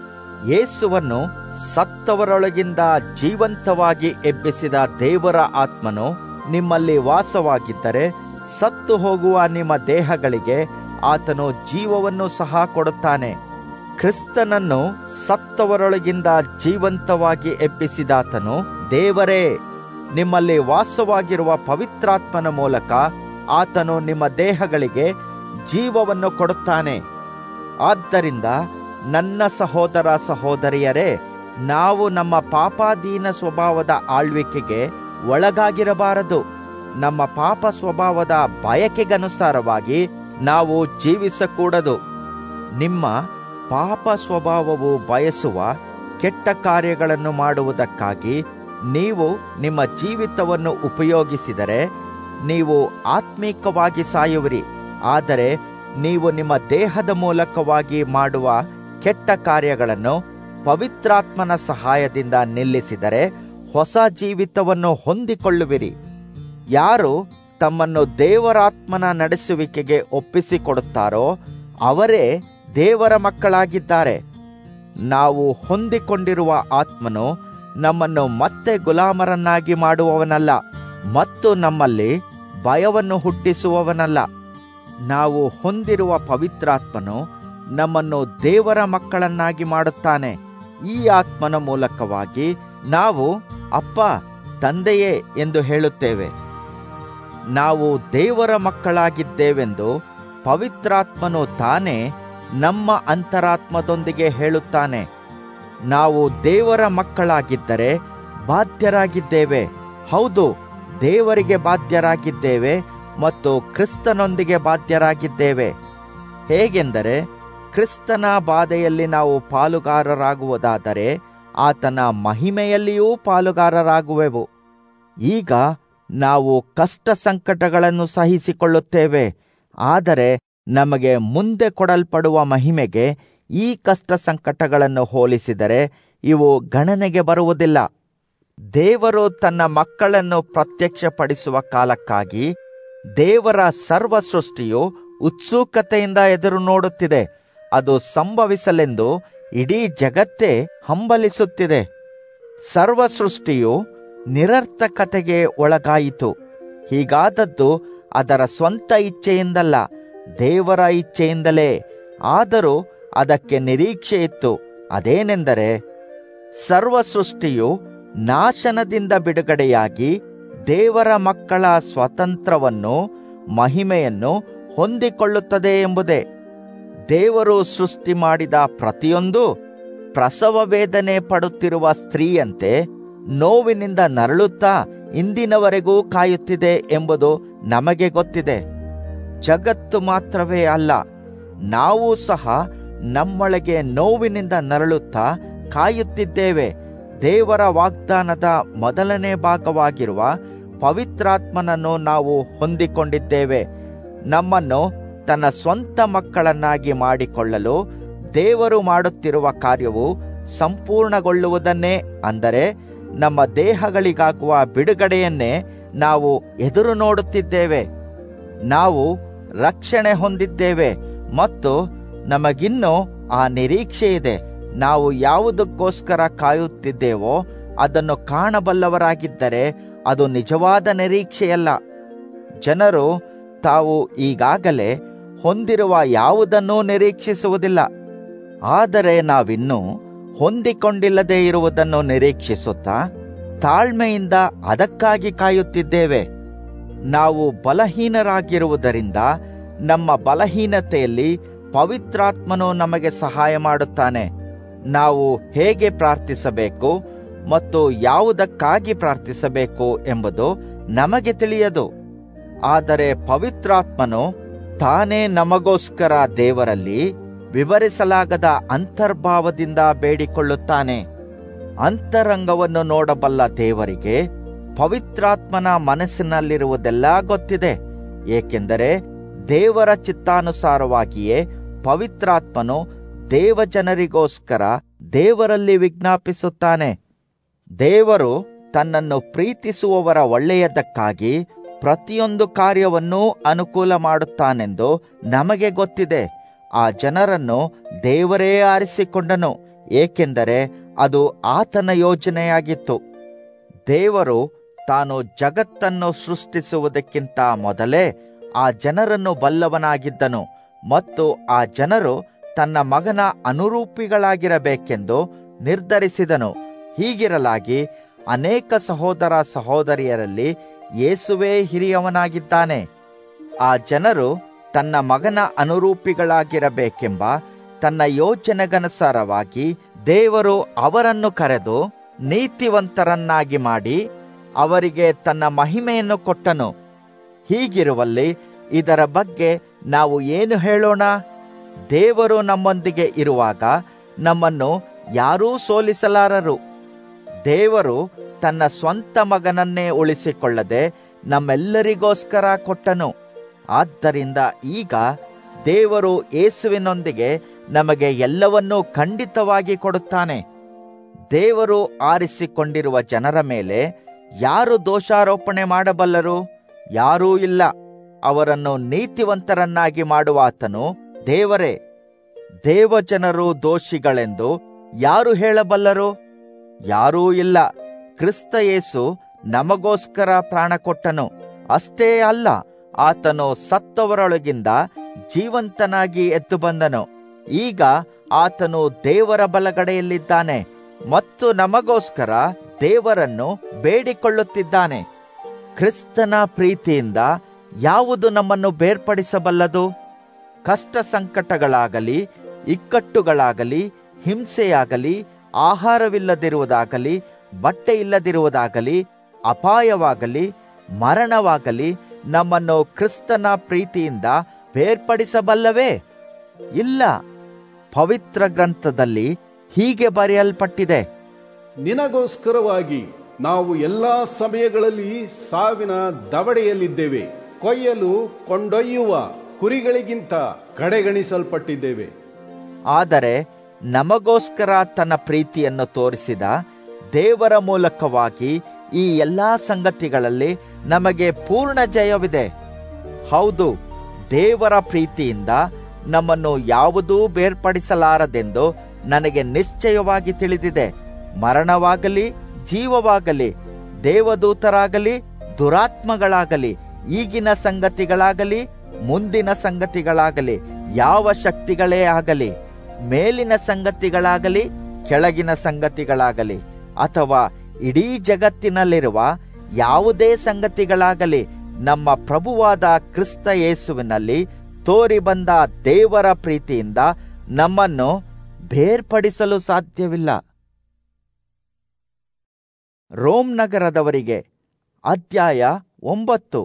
ಯೇಸುವನ್ನು ಸತ್ತವರೊಳಗಿಂದ ಜೀವಂತವಾಗಿ ಎಬ್ಬಿಸಿದ ದೇವರ ಆತ್ಮನು ನಿಮ್ಮಲ್ಲಿ ವಾಸವಾಗಿದ್ದರೆ ಸತ್ತು ಹೋಗುವ ನಿಮ್ಮ ದೇಹಗಳಿಗೆ ಆತನು ಜೀವವನ್ನು ಸಹ ಕೊಡುತ್ತಾನೆ ಕ್ರಿಸ್ತನನ್ನು ಸತ್ತವರೊಳಗಿಂದ ಜೀವಂತವಾಗಿ ಎಬ್ಬಿಸಿದಾತನು ದೇವರೇ ನಿಮ್ಮಲ್ಲಿ ವಾಸವಾಗಿರುವ ಪವಿತ್ರಾತ್ಮನ ಮೂಲಕ ಆತನು ನಿಮ್ಮ ದೇಹಗಳಿಗೆ ಜೀವವನ್ನು ಕೊಡುತ್ತಾನೆ ಆದ್ದರಿಂದ ನನ್ನ ಸಹೋದರ ಸಹೋದರಿಯರೇ ನಾವು ನಮ್ಮ ಪಾಪಾಧೀನ ಸ್ವಭಾವದ ಆಳ್ವಿಕೆಗೆ ಒಳಗಾಗಿರಬಾರದು ನಮ್ಮ ಪಾಪ ಸ್ವಭಾವದ ಬಯಕೆಗನುಸಾರವಾಗಿ ನಾವು ಜೀವಿಸಕೂಡದು ನಿಮ್ಮ ಪಾಪ ಸ್ವಭಾವವು ಬಯಸುವ ಕೆಟ್ಟ ಕಾರ್ಯಗಳನ್ನು ಮಾಡುವುದಕ್ಕಾಗಿ ನೀವು ನಿಮ್ಮ ಜೀವಿತವನ್ನು ಉಪಯೋಗಿಸಿದರೆ ನೀವು ಆತ್ಮೀಕವಾಗಿ ಸಾಯುವಿರಿ ಆದರೆ ನೀವು ನಿಮ್ಮ ದೇಹದ ಮೂಲಕವಾಗಿ ಮಾಡುವ ಕೆಟ್ಟ ಕಾರ್ಯಗಳನ್ನು ಪವಿತ್ರಾತ್ಮನ ಸಹಾಯದಿಂದ ನಿಲ್ಲಿಸಿದರೆ ಹೊಸ ಜೀವಿತವನ್ನು ಹೊಂದಿಕೊಳ್ಳುವಿರಿ ಯಾರು ತಮ್ಮನ್ನು ದೇವರಾತ್ಮನ ನಡೆಸುವಿಕೆಗೆ ಒಪ್ಪಿಸಿಕೊಡುತ್ತಾರೋ ಅವರೇ ದೇವರ ಮಕ್ಕಳಾಗಿದ್ದಾರೆ ನಾವು ಹೊಂದಿಕೊಂಡಿರುವ ಆತ್ಮನು ನಮ್ಮನ್ನು ಮತ್ತೆ ಗುಲಾಮರನ್ನಾಗಿ ಮಾಡುವವನಲ್ಲ ಮತ್ತು ನಮ್ಮಲ್ಲಿ ಭಯವನ್ನು ಹುಟ್ಟಿಸುವವನಲ್ಲ ನಾವು ಹೊಂದಿರುವ ಪವಿತ್ರಾತ್ಮನು ನಮ್ಮನ್ನು ದೇವರ ಮಕ್ಕಳನ್ನಾಗಿ ಮಾಡುತ್ತಾನೆ ಈ ಆತ್ಮನ ಮೂಲಕವಾಗಿ ನಾವು ಅಪ್ಪ ತಂದೆಯೇ ಎಂದು ಹೇಳುತ್ತೇವೆ ನಾವು ದೇವರ ಮಕ್ಕಳಾಗಿದ್ದೇವೆಂದು ಪವಿತ್ರಾತ್ಮನು ತಾನೇ ನಮ್ಮ ಅಂತರಾತ್ಮದೊಂದಿಗೆ ಹೇಳುತ್ತಾನೆ ನಾವು ದೇವರ ಮಕ್ಕಳಾಗಿದ್ದರೆ ಬಾಧ್ಯರಾಗಿದ್ದೇವೆ ಹೌದು ದೇವರಿಗೆ ಬಾಧ್ಯರಾಗಿದ್ದೇವೆ ಮತ್ತು ಕ್ರಿಸ್ತನೊಂದಿಗೆ ಬಾಧ್ಯರಾಗಿದ್ದೇವೆ ಹೇಗೆಂದರೆ ಕ್ರಿಸ್ತನ ಬಾಧೆಯಲ್ಲಿ ನಾವು ಪಾಲುಗಾರರಾಗುವುದಾದರೆ ಆತನ ಮಹಿಮೆಯಲ್ಲಿಯೂ ಪಾಲುಗಾರರಾಗುವೆವು ಈಗ ನಾವು ಕಷ್ಟ ಸಂಕಟಗಳನ್ನು ಸಹಿಸಿಕೊಳ್ಳುತ್ತೇವೆ ಆದರೆ ನಮಗೆ ಮುಂದೆ ಕೊಡಲ್ಪಡುವ ಮಹಿಮೆಗೆ ಈ ಕಷ್ಟ ಸಂಕಟಗಳನ್ನು ಹೋಲಿಸಿದರೆ ಇವು ಗಣನೆಗೆ ಬರುವುದಿಲ್ಲ ದೇವರು ತನ್ನ ಮಕ್ಕಳನ್ನು ಪ್ರತ್ಯಕ್ಷಪಡಿಸುವ ಕಾಲಕ್ಕಾಗಿ ದೇವರ ಸರ್ವ ಸೃಷ್ಟಿಯು ಉತ್ಸುಕತೆಯಿಂದ ಎದುರು ನೋಡುತ್ತಿದೆ ಅದು ಸಂಭವಿಸಲೆಂದು ಇಡೀ ಜಗತ್ತೇ ಹಂಬಲಿಸುತ್ತಿದೆ ಸರ್ವ ಸೃಷ್ಟಿಯು ನಿರರ್ಥಕತೆಗೆ ಒಳಗಾಯಿತು ಹೀಗಾದದ್ದು ಅದರ ಸ್ವಂತ ಇಚ್ಛೆಯಿಂದಲ್ಲ ದೇವರ ಇಚ್ಛೆಯಿಂದಲೇ ಆದರೂ ಅದಕ್ಕೆ ನಿರೀಕ್ಷೆ ಇತ್ತು ಅದೇನೆಂದರೆ ಸರ್ವ ಸೃಷ್ಟಿಯು ನಾಶನದಿಂದ ಬಿಡುಗಡೆಯಾಗಿ ದೇವರ ಮಕ್ಕಳ ಸ್ವತಂತ್ರವನ್ನು ಮಹಿಮೆಯನ್ನು ಹೊಂದಿಕೊಳ್ಳುತ್ತದೆ ಎಂಬುದೇ ದೇವರು ಸೃಷ್ಟಿ ಮಾಡಿದ ಪ್ರತಿಯೊಂದು ಪ್ರಸವ ವೇದನೆ ಪಡುತ್ತಿರುವ ಸ್ತ್ರೀಯಂತೆ ನೋವಿನಿಂದ ನರಳುತ್ತಾ ಇಂದಿನವರೆಗೂ ಕಾಯುತ್ತಿದೆ ಎಂಬುದು ನಮಗೆ ಗೊತ್ತಿದೆ ಜಗತ್ತು ಮಾತ್ರವೇ ಅಲ್ಲ ನಾವು ಸಹ ನಮ್ಮೊಳಗೆ ನೋವಿನಿಂದ ನರಳುತ್ತಾ ಕಾಯುತ್ತಿದ್ದೇವೆ ದೇವರ ವಾಗ್ದಾನದ ಮೊದಲನೇ ಭಾಗವಾಗಿರುವ ಪವಿತ್ರಾತ್ಮನನ್ನು ನಾವು ಹೊಂದಿಕೊಂಡಿದ್ದೇವೆ ನಮ್ಮನ್ನು ತನ್ನ ಸ್ವಂತ ಮಕ್ಕಳನ್ನಾಗಿ ಮಾಡಿಕೊಳ್ಳಲು ದೇವರು ಮಾಡುತ್ತಿರುವ ಕಾರ್ಯವು ಸಂಪೂರ್ಣಗೊಳ್ಳುವುದನ್ನೇ ಅಂದರೆ ನಮ್ಮ ದೇಹಗಳಿಗಾಗುವ ಬಿಡುಗಡೆಯನ್ನೇ ನಾವು ಎದುರು ನೋಡುತ್ತಿದ್ದೇವೆ ನಾವು ರಕ್ಷಣೆ ಹೊಂದಿದ್ದೇವೆ ಮತ್ತು ನಮಗಿನ್ನೂ ಆ ನಿರೀಕ್ಷೆ ಇದೆ ನಾವು ಯಾವುದಕ್ಕೋಸ್ಕರ ಕಾಯುತ್ತಿದ್ದೇವೋ ಅದನ್ನು ಕಾಣಬಲ್ಲವರಾಗಿದ್ದರೆ ಅದು ನಿಜವಾದ ನಿರೀಕ್ಷೆಯಲ್ಲ ಜನರು ತಾವು ಈಗಾಗಲೇ ಹೊಂದಿರುವ ಯಾವುದನ್ನೂ ನಿರೀಕ್ಷಿಸುವುದಿಲ್ಲ ಆದರೆ ನಾವಿನ್ನೂ ಹೊಂದಿಕೊಂಡಿಲ್ಲದೆ ಇರುವುದನ್ನು ನಿರೀಕ್ಷಿಸುತ್ತಾ ತಾಳ್ಮೆಯಿಂದ ಅದಕ್ಕಾಗಿ ಕಾಯುತ್ತಿದ್ದೇವೆ ನಾವು ಬಲಹೀನರಾಗಿರುವುದರಿಂದ ನಮ್ಮ ಬಲಹೀನತೆಯಲ್ಲಿ ಪವಿತ್ರಾತ್ಮನು ನಮಗೆ ಸಹಾಯ ಮಾಡುತ್ತಾನೆ ನಾವು ಹೇಗೆ ಪ್ರಾರ್ಥಿಸಬೇಕು ಮತ್ತು ಯಾವುದಕ್ಕಾಗಿ ಪ್ರಾರ್ಥಿಸಬೇಕು ಎಂಬುದು ನಮಗೆ ತಿಳಿಯದು ಆದರೆ ಪವಿತ್ರಾತ್ಮನು ತಾನೇ ನಮಗೋಸ್ಕರ ದೇವರಲ್ಲಿ ವಿವರಿಸಲಾಗದ ಅಂತರ್ಭಾವದಿಂದ ಬೇಡಿಕೊಳ್ಳುತ್ತಾನೆ ಅಂತರಂಗವನ್ನು ನೋಡಬಲ್ಲ ದೇವರಿಗೆ ಪವಿತ್ರಾತ್ಮನ ಮನಸ್ಸಿನಲ್ಲಿರುವುದೆಲ್ಲ ಗೊತ್ತಿದೆ ಏಕೆಂದರೆ ದೇವರ ಚಿತ್ತಾನುಸಾರವಾಗಿಯೇ ಪವಿತ್ರಾತ್ಮನು ದೇವಜನರಿಗೋಸ್ಕರ ದೇವರಲ್ಲಿ ವಿಜ್ಞಾಪಿಸುತ್ತಾನೆ ದೇವರು ತನ್ನನ್ನು ಪ್ರೀತಿಸುವವರ ಒಳ್ಳೆಯದಕ್ಕಾಗಿ ಪ್ರತಿಯೊಂದು ಕಾರ್ಯವನ್ನೂ ಅನುಕೂಲ ಮಾಡುತ್ತಾನೆಂದು ನಮಗೆ ಗೊತ್ತಿದೆ ಆ ಜನರನ್ನು ದೇವರೇ ಆರಿಸಿಕೊಂಡನು ಏಕೆಂದರೆ ಅದು ಆತನ ಯೋಜನೆಯಾಗಿತ್ತು ದೇವರು ತಾನು ಜಗತ್ತನ್ನು ಸೃಷ್ಟಿಸುವುದಕ್ಕಿಂತ ಮೊದಲೇ ಆ ಜನರನ್ನು ಬಲ್ಲವನಾಗಿದ್ದನು ಮತ್ತು ಆ ಜನರು ತನ್ನ ಮಗನ ಅನುರೂಪಿಗಳಾಗಿರಬೇಕೆಂದು ನಿರ್ಧರಿಸಿದನು ಹೀಗಿರಲಾಗಿ ಅನೇಕ ಸಹೋದರ ಸಹೋದರಿಯರಲ್ಲಿ ಯೇಸುವೇ ಹಿರಿಯವನಾಗಿದ್ದಾನೆ ಆ ಜನರು ತನ್ನ ಮಗನ ಅನುರೂಪಿಗಳಾಗಿರಬೇಕೆಂಬ ತನ್ನ ಯೋಚನೆಗನುಸಾರವಾಗಿ ದೇವರು ಅವರನ್ನು ಕರೆದು ನೀತಿವಂತರನ್ನಾಗಿ ಮಾಡಿ ಅವರಿಗೆ ತನ್ನ ಮಹಿಮೆಯನ್ನು ಕೊಟ್ಟನು ಹೀಗಿರುವಲ್ಲಿ ಇದರ ಬಗ್ಗೆ ನಾವು ಏನು ಹೇಳೋಣ ದೇವರು ನಮ್ಮೊಂದಿಗೆ ಇರುವಾಗ ನಮ್ಮನ್ನು ಯಾರೂ ಸೋಲಿಸಲಾರರು ದೇವರು ತನ್ನ ಸ್ವಂತ ಮಗನನ್ನೇ ಉಳಿಸಿಕೊಳ್ಳದೆ ನಮ್ಮೆಲ್ಲರಿಗೋಸ್ಕರ ಕೊಟ್ಟನು ಆದ್ದರಿಂದ ಈಗ ದೇವರು ಯೇಸುವಿನೊಂದಿಗೆ ನಮಗೆ ಎಲ್ಲವನ್ನೂ ಖಂಡಿತವಾಗಿ ಕೊಡುತ್ತಾನೆ ದೇವರು ಆರಿಸಿಕೊಂಡಿರುವ ಜನರ ಮೇಲೆ ಯಾರು ದೋಷಾರೋಪಣೆ ಮಾಡಬಲ್ಲರು ಯಾರೂ ಇಲ್ಲ ಅವರನ್ನು ನೀತಿವಂತರನ್ನಾಗಿ ಮಾಡುವ ಆತನು ದೇವರೇ ದೇವಜನರು ದೋಷಿಗಳೆಂದು ಯಾರು ಹೇಳಬಲ್ಲರು ಯಾರೂ ಇಲ್ಲ ಕ್ರಿಸ್ತ ಯೇಸು ನಮಗೋಸ್ಕರ ಪ್ರಾಣ ಕೊಟ್ಟನು ಅಷ್ಟೇ ಅಲ್ಲ ಆತನು ಸತ್ತವರೊಳಗಿಂದ ಜೀವಂತನಾಗಿ ಎದ್ದು ಬಂದನು ಈಗ ಆತನು ದೇವರ ಬಲಗಡೆಯಲ್ಲಿದ್ದಾನೆ ಮತ್ತು ನಮಗೋಸ್ಕರ ದೇವರನ್ನು ಬೇಡಿಕೊಳ್ಳುತ್ತಿದ್ದಾನೆ ಕ್ರಿಸ್ತನ ಪ್ರೀತಿಯಿಂದ ಯಾವುದು ನಮ್ಮನ್ನು ಬೇರ್ಪಡಿಸಬಲ್ಲದು ಕಷ್ಟ ಸಂಕಟಗಳಾಗಲಿ ಇಕ್ಕಟ್ಟುಗಳಾಗಲಿ ಹಿಂಸೆಯಾಗಲಿ ಆಹಾರವಿಲ್ಲದಿರುವುದಾಗಲಿ ಬಟ್ಟೆ ಇಲ್ಲದಿರುವುದಾಗಲಿ ಅಪಾಯವಾಗಲಿ ಮರಣವಾಗಲಿ ನಮ್ಮನ್ನು ಕ್ರಿಸ್ತನ ಪ್ರೀತಿಯಿಂದ ಬೇರ್ಪಡಿಸಬಲ್ಲವೇ ಇಲ್ಲ ಪವಿತ್ರ ಗ್ರಂಥದಲ್ಲಿ ಹೀಗೆ ಬರೆಯಲ್ಪಟ್ಟಿದೆ ನಿನಗೋಸ್ಕರವಾಗಿ ನಾವು ಎಲ್ಲಾ ಸಮಯಗಳಲ್ಲಿ ಸಾವಿನ ದವಡೆಯಲ್ಲಿದ್ದೇವೆ ಕೊಯ್ಯಲು ಕೊಂಡೊಯ್ಯುವ ಕುರಿಗಳಿಗಿಂತ ಕಡೆಗಣಿಸಲ್ಪಟ್ಟಿದ್ದೇವೆ ಆದರೆ ನಮಗೋಸ್ಕರ ತನ್ನ ಪ್ರೀತಿಯನ್ನು ತೋರಿಸಿದ ದೇವರ ಮೂಲಕವಾಗಿ ಈ ಎಲ್ಲಾ ಸಂಗತಿಗಳಲ್ಲಿ ನಮಗೆ ಪೂರ್ಣ ಜಯವಿದೆ ಹೌದು ದೇವರ ಪ್ರೀತಿಯಿಂದ ನಮ್ಮನ್ನು ಯಾವುದೂ ಬೇರ್ಪಡಿಸಲಾರದೆಂದು ನನಗೆ ನಿಶ್ಚಯವಾಗಿ ತಿಳಿದಿದೆ ಮರಣವಾಗಲಿ ಜೀವವಾಗಲಿ ದೇವದೂತರಾಗಲಿ ದುರಾತ್ಮಗಳಾಗಲಿ ಈಗಿನ ಸಂಗತಿಗಳಾಗಲಿ ಮುಂದಿನ ಸಂಗತಿಗಳಾಗಲಿ ಯಾವ ಶಕ್ತಿಗಳೇ ಆಗಲಿ ಮೇಲಿನ ಸಂಗತಿಗಳಾಗಲಿ ಕೆಳಗಿನ ಸಂಗತಿಗಳಾಗಲಿ ಅಥವಾ ಇಡೀ ಜಗತ್ತಿನಲ್ಲಿರುವ ಯಾವುದೇ ಸಂಗತಿಗಳಾಗಲಿ ನಮ್ಮ ಪ್ರಭುವಾದ ಕ್ರಿಸ್ತ ಯೇಸುವಿನಲ್ಲಿ ತೋರಿ ಬಂದ ದೇವರ ಪ್ರೀತಿಯಿಂದ ನಮ್ಮನ್ನು ಬೇರ್ಪಡಿಸಲು ಸಾಧ್ಯವಿಲ್ಲ ರೋಮ್ ನಗರದವರಿಗೆ ಅಧ್ಯಾಯ ಒಂಬತ್ತು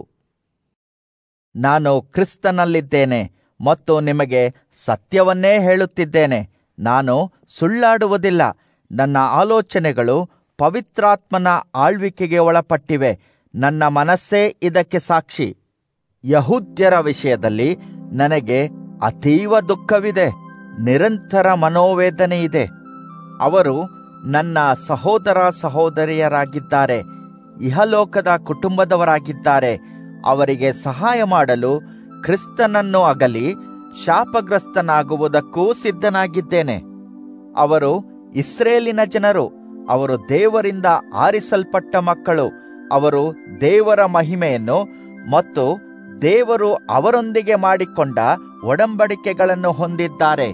ನಾನು ಕ್ರಿಸ್ತನಲ್ಲಿದ್ದೇನೆ ಮತ್ತು ನಿಮಗೆ ಸತ್ಯವನ್ನೇ ಹೇಳುತ್ತಿದ್ದೇನೆ ನಾನು ಸುಳ್ಳಾಡುವುದಿಲ್ಲ ನನ್ನ ಆಲೋಚನೆಗಳು ಪವಿತ್ರಾತ್ಮನ ಆಳ್ವಿಕೆಗೆ ಒಳಪಟ್ಟಿವೆ ನನ್ನ ಮನಸ್ಸೇ ಇದಕ್ಕೆ ಸಾಕ್ಷಿ ಯಹೂದ್ಯರ ವಿಷಯದಲ್ಲಿ ನನಗೆ ಅತೀವ ದುಃಖವಿದೆ ನಿರಂತರ ಮನೋವೇದನೆ ಇದೆ ಅವರು ನನ್ನ ಸಹೋದರ ಸಹೋದರಿಯರಾಗಿದ್ದಾರೆ ಇಹಲೋಕದ ಕುಟುಂಬದವರಾಗಿದ್ದಾರೆ ಅವರಿಗೆ ಸಹಾಯ ಮಾಡಲು ಕ್ರಿಸ್ತನನ್ನು ಅಗಲಿ ಶಾಪಗ್ರಸ್ತನಾಗುವುದಕ್ಕೂ ಸಿದ್ಧನಾಗಿದ್ದೇನೆ ಅವರು ಇಸ್ರೇಲಿನ ಜನರು ಅವರು ದೇವರಿಂದ ಆರಿಸಲ್ಪಟ್ಟ ಮಕ್ಕಳು ಅವರು ದೇವರ ಮಹಿಮೆಯನ್ನು ಮತ್ತು ದೇವರು ಅವರೊಂದಿಗೆ ಮಾಡಿಕೊಂಡ ಒಡಂಬಡಿಕೆಗಳನ್ನು ಹೊಂದಿದ್ದಾರೆ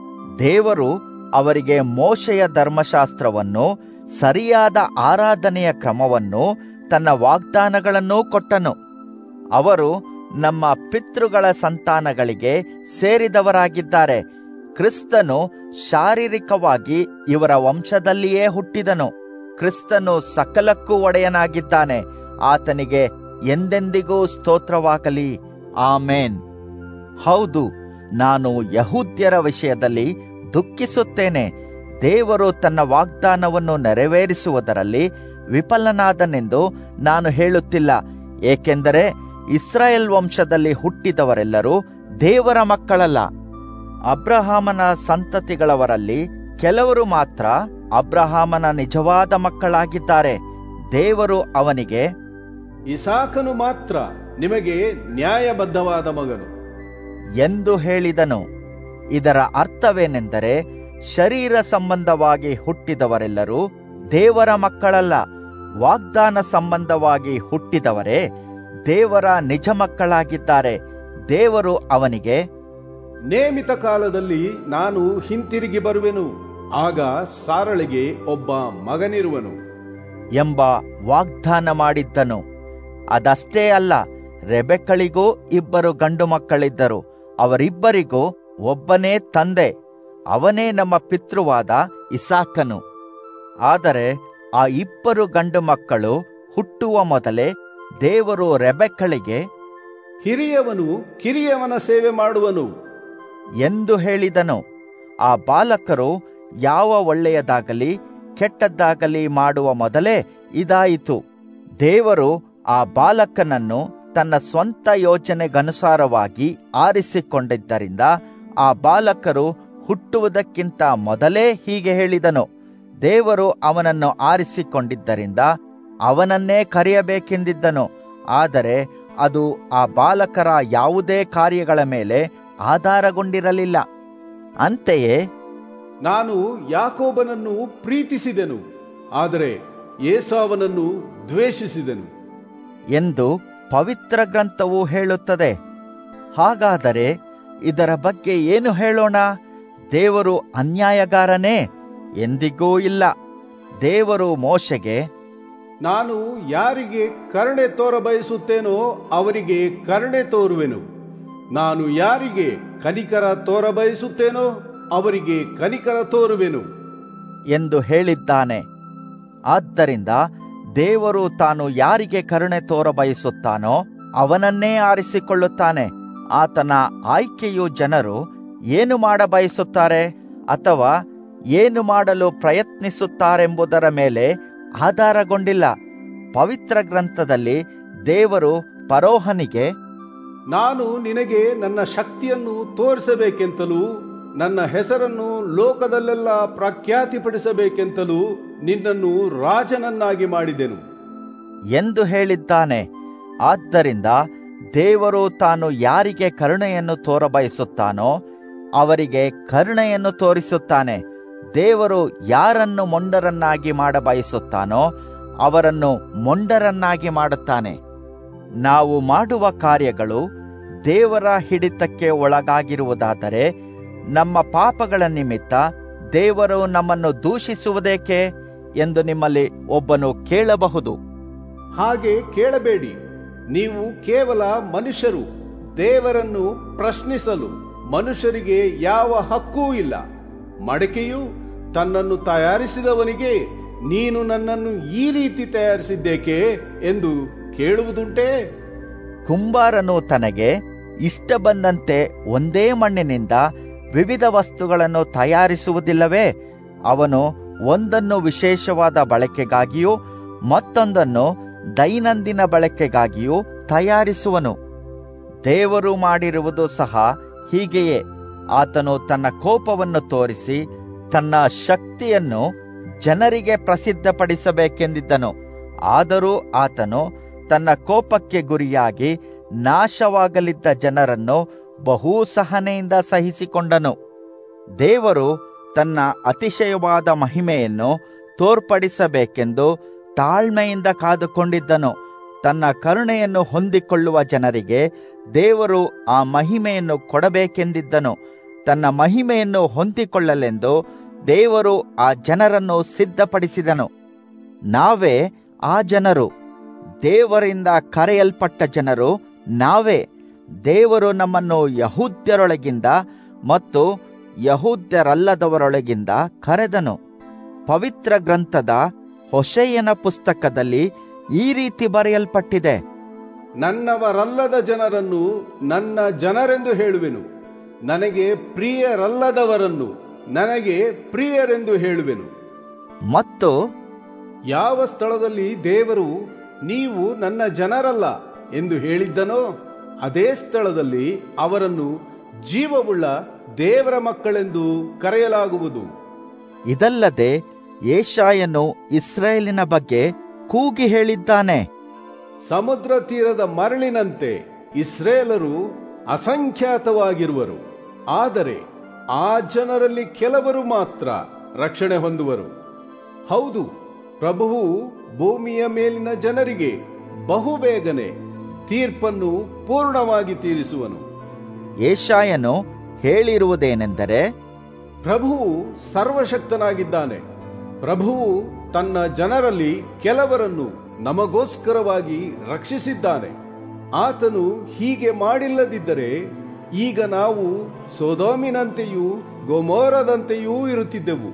ದೇವರು ಅವರಿಗೆ ಮೋಶೆಯ ಧರ್ಮಶಾಸ್ತ್ರವನ್ನು ಸರಿಯಾದ ಆರಾಧನೆಯ ಕ್ರಮವನ್ನು ತನ್ನ ವಾಗ್ದಾನಗಳನ್ನು ಕೊಟ್ಟನು ಅವರು ನಮ್ಮ ಪಿತೃಗಳ ಸಂತಾನಗಳಿಗೆ ಸೇರಿದವರಾಗಿದ್ದಾರೆ ಕ್ರಿಸ್ತನು ಶಾರೀರಿಕವಾಗಿ ಇವರ ವಂಶದಲ್ಲಿಯೇ ಹುಟ್ಟಿದನು ಕ್ರಿಸ್ತನು ಸಕಲಕ್ಕೂ ಒಡೆಯನಾಗಿದ್ದಾನೆ ಆತನಿಗೆ ಎಂದೆಂದಿಗೂ ಸ್ತೋತ್ರವಾಗಲಿ ಆಮೇನ್ ಹೌದು ನಾನು ಯಹೂದ್ಯರ ವಿಷಯದಲ್ಲಿ ದುಃಖಿಸುತ್ತೇನೆ ದೇವರು ತನ್ನ ವಾಗ್ದಾನವನ್ನು ನೆರವೇರಿಸುವುದರಲ್ಲಿ ವಿಫಲನಾದನೆಂದು ನಾನು ಹೇಳುತ್ತಿಲ್ಲ ಏಕೆಂದರೆ ಇಸ್ರಾಯೇಲ್ ವಂಶದಲ್ಲಿ ಹುಟ್ಟಿದವರೆಲ್ಲರೂ ದೇವರ ಮಕ್ಕಳಲ್ಲ ಅಬ್ರಹಾಮನ ಸಂತತಿಗಳವರಲ್ಲಿ ಕೆಲವರು ಮಾತ್ರ ಅಬ್ರಹಾಮನ ನಿಜವಾದ ಮಕ್ಕಳಾಗಿದ್ದಾರೆ ದೇವರು ಅವನಿಗೆ ಇಸಾಕನು ಮಾತ್ರ ನಿಮಗೆ ನ್ಯಾಯಬದ್ಧವಾದ ಮಗನು ಎಂದು ಹೇಳಿದನು ಇದರ ಅರ್ಥವೇನೆಂದರೆ ಶರೀರ ಸಂಬಂಧವಾಗಿ ಹುಟ್ಟಿದವರೆಲ್ಲರೂ ದೇವರ ಮಕ್ಕಳಲ್ಲ ವಾಗ್ದಾನ ಸಂಬಂಧವಾಗಿ ಹುಟ್ಟಿದವರೇ ದೇವರ ನಿಜ ಮಕ್ಕಳಾಗಿದ್ದಾರೆ ದೇವರು ಅವನಿಗೆ ನೇಮಿತ ಕಾಲದಲ್ಲಿ ನಾನು ಹಿಂತಿರುಗಿ ಬರುವೆನು ಆಗ ಸಾರಳಿಗೆ ಒಬ್ಬ ಮಗನಿರುವನು ಎಂಬ ವಾಗ್ದಾನ ಮಾಡಿದ್ದನು ಅದಷ್ಟೇ ಅಲ್ಲ ರೆಬೆಕ್ಕಳಿಗೂ ಇಬ್ಬರು ಗಂಡು ಮಕ್ಕಳಿದ್ದರು ಅವರಿಬ್ಬರಿಗೂ ಒಬ್ಬನೇ ತಂದೆ ಅವನೇ ನಮ್ಮ ಪಿತೃವಾದ ಇಸಾಕನು ಆದರೆ ಆ ಇಬ್ಬರು ಗಂಡು ಮಕ್ಕಳು ಹುಟ್ಟುವ ಮೊದಲೇ ದೇವರು ರೆಬೆಕ್ಕಳಿಗೆ ಹಿರಿಯವನು ಕಿರಿಯವನ ಸೇವೆ ಮಾಡುವನು ಎಂದು ಹೇಳಿದನು ಆ ಬಾಲಕರು ಯಾವ ಒಳ್ಳೆಯದಾಗಲಿ ಕೆಟ್ಟದ್ದಾಗಲಿ ಮಾಡುವ ಮೊದಲೇ ಇದಾಯಿತು ದೇವರು ಆ ಬಾಲಕನನ್ನು ತನ್ನ ಸ್ವಂತ ಯೋಜನೆಗನುಸಾರವಾಗಿ ಆರಿಸಿಕೊಂಡಿದ್ದರಿಂದ ಆ ಬಾಲಕರು ಹುಟ್ಟುವುದಕ್ಕಿಂತ ಮೊದಲೇ ಹೀಗೆ ಹೇಳಿದನು ದೇವರು ಅವನನ್ನು ಆರಿಸಿಕೊಂಡಿದ್ದರಿಂದ ಅವನನ್ನೇ ಕರೆಯಬೇಕೆಂದಿದ್ದನು ಆದರೆ ಅದು ಆ ಬಾಲಕರ ಯಾವುದೇ ಕಾರ್ಯಗಳ ಮೇಲೆ ಆಧಾರಗೊಂಡಿರಲಿಲ್ಲ ಅಂತೆಯೇ ನಾನು ಯಾಕೋಬನನ್ನು ಪ್ರೀತಿಸಿದೆನು ಆದರೆ ಏಸಾವನನ್ನು ದ್ವೇಷಿಸಿದೆನು ಎಂದು ಪವಿತ್ರ ಗ್ರಂಥವು ಹೇಳುತ್ತದೆ ಹಾಗಾದರೆ ಇದರ ಬಗ್ಗೆ ಏನು ಹೇಳೋಣ ದೇವರು ಅನ್ಯಾಯಗಾರನೇ ಎಂದಿಗೂ ಇಲ್ಲ ದೇವರು ಮೋಶೆಗೆ ನಾನು ಯಾರಿಗೆ ಕರುಣೆ ತೋರ ಬಯಸುತ್ತೇನೋ ಅವರಿಗೆ ಕರುಣೆ ತೋರುವೆನು ನಾನು ಯಾರಿಗೆ ಕನಿಕರ ತೋರಬಯಸುತ್ತೇನೋ ಅವರಿಗೆ ಕನಿಕರ ತೋರುವೆನು ಎಂದು ಹೇಳಿದ್ದಾನೆ ಆದ್ದರಿಂದ ದೇವರು ತಾನು ಯಾರಿಗೆ ಕರುಣೆ ತೋರಬಯಸುತ್ತಾನೋ ಅವನನ್ನೇ ಆರಿಸಿಕೊಳ್ಳುತ್ತಾನೆ ಆತನ ಆಯ್ಕೆಯು ಜನರು ಏನು ಮಾಡಬಯಸುತ್ತಾರೆ ಅಥವಾ ಏನು ಮಾಡಲು ಪ್ರಯತ್ನಿಸುತ್ತಾರೆಂಬುದರ ಮೇಲೆ ಆಧಾರಗೊಂಡಿಲ್ಲ ಪವಿತ್ರ ಗ್ರಂಥದಲ್ಲಿ ದೇವರು ಪರೋಹನಿಗೆ ನಾನು ನಿನಗೆ ನನ್ನ ಶಕ್ತಿಯನ್ನು ತೋರಿಸಬೇಕೆಂತಲೂ ನನ್ನ ಹೆಸರನ್ನು ಲೋಕದಲ್ಲೆಲ್ಲ ಪ್ರಖ್ಯಾತಿಪಡಿಸಬೇಕೆಂತಲೂ ನಿನ್ನನ್ನು ರಾಜನನ್ನಾಗಿ ಮಾಡಿದೆನು ಎಂದು ಹೇಳಿದ್ದಾನೆ ಆದ್ದರಿಂದ ದೇವರು ತಾನು ಯಾರಿಗೆ ಕರುಣೆಯನ್ನು ತೋರಬಯಸುತ್ತಾನೋ ಅವರಿಗೆ ಕರುಣೆಯನ್ನು ತೋರಿಸುತ್ತಾನೆ ದೇವರು ಯಾರನ್ನು ಮೊಂಡರನ್ನಾಗಿ ಮಾಡಬಯಸುತ್ತಾನೋ ಅವರನ್ನು ಮೊಂಡರನ್ನಾಗಿ ಮಾಡುತ್ತಾನೆ ನಾವು ಮಾಡುವ ಕಾರ್ಯಗಳು ದೇವರ ಹಿಡಿತಕ್ಕೆ ಒಳಗಾಗಿರುವುದಾದರೆ ನಮ್ಮ ಪಾಪಗಳ ನಿಮಿತ್ತ ದೇವರು ನಮ್ಮನ್ನು ದೂಷಿಸುವುದೇಕೆ ಎಂದು ನಿಮ್ಮಲ್ಲಿ ಒಬ್ಬನು ಕೇಳಬಹುದು ಹಾಗೆ ಕೇಳಬೇಡಿ ನೀವು ಕೇವಲ ಮನುಷ್ಯರು ದೇವರನ್ನು ಪ್ರಶ್ನಿಸಲು ಮನುಷ್ಯರಿಗೆ ಯಾವ ಹಕ್ಕೂ ಇಲ್ಲ ಮಡಕೆಯು ತನ್ನನ್ನು ತಯಾರಿಸಿದವನಿಗೆ ನೀನು ನನ್ನನ್ನು ಈ ರೀತಿ ತಯಾರಿಸಿದ್ದೇಕೆ ಎಂದು ಕೇಳುವುದುಂಟೇ ಕುಂಬಾರನು ತನಗೆ ಇಷ್ಟ ಬಂದಂತೆ ಒಂದೇ ಮಣ್ಣಿನಿಂದ ವಿವಿಧ ವಸ್ತುಗಳನ್ನು ತಯಾರಿಸುವುದಿಲ್ಲವೇ ಅವನು ಒಂದನ್ನು ವಿಶೇಷವಾದ ಬಳಕೆಗಾಗಿಯೂ ಮತ್ತೊಂದನ್ನು ದೈನಂದಿನ ಬಳಕೆಗಾಗಿಯೂ ತಯಾರಿಸುವನು ದೇವರು ಮಾಡಿರುವುದು ಸಹ ಹೀಗೆಯೇ ಆತನು ತನ್ನ ಕೋಪವನ್ನು ತೋರಿಸಿ ತನ್ನ ಶಕ್ತಿಯನ್ನು ಜನರಿಗೆ ಪ್ರಸಿದ್ಧಪಡಿಸಬೇಕೆಂದಿದ್ದನು ಆದರೂ ಆತನು ತನ್ನ ಕೋಪಕ್ಕೆ ಗುರಿಯಾಗಿ ನಾಶವಾಗಲಿದ್ದ ಜನರನ್ನು ಬಹು ಸಹನೆಯಿಂದ ಸಹಿಸಿಕೊಂಡನು ದೇವರು ತನ್ನ ಅತಿಶಯವಾದ ಮಹಿಮೆಯನ್ನು ತೋರ್ಪಡಿಸಬೇಕೆಂದು ತಾಳ್ಮೆಯಿಂದ ಕಾದುಕೊಂಡಿದ್ದನು ತನ್ನ ಕರುಣೆಯನ್ನು ಹೊಂದಿಕೊಳ್ಳುವ ಜನರಿಗೆ ದೇವರು ಆ ಮಹಿಮೆಯನ್ನು ಕೊಡಬೇಕೆಂದಿದ್ದನು ತನ್ನ ಮಹಿಮೆಯನ್ನು ಹೊಂದಿಕೊಳ್ಳಲೆಂದು ದೇವರು ಆ ಜನರನ್ನು ಸಿದ್ಧಪಡಿಸಿದನು ನಾವೇ ಆ ಜನರು ದೇವರಿಂದ ಕರೆಯಲ್ಪಟ್ಟ ಜನರು ನಾವೇ ದೇವರು ನಮ್ಮನ್ನು ಯಹೂದ್ಯರೊಳಗಿಂದ ಮತ್ತು ಯಹೂದ್ಯರಲ್ಲದವರೊಳಗಿಂದ ಕರೆದನು ಪವಿತ್ರ ಗ್ರಂಥದ ಹೊಸೆಯನ ಪುಸ್ತಕದಲ್ಲಿ ಈ ರೀತಿ ಬರೆಯಲ್ಪಟ್ಟಿದೆ ನನ್ನವರಲ್ಲದ ಜನರನ್ನು ನನ್ನ ಜನರೆಂದು ಹೇಳುವೆನು ನನಗೆ ಪ್ರಿಯರಲ್ಲದವರನ್ನು ನನಗೆ ಪ್ರಿಯರೆಂದು ಹೇಳುವೆನು ಮತ್ತು ಯಾವ ಸ್ಥಳದಲ್ಲಿ ದೇವರು ನೀವು ನನ್ನ ಜನರಲ್ಲ ಎಂದು ಹೇಳಿದ್ದನೋ ಅದೇ ಸ್ಥಳದಲ್ಲಿ ಅವರನ್ನು ಜೀವವುಳ್ಳ ದೇವರ ಮಕ್ಕಳೆಂದು ಕರೆಯಲಾಗುವುದು ಇದಲ್ಲದೆ ಏಷಾಯನು ಇಸ್ರಾಯೇಲಿನ ಬಗ್ಗೆ ಕೂಗಿ ಹೇಳಿದ್ದಾನೆ ಸಮುದ್ರ ತೀರದ ಮರಳಿನಂತೆ ಇಸ್ರೇಲರು ಅಸಂಖ್ಯಾತವಾಗಿರುವರು ಆದರೆ ಆ ಜನರಲ್ಲಿ ಕೆಲವರು ಮಾತ್ರ ರಕ್ಷಣೆ ಹೊಂದುವರು ಹೌದು ಪ್ರಭುವು ಭೂಮಿಯ ಮೇಲಿನ ಜನರಿಗೆ ಬಹುಬೇಗನೆ ತೀರ್ಪನ್ನು ಪೂರ್ಣವಾಗಿ ತೀರಿಸುವನು ಏಷಾಯನು ಹೇಳಿರುವುದೇನೆಂದರೆ ಪ್ರಭುವು ಸರ್ವಶಕ್ತನಾಗಿದ್ದಾನೆ ಪ್ರಭುವು ತನ್ನ ಜನರಲ್ಲಿ ಕೆಲವರನ್ನು ನಮಗೋಸ್ಕರವಾಗಿ ರಕ್ಷಿಸಿದ್ದಾನೆ ಆತನು ಹೀಗೆ ಮಾಡಿಲ್ಲದಿದ್ದರೆ ಈಗ ನಾವು ಸೋದೋಮಿನಂತೆಯೂ ಗೊಮೋರದಂತೆಯೂ ಇರುತ್ತಿದ್ದೆವು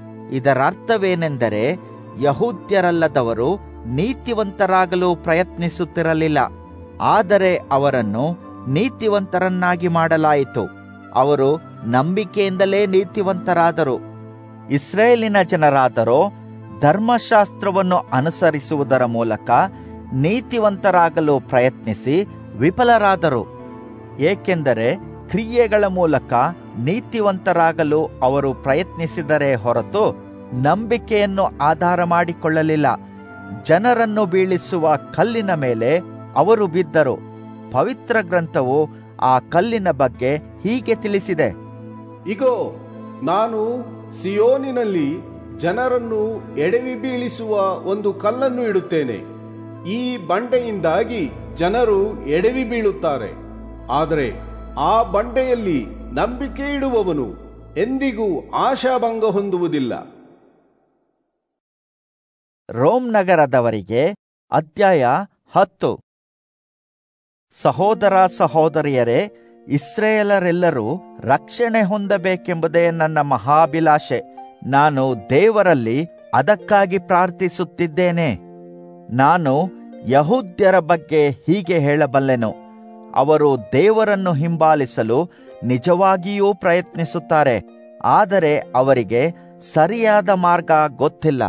ಇದರರ್ಥವೇನೆಂದರೆ ಯಹೂದ್ಯರಲ್ಲದವರು ನೀತಿವಂತರಾಗಲು ಪ್ರಯತ್ನಿಸುತ್ತಿರಲಿಲ್ಲ ಆದರೆ ಅವರನ್ನು ನೀತಿವಂತರನ್ನಾಗಿ ಮಾಡಲಾಯಿತು ಅವರು ನಂಬಿಕೆಯಿಂದಲೇ ನೀತಿವಂತರಾದರು ಇಸ್ರೇಲಿನ ಜನರಾದರೋ ಧರ್ಮಶಾಸ್ತ್ರವನ್ನು ಅನುಸರಿಸುವುದರ ಮೂಲಕ ನೀತಿವಂತರಾಗಲು ಪ್ರಯತ್ನಿಸಿ ವಿಫಲರಾದರು ಏಕೆಂದರೆ ಕ್ರಿಯೆಗಳ ಮೂಲಕ ನೀತಿವಂತರಾಗಲು ಅವರು ಪ್ರಯತ್ನಿಸಿದರೆ ಹೊರತು ನಂಬಿಕೆಯನ್ನು ಆಧಾರ ಮಾಡಿಕೊಳ್ಳಲಿಲ್ಲ ಜನರನ್ನು ಬೀಳಿಸುವ ಕಲ್ಲಿನ ಮೇಲೆ ಅವರು ಬಿದ್ದರು ಪವಿತ್ರ ಗ್ರಂಥವು ಆ ಕಲ್ಲಿನ ಬಗ್ಗೆ ಹೀಗೆ ತಿಳಿಸಿದೆ ಇಗೋ ನಾನು ಸಿಯೋನಿನಲ್ಲಿ ಜನರನ್ನು ಎಡವಿ ಬೀಳಿಸುವ ಒಂದು ಕಲ್ಲನ್ನು ಇಡುತ್ತೇನೆ ಈ ಬಂಡೆಯಿಂದಾಗಿ ಜನರು ಎಡವಿ ಬೀಳುತ್ತಾರೆ ಆದರೆ ಆ ಬಂಡೆಯಲ್ಲಿ ನಂಬಿಕೆ ಇಡುವವನು ಎಂದಿಗೂ ಆಶಾಭಂಗ ಹೊಂದುವುದಿಲ್ಲ ರೋಮ್ ನಗರದವರಿಗೆ ಅಧ್ಯಾಯ ಹತ್ತು ಸಹೋದರ ಸಹೋದರಿಯರೇ ಇಸ್ರೇಲರೆಲ್ಲರೂ ರಕ್ಷಣೆ ಹೊಂದಬೇಕೆಂಬುದೇ ನನ್ನ ಮಹಾಭಿಲಾಷೆ ನಾನು ದೇವರಲ್ಲಿ ಅದಕ್ಕಾಗಿ ಪ್ರಾರ್ಥಿಸುತ್ತಿದ್ದೇನೆ ನಾನು ಯಹೂದ್ಯರ ಬಗ್ಗೆ ಹೀಗೆ ಹೇಳಬಲ್ಲೆನು ಅವರು ದೇವರನ್ನು ಹಿಂಬಾಲಿಸಲು ನಿಜವಾಗಿಯೂ ಪ್ರಯತ್ನಿಸುತ್ತಾರೆ ಆದರೆ ಅವರಿಗೆ ಸರಿಯಾದ ಮಾರ್ಗ ಗೊತ್ತಿಲ್ಲ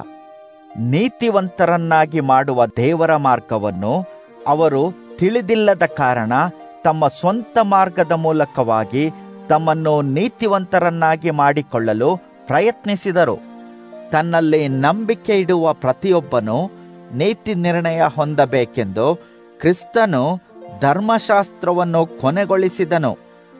ನೀತಿವಂತರನ್ನಾಗಿ ಮಾಡುವ ದೇವರ ಮಾರ್ಗವನ್ನು ಅವರು ತಿಳಿದಿಲ್ಲದ ಕಾರಣ ತಮ್ಮ ಸ್ವಂತ ಮಾರ್ಗದ ಮೂಲಕವಾಗಿ ತಮ್ಮನ್ನು ನೀತಿವಂತರನ್ನಾಗಿ ಮಾಡಿಕೊಳ್ಳಲು ಪ್ರಯತ್ನಿಸಿದರು ತನ್ನಲ್ಲಿ ನಂಬಿಕೆ ಇಡುವ ಪ್ರತಿಯೊಬ್ಬನು ನೀತಿ ನಿರ್ಣಯ ಹೊಂದಬೇಕೆಂದು ಕ್ರಿಸ್ತನು ಧರ್ಮಶಾಸ್ತ್ರವನ್ನು ಕೊನೆಗೊಳಿಸಿದನು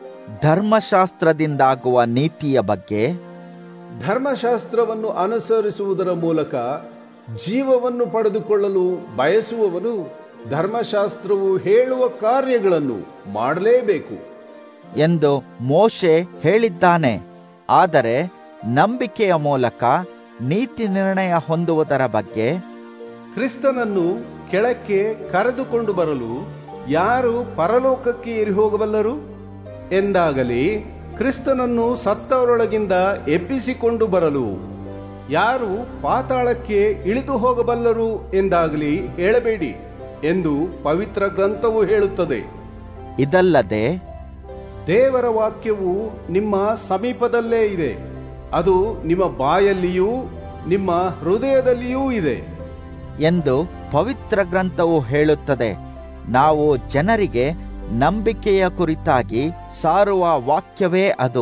ಧರ್ಮಶಾಸ್ತ್ರದಿಂದಾಗುವ ನೀತಿಯ ಬಗ್ಗೆ ಧರ್ಮಶಾಸ್ತ್ರವನ್ನು ಅನುಸರಿಸುವುದರ ಮೂಲಕ ಜೀವವನ್ನು ಪಡೆದುಕೊಳ್ಳಲು ಬಯಸುವವನು ಧರ್ಮಶಾಸ್ತ್ರವು ಹೇಳುವ ಕಾರ್ಯಗಳನ್ನು ಮಾಡಲೇಬೇಕು ಎಂದು ಮೋಶೆ ಹೇಳಿದ್ದಾನೆ ಆದರೆ ನಂಬಿಕೆಯ ಮೂಲಕ ನೀತಿ ನಿರ್ಣಯ ಹೊಂದುವುದರ ಬಗ್ಗೆ ಕ್ರಿಸ್ತನನ್ನು ಕೆಳಕ್ಕೆ ಕರೆದುಕೊಂಡು ಬರಲು ಯಾರು ಪರಲೋಕಕ್ಕೆ ಏರಿ ಹೋಗಬಲ್ಲರು ಎಂದಾಗಲಿ ಕ್ರಿಸ್ತನನ್ನು ಸತ್ತವರೊಳಗಿಂದ ಎಬ್ಬಿಸಿಕೊಂಡು ಬರಲು ಯಾರು ಪಾತಾಳಕ್ಕೆ ಇಳಿದು ಹೋಗಬಲ್ಲರು ಎಂದಾಗಲಿ ಹೇಳಬೇಡಿ ಎಂದು ಪವಿತ್ರ ಗ್ರಂಥವು ಹೇಳುತ್ತದೆ ಇದಲ್ಲದೆ ದೇವರ ವಾಕ್ಯವು ನಿಮ್ಮ ಸಮೀಪದಲ್ಲೇ ಇದೆ ಅದು ನಿಮ್ಮ ಬಾಯಲ್ಲಿಯೂ ನಿಮ್ಮ ಹೃದಯದಲ್ಲಿಯೂ ಇದೆ ಎಂದು ಪವಿತ್ರ ಗ್ರಂಥವು ಹೇಳುತ್ತದೆ ನಾವು ಜನರಿಗೆ ನಂಬಿಕೆಯ ಕುರಿತಾಗಿ ಸಾರುವ ವಾಕ್ಯವೇ ಅದು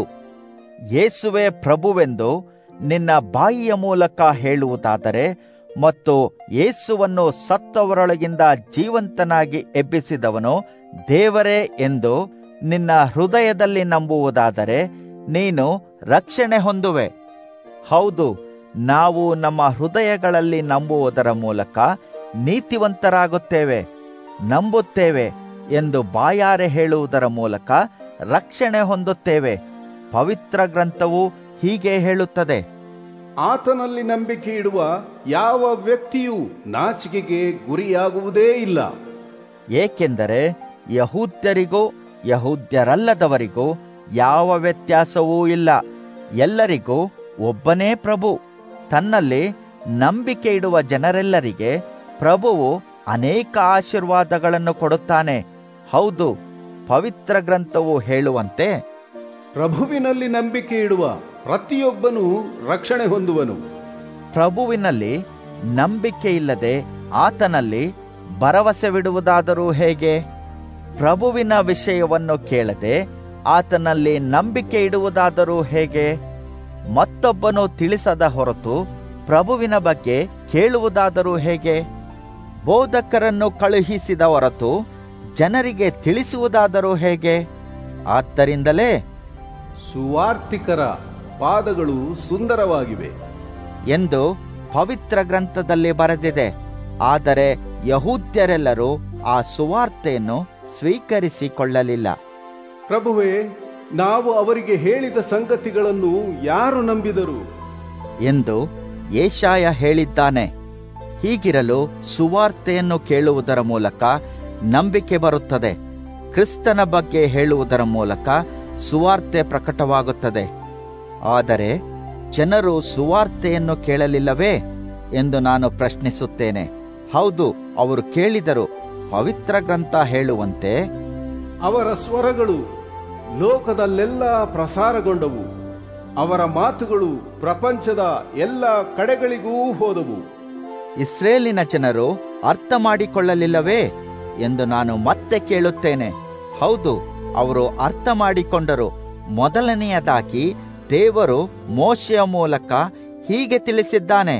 ಯೇಸುವೆ ಪ್ರಭುವೆಂದು ನಿನ್ನ ಬಾಯಿಯ ಮೂಲಕ ಹೇಳುವುದಾದರೆ ಮತ್ತು ಯೇಸುವನ್ನು ಸತ್ತವರೊಳಗಿಂದ ಜೀವಂತನಾಗಿ ಎಬ್ಬಿಸಿದವನು ದೇವರೇ ಎಂದು ನಿನ್ನ ಹೃದಯದಲ್ಲಿ ನಂಬುವುದಾದರೆ ನೀನು ರಕ್ಷಣೆ ಹೊಂದುವೆ ಹೌದು ನಾವು ನಮ್ಮ ಹೃದಯಗಳಲ್ಲಿ ನಂಬುವುದರ ಮೂಲಕ ನೀತಿವಂತರಾಗುತ್ತೇವೆ ನಂಬುತ್ತೇವೆ ಎಂದು ಬಾಯಾರೆ ಹೇಳುವುದರ ಮೂಲಕ ರಕ್ಷಣೆ ಹೊಂದುತ್ತೇವೆ ಪವಿತ್ರ ಗ್ರಂಥವು ಹೀಗೆ ಹೇಳುತ್ತದೆ ಆತನಲ್ಲಿ ನಂಬಿಕೆ ಇಡುವ ಯಾವ ವ್ಯಕ್ತಿಯೂ ನಾಚಿಕೆಗೆ ಗುರಿಯಾಗುವುದೇ ಇಲ್ಲ ಏಕೆಂದರೆ ಯಹೂದ್ಯರಿಗೂ ಯಹೂದ್ಯರಲ್ಲದವರಿಗೂ ಯಾವ ವ್ಯತ್ಯಾಸವೂ ಇಲ್ಲ ಎಲ್ಲರಿಗೂ ಒಬ್ಬನೇ ಪ್ರಭು ತನ್ನಲ್ಲಿ ನಂಬಿಕೆ ಇಡುವ ಜನರೆಲ್ಲರಿಗೆ ಪ್ರಭುವು ಅನೇಕ ಆಶೀರ್ವಾದಗಳನ್ನು ಕೊಡುತ್ತಾನೆ ಹೌದು ಪವಿತ್ರ ಗ್ರಂಥವು ಹೇಳುವಂತೆ ಪ್ರಭುವಿನಲ್ಲಿ ನಂಬಿಕೆ ಇಡುವ ಪ್ರತಿಯೊಬ್ಬನೂ ರಕ್ಷಣೆ ಹೊಂದುವನು ಪ್ರಭುವಿನಲ್ಲಿ ನಂಬಿಕೆ ಇಲ್ಲದೆ ಆತನಲ್ಲಿ ಭರವಸೆವಿಡುವುದಾದರೂ ಹೇಗೆ ಪ್ರಭುವಿನ ವಿಷಯವನ್ನು ಕೇಳದೆ ಆತನಲ್ಲಿ ನಂಬಿಕೆ ಇಡುವುದಾದರೂ ಹೇಗೆ ಮತ್ತೊಬ್ಬನು ತಿಳಿಸದ ಹೊರತು ಪ್ರಭುವಿನ ಬಗ್ಗೆ ಕೇಳುವುದಾದರೂ ಹೇಗೆ ಬೋಧಕರನ್ನು ಕಳುಹಿಸಿದ ಹೊರತು ಜನರಿಗೆ ತಿಳಿಸುವುದಾದರೂ ಹೇಗೆ ಆದ್ದರಿಂದಲೇ ಸುವಾರ್ತಿಕರ ಪಾದಗಳು ಸುಂದರವಾಗಿವೆ ಎಂದು ಪವಿತ್ರ ಗ್ರಂಥದಲ್ಲಿ ಬರೆದಿದೆ ಆದರೆ ಯಹೂದ್ಯರೆಲ್ಲರೂ ಆ ಸುವಾರ್ತೆಯನ್ನು ಸ್ವೀಕರಿಸಿಕೊಳ್ಳಲಿಲ್ಲ ಪ್ರಭುವೇ ನಾವು ಅವರಿಗೆ ಹೇಳಿದ ಸಂಗತಿಗಳನ್ನು ಯಾರು ನಂಬಿದರು ಎಂದು ಏಷಾಯ ಹೇಳಿದ್ದಾನೆ ಹೀಗಿರಲು ಸುವಾರ್ತೆಯನ್ನು ಕೇಳುವುದರ ಮೂಲಕ ನಂಬಿಕೆ ಬರುತ್ತದೆ ಕ್ರಿಸ್ತನ ಬಗ್ಗೆ ಹೇಳುವುದರ ಮೂಲಕ ಸುವಾರ್ತೆ ಪ್ರಕಟವಾಗುತ್ತದೆ ಆದರೆ ಜನರು ಸುವಾರ್ತೆಯನ್ನು ಕೇಳಲಿಲ್ಲವೇ ಎಂದು ನಾನು ಪ್ರಶ್ನಿಸುತ್ತೇನೆ ಹೌದು ಅವರು ಕೇಳಿದರು ಪವಿತ್ರ ಗ್ರಂಥ ಹೇಳುವಂತೆ ಅವರ ಸ್ವರಗಳು ಲೋಕದಲ್ಲೆಲ್ಲ ಪ್ರಸಾರಗೊಂಡವು ಅವರ ಮಾತುಗಳು ಪ್ರಪಂಚದ ಎಲ್ಲ ಕಡೆಗಳಿಗೂ ಹೋದವು ಇಸ್ರೇಲಿನ ಜನರು ಅರ್ಥ ಮಾಡಿಕೊಳ್ಳಲಿಲ್ಲವೇ ಎಂದು ನಾನು ಮತ್ತೆ ಕೇಳುತ್ತೇನೆ ಹೌದು ಅವರು ಅರ್ಥ ಮಾಡಿಕೊಂಡರು ಮೊದಲನೆಯದಾಗಿ ದೇವರು ಮೋಶೆಯ ಮೂಲಕ ಹೀಗೆ ತಿಳಿಸಿದ್ದಾನೆ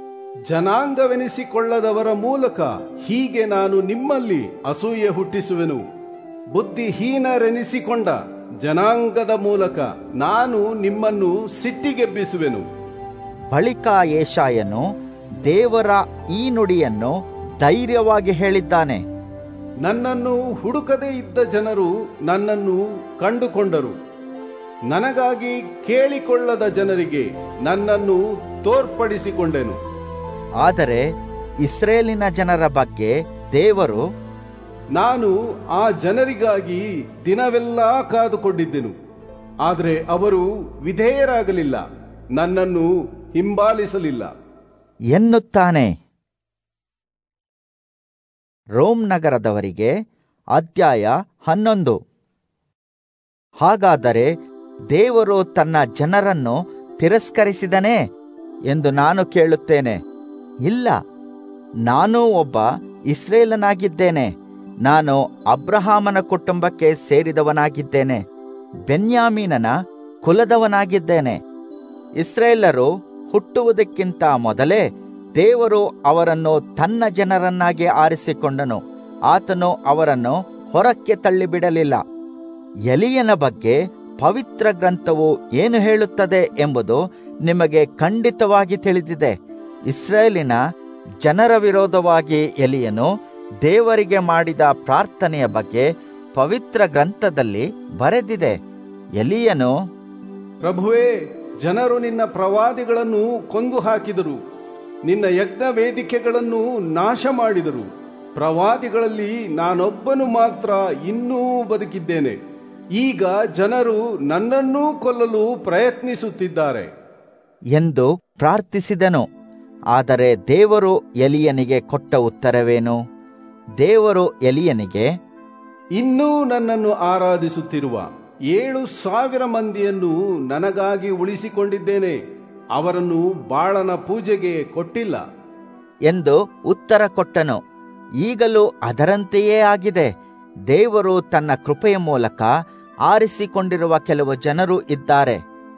ಜನಾಂಗವೆನಿಸಿಕೊಳ್ಳದವರ ಮೂಲಕ ಹೀಗೆ ನಾನು ನಿಮ್ಮಲ್ಲಿ ಅಸೂಯೆ ಹುಟ್ಟಿಸುವೆನು ಬುದ್ಧಿಹೀನರೆನಿಸಿಕೊಂಡ ಜನಾಂಗದ ಮೂಲಕ ನಾನು ನಿಮ್ಮನ್ನು ಸಿಟ್ಟಿಗೆಬ್ಬಿಸುವೆನು ಬಳಿಕ ಏಷಾಯನು ದೇವರ ಈ ನುಡಿಯನ್ನು ಧೈರ್ಯವಾಗಿ ಹೇಳಿದ್ದಾನೆ ನನ್ನನ್ನು ಹುಡುಕದೇ ಇದ್ದ ಜನರು ನನ್ನನ್ನು ಕಂಡುಕೊಂಡರು ನನಗಾಗಿ ಕೇಳಿಕೊಳ್ಳದ ಜನರಿಗೆ ನನ್ನನ್ನು ತೋರ್ಪಡಿಸಿಕೊಂಡೆನು ಆದರೆ ಇಸ್ರೇಲಿನ ಜನರ ಬಗ್ಗೆ ದೇವರು ನಾನು ಆ ಜನರಿಗಾಗಿ ದಿನವೆಲ್ಲ ಕಾದುಕೊಂಡಿದ್ದೆನು ಆದರೆ ಅವರು ವಿಧೇಯರಾಗಲಿಲ್ಲ ನನ್ನನ್ನು ಹಿಂಬಾಲಿಸಲಿಲ್ಲ ಎನ್ನುತ್ತಾನೆ ರೋಮ್ ನಗರದವರಿಗೆ ಅಧ್ಯಾಯ ಹನ್ನೊಂದು ಹಾಗಾದರೆ ದೇವರು ತನ್ನ ಜನರನ್ನು ತಿರಸ್ಕರಿಸಿದನೇ ಎಂದು ನಾನು ಕೇಳುತ್ತೇನೆ ಇಲ್ಲ ನಾನೂ ಒಬ್ಬ ಇಸ್ರೇಲನಾಗಿದ್ದೇನೆ ನಾನು ಅಬ್ರಹಾಮನ ಕುಟುಂಬಕ್ಕೆ ಸೇರಿದವನಾಗಿದ್ದೇನೆ ಬೆನ್ಯಾಮೀನನ ಕುಲದವನಾಗಿದ್ದೇನೆ ಇಸ್ರೇಲರು ಹುಟ್ಟುವುದಕ್ಕಿಂತ ಮೊದಲೇ ದೇವರು ಅವರನ್ನು ತನ್ನ ಜನರನ್ನಾಗಿ ಆರಿಸಿಕೊಂಡನು ಆತನು ಅವರನ್ನು ಹೊರಕ್ಕೆ ತಳ್ಳಿಬಿಡಲಿಲ್ಲ ಎಲಿಯನ ಬಗ್ಗೆ ಪವಿತ್ರ ಗ್ರಂಥವು ಏನು ಹೇಳುತ್ತದೆ ಎಂಬುದು ನಿಮಗೆ ಖಂಡಿತವಾಗಿ ತಿಳಿದಿದೆ ಇಸ್ರೇಲಿನ ಜನರ ವಿರೋಧವಾಗಿ ಎಲಿಯನು ದೇವರಿಗೆ ಮಾಡಿದ ಪ್ರಾರ್ಥನೆಯ ಬಗ್ಗೆ ಪವಿತ್ರ ಗ್ರಂಥದಲ್ಲಿ ಬರೆದಿದೆ ಎಲಿಯನು ಪ್ರಭುವೇ ಜನರು ನಿನ್ನ ಪ್ರವಾದಿಗಳನ್ನು ಕೊಂದು ಹಾಕಿದರು ನಿನ್ನ ಯಜ್ಞ ವೇದಿಕೆಗಳನ್ನು ನಾಶ ಮಾಡಿದರು ಪ್ರವಾದಿಗಳಲ್ಲಿ ನಾನೊಬ್ಬನು ಮಾತ್ರ ಇನ್ನೂ ಬದುಕಿದ್ದೇನೆ ಈಗ ಜನರು ನನ್ನನ್ನೂ ಕೊಲ್ಲಲು ಪ್ರಯತ್ನಿಸುತ್ತಿದ್ದಾರೆ ಎಂದು ಪ್ರಾರ್ಥಿಸಿದನು ಆದರೆ ದೇವರು ಎಲಿಯನಿಗೆ ಕೊಟ್ಟ ಉತ್ತರವೇನು ದೇವರು ಎಲಿಯನಿಗೆ ಇನ್ನೂ ನನ್ನನ್ನು ಆರಾಧಿಸುತ್ತಿರುವ ಏಳು ಸಾವಿರ ಮಂದಿಯನ್ನು ನನಗಾಗಿ ಉಳಿಸಿಕೊಂಡಿದ್ದೇನೆ ಅವರನ್ನು ಬಾಳನ ಪೂಜೆಗೆ ಕೊಟ್ಟಿಲ್ಲ ಎಂದು ಉತ್ತರ ಕೊಟ್ಟನು ಈಗಲೂ ಅದರಂತೆಯೇ ಆಗಿದೆ ದೇವರು ತನ್ನ ಕೃಪೆಯ ಮೂಲಕ ಆರಿಸಿಕೊಂಡಿರುವ ಕೆಲವು ಜನರು ಇದ್ದಾರೆ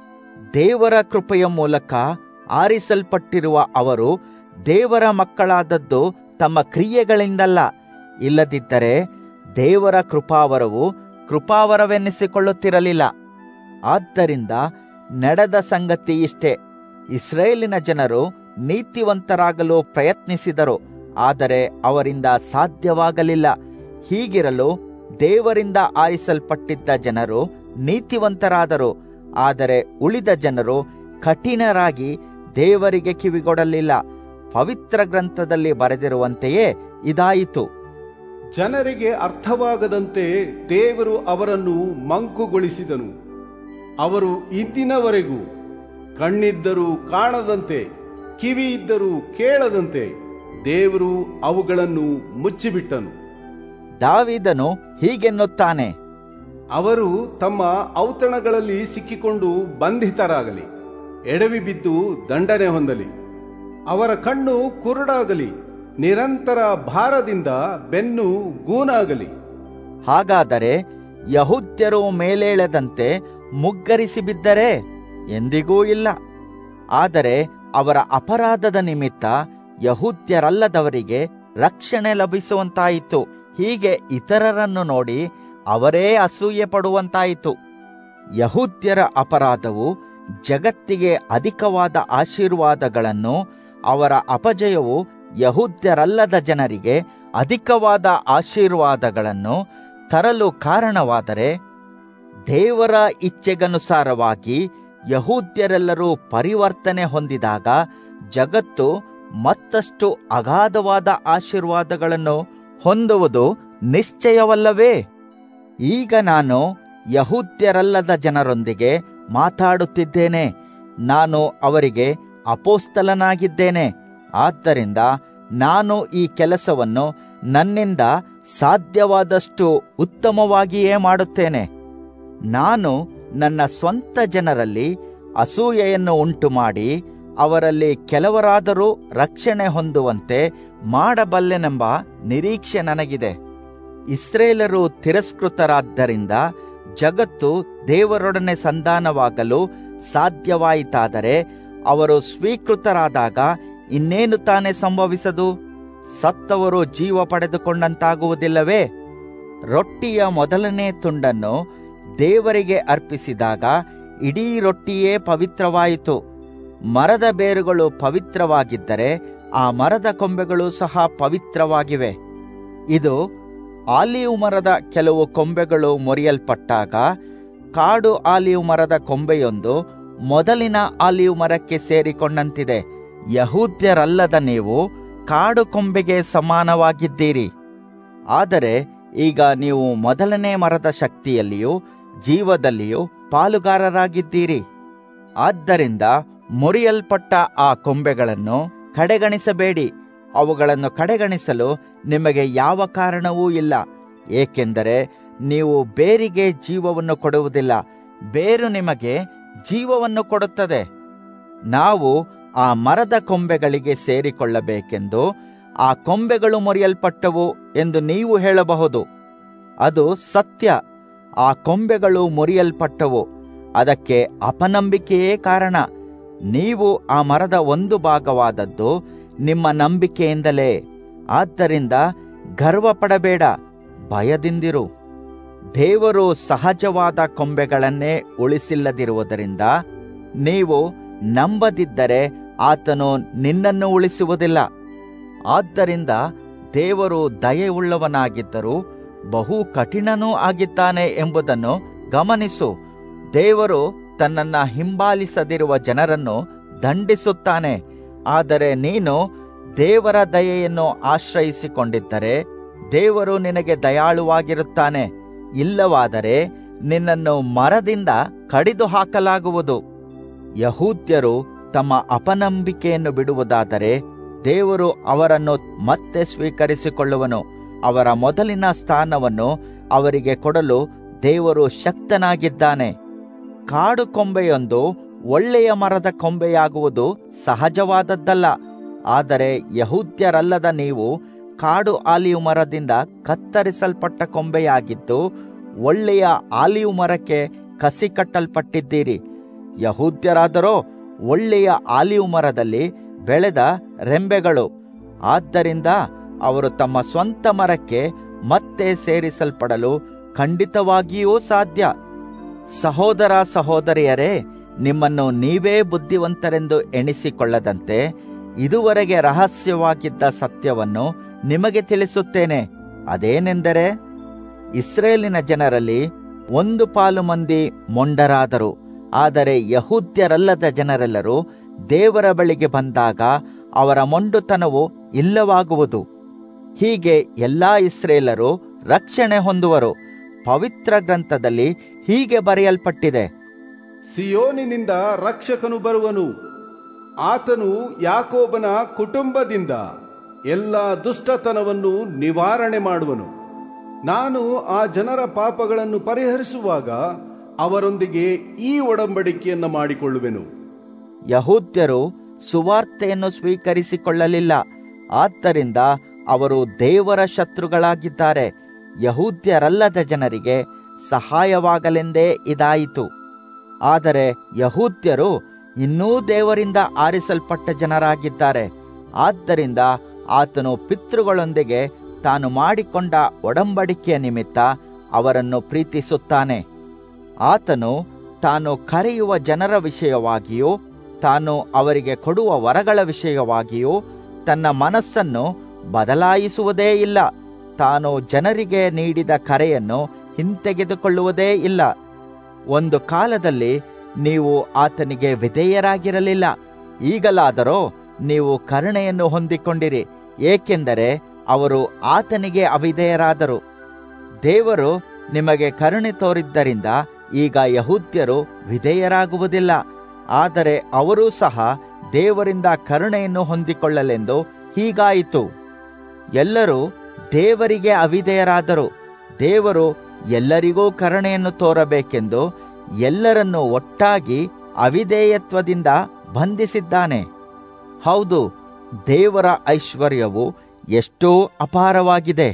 ದೇವರ ಕೃಪೆಯ ಮೂಲಕ ಆರಿಸಲ್ಪಟ್ಟಿರುವ ಅವರು ದೇವರ ಮಕ್ಕಳಾದದ್ದು ತಮ್ಮ ಕ್ರಿಯೆಗಳಿಂದಲ್ಲ ಇಲ್ಲದಿದ್ದರೆ ದೇವರ ಕೃಪಾವರವು ಕೃಪಾವರವೆನ್ನಿಸಿಕೊಳ್ಳುತ್ತಿರಲಿಲ್ಲ ಆದ್ದರಿಂದ ನಡೆದ ಸಂಗತಿ ಇಷ್ಟೇ ಇಸ್ರೇಲಿನ ಜನರು ನೀತಿವಂತರಾಗಲು ಪ್ರಯತ್ನಿಸಿದರು ಆದರೆ ಅವರಿಂದ ಸಾಧ್ಯವಾಗಲಿಲ್ಲ ಹೀಗಿರಲು ದೇವರಿಂದ ಆರಿಸಲ್ಪಟ್ಟಿದ್ದ ಜನರು ನೀತಿವಂತರಾದರು ಆದರೆ ಉಳಿದ ಜನರು ಕಠಿಣರಾಗಿ ದೇವರಿಗೆ ಕಿವಿಗೊಡಲಿಲ್ಲ ಪವಿತ್ರ ಗ್ರಂಥದಲ್ಲಿ ಬರೆದಿರುವಂತೆಯೇ ಇದಾಯಿತು ಜನರಿಗೆ ಅರ್ಥವಾಗದಂತೆ ದೇವರು ಅವರನ್ನು ಮಂಕುಗೊಳಿಸಿದನು ಅವರು ಇಂದಿನವರೆಗೂ ಕಣ್ಣಿದ್ದರೂ ಕಾಣದಂತೆ ಕಿವಿ ಇದ್ದರೂ ಕೇಳದಂತೆ ದೇವರು ಅವುಗಳನ್ನು ಮುಚ್ಚಿಬಿಟ್ಟನು ದಾವಿದನು ಹೀಗೆನ್ನುತ್ತಾನೆ ಅವರು ತಮ್ಮ ಔತಣಗಳಲ್ಲಿ ಸಿಕ್ಕಿಕೊಂಡು ಬಂಧಿತರಾಗಲಿ ಎಡವಿ ಬಿದ್ದು ದಂಡನೆ ಹೊಂದಲಿ ಅವರ ಕಣ್ಣು ಕುರುಡಾಗಲಿ ನಿರಂತರ ಭಾರದಿಂದ ಬೆನ್ನು ಗೂನಾಗಲಿ ಹಾಗಾದರೆ ಯಹೂದ್ಯರು ಮೇಲೇಳದಂತೆ ಮುಗ್ಗರಿಸಿ ಬಿದ್ದರೆ ಎಂದಿಗೂ ಇಲ್ಲ ಆದರೆ ಅವರ ಅಪರಾಧದ ನಿಮಿತ್ತ ಯಹೂದ್ಯರಲ್ಲದವರಿಗೆ ರಕ್ಷಣೆ ಲಭಿಸುವಂತಾಯಿತು ಹೀಗೆ ಇತರರನ್ನು ನೋಡಿ ಅವರೇ ಅಸೂಯೆ ಪಡುವಂತಾಯಿತು ಯಹೂದ್ಯರ ಅಪರಾಧವು ಜಗತ್ತಿಗೆ ಅಧಿಕವಾದ ಆಶೀರ್ವಾದಗಳನ್ನು ಅವರ ಅಪಜಯವು ಯಹೂದ್ಯರಲ್ಲದ ಜನರಿಗೆ ಅಧಿಕವಾದ ಆಶೀರ್ವಾದಗಳನ್ನು ತರಲು ಕಾರಣವಾದರೆ ದೇವರ ಇಚ್ಛೆಗನುಸಾರವಾಗಿ ಯಹೂದ್ಯರೆಲ್ಲರೂ ಪರಿವರ್ತನೆ ಹೊಂದಿದಾಗ ಜಗತ್ತು ಮತ್ತಷ್ಟು ಅಗಾಧವಾದ ಆಶೀರ್ವಾದಗಳನ್ನು ಹೊಂದುವುದು ನಿಶ್ಚಯವಲ್ಲವೇ ಈಗ ನಾನು ಯಹೂದ್ಯರಲ್ಲದ ಜನರೊಂದಿಗೆ ಮಾತಾಡುತ್ತಿದ್ದೇನೆ ನಾನು ಅವರಿಗೆ ಅಪೋಸ್ತಲನಾಗಿದ್ದೇನೆ ಆದ್ದರಿಂದ ನಾನು ಈ ಕೆಲಸವನ್ನು ನನ್ನಿಂದ ಸಾಧ್ಯವಾದಷ್ಟು ಉತ್ತಮವಾಗಿಯೇ ಮಾಡುತ್ತೇನೆ ನಾನು ನನ್ನ ಸ್ವಂತ ಜನರಲ್ಲಿ ಅಸೂಯೆಯನ್ನು ಉಂಟು ಮಾಡಿ ಅವರಲ್ಲಿ ಕೆಲವರಾದರೂ ರಕ್ಷಣೆ ಹೊಂದುವಂತೆ ಮಾಡಬಲ್ಲೆನೆಂಬ ನಿರೀಕ್ಷೆ ನನಗಿದೆ ಇಸ್ರೇಲರು ತಿರಸ್ಕೃತರಾದ್ದರಿಂದ ಜಗತ್ತು ದೇವರೊಡನೆ ಸಂಧಾನವಾಗಲು ಸಾಧ್ಯವಾಯಿತಾದರೆ ಅವರು ಸ್ವೀಕೃತರಾದಾಗ ಇನ್ನೇನು ತಾನೇ ಸಂಭವಿಸದು ಸತ್ತವರು ಜೀವ ಪಡೆದುಕೊಂಡಂತಾಗುವುದಿಲ್ಲವೇ ರೊಟ್ಟಿಯ ಮೊದಲನೇ ತುಂಡನ್ನು ದೇವರಿಗೆ ಅರ್ಪಿಸಿದಾಗ ಇಡೀ ರೊಟ್ಟಿಯೇ ಪವಿತ್ರವಾಯಿತು ಮರದ ಬೇರುಗಳು ಪವಿತ್ರವಾಗಿದ್ದರೆ ಆ ಮರದ ಕೊಂಬೆಗಳು ಸಹ ಪವಿತ್ರವಾಗಿವೆ ಇದು ಆಲಿವ್ ಮರದ ಕೆಲವು ಕೊಂಬೆಗಳು ಮುರಿಯಲ್ಪಟ್ಟಾಗ ಕಾಡು ಆಲಿವ್ ಮರದ ಕೊಂಬೆಯೊಂದು ಮೊದಲಿನ ಆಲಿವ್ ಮರಕ್ಕೆ ಸೇರಿಕೊಂಡಂತಿದೆ ಯಹೂದ್ಯರಲ್ಲದ ನೀವು ಕಾಡು ಕೊಂಬೆಗೆ ಸಮಾನವಾಗಿದ್ದೀರಿ ಆದರೆ ಈಗ ನೀವು ಮೊದಲನೇ ಮರದ ಶಕ್ತಿಯಲ್ಲಿಯೂ ಜೀವದಲ್ಲಿಯೂ ಪಾಲುಗಾರರಾಗಿದ್ದೀರಿ ಆದ್ದರಿಂದ ಮುರಿಯಲ್ಪಟ್ಟ ಆ ಕೊಂಬೆಗಳನ್ನು ಕಡೆಗಣಿಸಬೇಡಿ ಅವುಗಳನ್ನು ಕಡೆಗಣಿಸಲು ನಿಮಗೆ ಯಾವ ಕಾರಣವೂ ಇಲ್ಲ ಏಕೆಂದರೆ ನೀವು ಬೇರಿಗೆ ಜೀವವನ್ನು ಕೊಡುವುದಿಲ್ಲ ಬೇರು ನಿಮಗೆ ಜೀವವನ್ನು ಕೊಡುತ್ತದೆ ನಾವು ಆ ಮರದ ಕೊಂಬೆಗಳಿಗೆ ಸೇರಿಕೊಳ್ಳಬೇಕೆಂದು ಆ ಕೊಂಬೆಗಳು ಮುರಿಯಲ್ಪಟ್ಟವು ಎಂದು ನೀವು ಹೇಳಬಹುದು ಅದು ಸತ್ಯ ಆ ಕೊಂಬೆಗಳು ಮುರಿಯಲ್ಪಟ್ಟವು ಅದಕ್ಕೆ ಅಪನಂಬಿಕೆಯೇ ಕಾರಣ ನೀವು ಆ ಮರದ ಒಂದು ಭಾಗವಾದದ್ದು ನಿಮ್ಮ ನಂಬಿಕೆಯಿಂದಲೇ ಆದ್ದರಿಂದ ಗರ್ವ ಪಡಬೇಡ ಭಯದಿಂದಿರು ದೇವರು ಸಹಜವಾದ ಕೊಂಬೆಗಳನ್ನೇ ಉಳಿಸಿಲ್ಲದಿರುವುದರಿಂದ ನೀವು ನಂಬದಿದ್ದರೆ ಆತನು ನಿನ್ನನ್ನು ಉಳಿಸುವುದಿಲ್ಲ ಆದ್ದರಿಂದ ದೇವರು ದಯೆಯುಳ್ಳವನಾಗಿದ್ದರೂ ಬಹು ಕಠಿಣನೂ ಆಗಿದ್ದಾನೆ ಎಂಬುದನ್ನು ಗಮನಿಸು ದೇವರು ತನ್ನನ್ನ ಹಿಂಬಾಲಿಸದಿರುವ ಜನರನ್ನು ದಂಡಿಸುತ್ತಾನೆ ಆದರೆ ನೀನು ದೇವರ ದಯೆಯನ್ನು ಆಶ್ರಯಿಸಿಕೊಂಡಿದ್ದರೆ ದೇವರು ನಿನಗೆ ದಯಾಳುವಾಗಿರುತ್ತಾನೆ ಇಲ್ಲವಾದರೆ ನಿನ್ನನ್ನು ಮರದಿಂದ ಕಡಿದು ಹಾಕಲಾಗುವುದು ಯಹೂದ್ಯರು ತಮ್ಮ ಅಪನಂಬಿಕೆಯನ್ನು ಬಿಡುವುದಾದರೆ ದೇವರು ಅವರನ್ನು ಮತ್ತೆ ಸ್ವೀಕರಿಸಿಕೊಳ್ಳುವನು ಅವರ ಮೊದಲಿನ ಸ್ಥಾನವನ್ನು ಅವರಿಗೆ ಕೊಡಲು ದೇವರು ಶಕ್ತನಾಗಿದ್ದಾನೆ ಕಾಡು ಕೊಂಬೆಯೊಂದು ಒಳ್ಳೆಯ ಮರದ ಕೊಂಬೆಯಾಗುವುದು ಸಹಜವಾದದ್ದಲ್ಲ ಆದರೆ ಯಹೂದ್ಯರಲ್ಲದ ನೀವು ಕಾಡು ಆಲಿಯು ಮರದಿಂದ ಕತ್ತರಿಸಲ್ಪಟ್ಟ ಕೊಂಬೆಯಾಗಿದ್ದು ಒಳ್ಳೆಯ ಆಲಿಯು ಮರಕ್ಕೆ ಕಸಿ ಕಟ್ಟಲ್ಪಟ್ಟಿದ್ದೀರಿ ಯಹೂದ್ಯರಾದರೋ ಒಳ್ಳೆಯ ಆಲಿಯು ಮರದಲ್ಲಿ ಬೆಳೆದ ರೆಂಬೆಗಳು ಆದ್ದರಿಂದ ಅವರು ತಮ್ಮ ಸ್ವಂತ ಮರಕ್ಕೆ ಮತ್ತೆ ಸೇರಿಸಲ್ಪಡಲು ಖಂಡಿತವಾಗಿಯೂ ಸಾಧ್ಯ ಸಹೋದರ ಸಹೋದರಿಯರೇ ನಿಮ್ಮನ್ನು ನೀವೇ ಬುದ್ಧಿವಂತರೆಂದು ಎಣಿಸಿಕೊಳ್ಳದಂತೆ ಇದುವರೆಗೆ ರಹಸ್ಯವಾಗಿದ್ದ ಸತ್ಯವನ್ನು ನಿಮಗೆ ತಿಳಿಸುತ್ತೇನೆ ಅದೇನೆಂದರೆ ಇಸ್ರೇಲಿನ ಜನರಲ್ಲಿ ಒಂದು ಪಾಲು ಮಂದಿ ಮೊಂಡರಾದರು ಆದರೆ ಯಹೂದ್ಯರಲ್ಲದ ಜನರೆಲ್ಲರೂ ದೇವರ ಬಳಿಗೆ ಬಂದಾಗ ಅವರ ಮೊಂಡುತನವು ಇಲ್ಲವಾಗುವುದು ಹೀಗೆ ಎಲ್ಲಾ ಇಸ್ರೇಲರು ರಕ್ಷಣೆ ಹೊಂದುವರು ಪವಿತ್ರ ಗ್ರಂಥದಲ್ಲಿ ಹೀಗೆ ಬರೆಯಲ್ಪಟ್ಟಿದೆ ಸಿಯೋನಿನಿಂದ ರಕ್ಷಕನು ಬರುವನು ಆತನು ಯಾಕೋಬನ ಕುಟುಂಬದಿಂದ ಎಲ್ಲ ದುಷ್ಟತನವನ್ನು ನಿವಾರಣೆ ಮಾಡುವನು ನಾನು ಆ ಜನರ ಪಾಪಗಳನ್ನು ಪರಿಹರಿಸುವಾಗ ಅವರೊಂದಿಗೆ ಈ ಒಡಂಬಡಿಕೆಯನ್ನು ಮಾಡಿಕೊಳ್ಳುವೆನು ಯಹೂದ್ಯರು ಸುವಾರ್ತೆಯನ್ನು ಸ್ವೀಕರಿಸಿಕೊಳ್ಳಲಿಲ್ಲ ಆದ್ದರಿಂದ ಅವರು ದೇವರ ಶತ್ರುಗಳಾಗಿದ್ದಾರೆ ಯಹೂದ್ಯರಲ್ಲದ ಜನರಿಗೆ ಸಹಾಯವಾಗಲೆಂದೇ ಇದಾಯಿತು ಆದರೆ ಯಹೂದ್ಯರು ಇನ್ನೂ ದೇವರಿಂದ ಆರಿಸಲ್ಪಟ್ಟ ಜನರಾಗಿದ್ದಾರೆ ಆದ್ದರಿಂದ ಆತನು ಪಿತೃಗಳೊಂದಿಗೆ ತಾನು ಮಾಡಿಕೊಂಡ ಒಡಂಬಡಿಕೆಯ ನಿಮಿತ್ತ ಅವರನ್ನು ಪ್ರೀತಿಸುತ್ತಾನೆ ಆತನು ತಾನು ಕರೆಯುವ ಜನರ ವಿಷಯವಾಗಿಯೂ ತಾನು ಅವರಿಗೆ ಕೊಡುವ ವರಗಳ ವಿಷಯವಾಗಿಯೂ ತನ್ನ ಮನಸ್ಸನ್ನು ಬದಲಾಯಿಸುವುದೇ ಇಲ್ಲ ತಾನು ಜನರಿಗೆ ನೀಡಿದ ಕರೆಯನ್ನು ಹಿಂತೆಗೆದುಕೊಳ್ಳುವುದೇ ಇಲ್ಲ ಒಂದು ಕಾಲದಲ್ಲಿ ನೀವು ಆತನಿಗೆ ವಿಧೇಯರಾಗಿರಲಿಲ್ಲ ಈಗಲಾದರೋ ನೀವು ಕರುಣೆಯನ್ನು ಹೊಂದಿಕೊಂಡಿರಿ ಏಕೆಂದರೆ ಅವರು ಆತನಿಗೆ ಅವಿಧೇಯರಾದರು ದೇವರು ನಿಮಗೆ ಕರುಣೆ ತೋರಿದ್ದರಿಂದ ಈಗ ಯಹೂದ್ಯರು ವಿಧೇಯರಾಗುವುದಿಲ್ಲ ಆದರೆ ಅವರೂ ಸಹ ದೇವರಿಂದ ಕರುಣೆಯನ್ನು ಹೊಂದಿಕೊಳ್ಳಲೆಂದು ಹೀಗಾಯಿತು ಎಲ್ಲರೂ ದೇವರಿಗೆ ಅವಿಧೇಯರಾದರು ದೇವರು ಎಲ್ಲರಿಗೂ ಕರುಣೆಯನ್ನು ತೋರಬೇಕೆಂದು ಎಲ್ಲರನ್ನು ಒಟ್ಟಾಗಿ ಅವಿಧೇಯತ್ವದಿಂದ ಬಂಧಿಸಿದ್ದಾನೆ ಹೌದು ದೇವರ ಐಶ್ವರ್ಯವು ಎಷ್ಟೋ ಅಪಾರವಾಗಿದೆ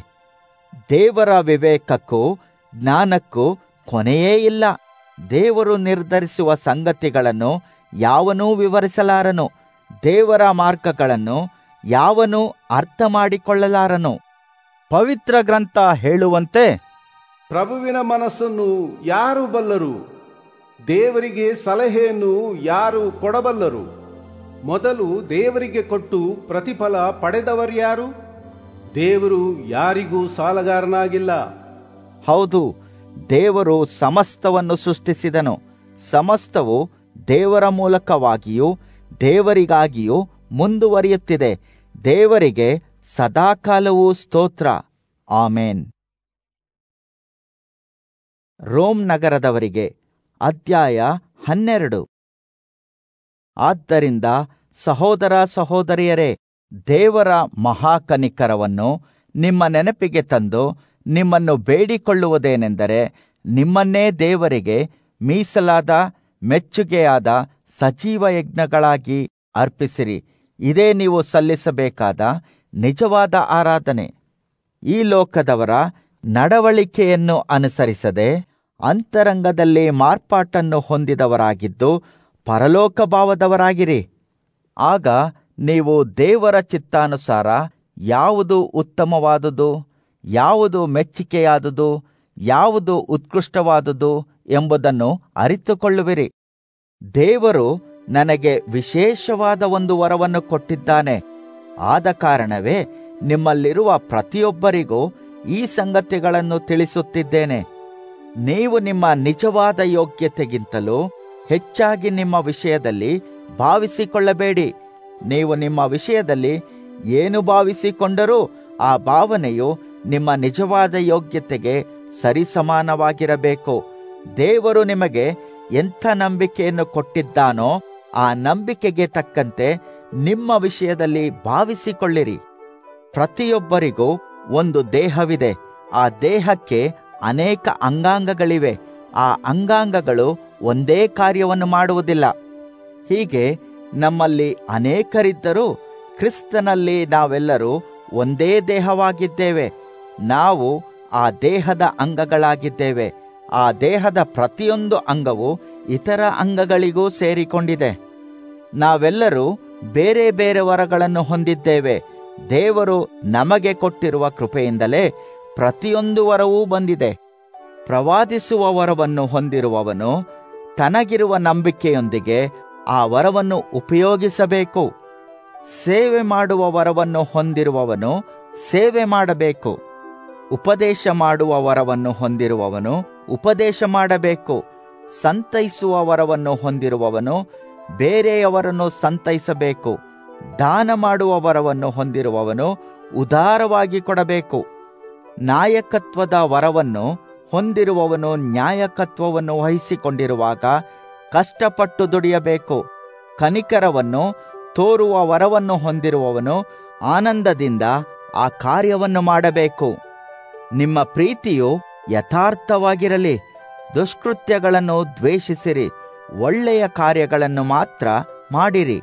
ದೇವರ ವಿವೇಕಕ್ಕೂ ಜ್ಞಾನಕ್ಕೂ ಕೊನೆಯೇ ಇಲ್ಲ ದೇವರು ನಿರ್ಧರಿಸುವ ಸಂಗತಿಗಳನ್ನು ಯಾವನೂ ವಿವರಿಸಲಾರನು ದೇವರ ಮಾರ್ಗಗಳನ್ನು ಯಾವನೂ ಅರ್ಥ ಮಾಡಿಕೊಳ್ಳಲಾರನು ಪವಿತ್ರ ಗ್ರಂಥ ಹೇಳುವಂತೆ ಪ್ರಭುವಿನ ಮನಸ್ಸನ್ನು ಯಾರು ಬಲ್ಲರು ದೇವರಿಗೆ ಸಲಹೆಯನ್ನು ಯಾರು ಕೊಡಬಲ್ಲರು ಮೊದಲು ದೇವರಿಗೆ ಕೊಟ್ಟು ಪ್ರತಿಫಲ ಪಡೆದವರ್ಯಾರು ದೇವರು ಯಾರಿಗೂ ಸಾಲಗಾರನಾಗಿಲ್ಲ ಹೌದು ದೇವರು ಸಮಸ್ತವನ್ನು ಸೃಷ್ಟಿಸಿದನು ಸಮಸ್ತವು ದೇವರ ಮೂಲಕವಾಗಿಯೂ ದೇವರಿಗಾಗಿಯೂ ಮುಂದುವರಿಯುತ್ತಿದೆ ದೇವರಿಗೆ ಸದಾಕಾಲವೂ ಸ್ತೋತ್ರ ಆಮೇನ್ ರೋಮ್ ನಗರದವರಿಗೆ ಅಧ್ಯಾಯ ಹನ್ನೆರಡು ಆದ್ದರಿಂದ ಸಹೋದರ ಸಹೋದರಿಯರೇ ದೇವರ ಮಹಾಕನಿಕರವನ್ನು ನಿಮ್ಮ ನೆನಪಿಗೆ ತಂದು ನಿಮ್ಮನ್ನು ಬೇಡಿಕೊಳ್ಳುವುದೇನೆಂದರೆ ನಿಮ್ಮನ್ನೇ ದೇವರಿಗೆ ಮೀಸಲಾದ ಮೆಚ್ಚುಗೆಯಾದ ಸಜೀವ ಯಜ್ಞಗಳಾಗಿ ಅರ್ಪಿಸಿರಿ ಇದೇ ನೀವು ಸಲ್ಲಿಸಬೇಕಾದ ನಿಜವಾದ ಆರಾಧನೆ ಈ ಲೋಕದವರ ನಡವಳಿಕೆಯನ್ನು ಅನುಸರಿಸದೆ ಅಂತರಂಗದಲ್ಲಿ ಮಾರ್ಪಾಟನ್ನು ಹೊಂದಿದವರಾಗಿದ್ದು ಪರಲೋಕ ಭಾವದವರಾಗಿರಿ ಆಗ ನೀವು ದೇವರ ಚಿತ್ತಾನುಸಾರ ಯಾವುದು ಉತ್ತಮವಾದುದು ಯಾವುದು ಮೆಚ್ಚಿಕೆಯಾದುದು ಯಾವುದು ಉತ್ಕೃಷ್ಟವಾದುದು ಎಂಬುದನ್ನು ಅರಿತುಕೊಳ್ಳುವಿರಿ ದೇವರು ನನಗೆ ವಿಶೇಷವಾದ ಒಂದು ವರವನ್ನು ಕೊಟ್ಟಿದ್ದಾನೆ ಆದ ಕಾರಣವೇ ನಿಮ್ಮಲ್ಲಿರುವ ಪ್ರತಿಯೊಬ್ಬರಿಗೂ ಈ ಸಂಗತಿಗಳನ್ನು ತಿಳಿಸುತ್ತಿದ್ದೇನೆ ನೀವು ನಿಮ್ಮ ನಿಜವಾದ ಯೋಗ್ಯತೆಗಿಂತಲೂ ಹೆಚ್ಚಾಗಿ ನಿಮ್ಮ ವಿಷಯದಲ್ಲಿ ಭಾವಿಸಿಕೊಳ್ಳಬೇಡಿ ನೀವು ನಿಮ್ಮ ವಿಷಯದಲ್ಲಿ ಏನು ಭಾವಿಸಿಕೊಂಡರೂ ಆ ಭಾವನೆಯು ನಿಮ್ಮ ನಿಜವಾದ ಯೋಗ್ಯತೆಗೆ ಸರಿಸಮಾನವಾಗಿರಬೇಕು ದೇವರು ನಿಮಗೆ ಎಂಥ ನಂಬಿಕೆಯನ್ನು ಕೊಟ್ಟಿದ್ದಾನೋ ಆ ನಂಬಿಕೆಗೆ ತಕ್ಕಂತೆ ನಿಮ್ಮ ವಿಷಯದಲ್ಲಿ ಭಾವಿಸಿಕೊಳ್ಳಿರಿ ಪ್ರತಿಯೊಬ್ಬರಿಗೂ ಒಂದು ದೇಹವಿದೆ ಆ ದೇಹಕ್ಕೆ ಅನೇಕ ಅಂಗಾಂಗಗಳಿವೆ ಆ ಅಂಗಾಂಗಗಳು ಒಂದೇ ಕಾರ್ಯವನ್ನು ಮಾಡುವುದಿಲ್ಲ ಹೀಗೆ ನಮ್ಮಲ್ಲಿ ಅನೇಕರಿದ್ದರೂ ಕ್ರಿಸ್ತನಲ್ಲಿ ನಾವೆಲ್ಲರೂ ಒಂದೇ ದೇಹವಾಗಿದ್ದೇವೆ ನಾವು ಆ ದೇಹದ ಅಂಗಗಳಾಗಿದ್ದೇವೆ ಆ ದೇಹದ ಪ್ರತಿಯೊಂದು ಅಂಗವು ಇತರ ಅಂಗಗಳಿಗೂ ಸೇರಿಕೊಂಡಿದೆ ನಾವೆಲ್ಲರೂ ಬೇರೆ ಬೇರೆ ವರಗಳನ್ನು ಹೊಂದಿದ್ದೇವೆ ದೇವರು ನಮಗೆ ಕೊಟ್ಟಿರುವ ಕೃಪೆಯಿಂದಲೇ ಪ್ರತಿಯೊಂದು ವರವೂ ಬಂದಿದೆ ಪ್ರವಾದಿಸುವ ವರವನ್ನು ಹೊಂದಿರುವವನು ತನಗಿರುವ ನಂಬಿಕೆಯೊಂದಿಗೆ ಆ ವರವನ್ನು ಉಪಯೋಗಿಸಬೇಕು ಸೇವೆ ಮಾಡುವ ವರವನ್ನು ಹೊಂದಿರುವವನು ಸೇವೆ ಮಾಡಬೇಕು ಉಪದೇಶ ಮಾಡುವ ವರವನ್ನು ಹೊಂದಿರುವವನು ಉಪದೇಶ ಮಾಡಬೇಕು ಸಂತೈಸುವ ವರವನ್ನು ಹೊಂದಿರುವವನು ಬೇರೆಯವರನ್ನು ಸಂತೈಸಬೇಕು ದಾನ ಮಾಡುವ ವರವನ್ನು ಹೊಂದಿರುವವನು ಉದಾರವಾಗಿ ಕೊಡಬೇಕು ನಾಯಕತ್ವದ ವರವನ್ನು ಹೊಂದಿರುವವನು ನ್ಯಾಯಕತ್ವವನ್ನು ವಹಿಸಿಕೊಂಡಿರುವಾಗ ಕಷ್ಟಪಟ್ಟು ದುಡಿಯಬೇಕು ಕನಿಕರವನ್ನು ತೋರುವ ವರವನ್ನು ಹೊಂದಿರುವವನು ಆನಂದದಿಂದ ಆ ಕಾರ್ಯವನ್ನು ಮಾಡಬೇಕು ನಿಮ್ಮ ಪ್ರೀತಿಯು ಯಥಾರ್ಥವಾಗಿರಲಿ ದುಷ್ಕೃತ್ಯಗಳನ್ನು ದ್ವೇಷಿಸಿರಿ ಒಳ್ಳೆಯ ಕಾರ್ಯಗಳನ್ನು ಮಾತ್ರ ಮಾಡಿರಿ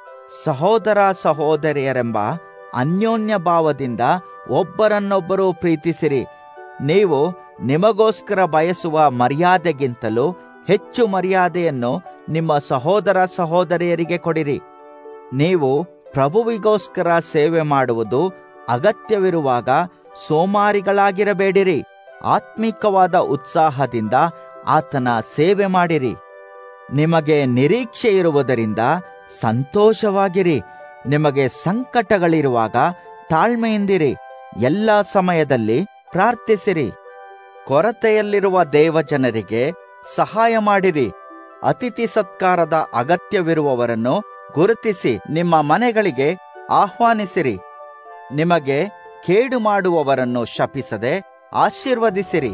ಸಹೋದರ ಸಹೋದರಿಯರೆಂಬ ಅನ್ಯೋನ್ಯ ಭಾವದಿಂದ ಒಬ್ಬರನ್ನೊಬ್ಬರು ಪ್ರೀತಿಸಿರಿ ನೀವು ನಿಮಗೋಸ್ಕರ ಬಯಸುವ ಮರ್ಯಾದೆಗಿಂತಲೂ ಹೆಚ್ಚು ಮರ್ಯಾದೆಯನ್ನು ನಿಮ್ಮ ಸಹೋದರ ಸಹೋದರಿಯರಿಗೆ ಕೊಡಿರಿ ನೀವು ಪ್ರಭುವಿಗೋಸ್ಕರ ಸೇವೆ ಮಾಡುವುದು ಅಗತ್ಯವಿರುವಾಗ ಸೋಮಾರಿಗಳಾಗಿರಬೇಡಿರಿ ಆತ್ಮಿಕವಾದ ಉತ್ಸಾಹದಿಂದ ಆತನ ಸೇವೆ ಮಾಡಿರಿ ನಿಮಗೆ ನಿರೀಕ್ಷೆ ಇರುವುದರಿಂದ ಸಂತೋಷವಾಗಿರಿ ನಿಮಗೆ ಸಂಕಟಗಳಿರುವಾಗ ತಾಳ್ಮೆಯಿಂದಿರಿ ಎಲ್ಲ ಸಮಯದಲ್ಲಿ ಪ್ರಾರ್ಥಿಸಿರಿ ಕೊರತೆಯಲ್ಲಿರುವ ದೇವಜನರಿಗೆ ಸಹಾಯ ಮಾಡಿರಿ ಅತಿಥಿ ಸತ್ಕಾರದ ಅಗತ್ಯವಿರುವವರನ್ನು ಗುರುತಿಸಿ ನಿಮ್ಮ ಮನೆಗಳಿಗೆ ಆಹ್ವಾನಿಸಿರಿ ನಿಮಗೆ ಕೇಡು ಮಾಡುವವರನ್ನು ಶಪಿಸದೆ ಆಶೀರ್ವದಿಸಿರಿ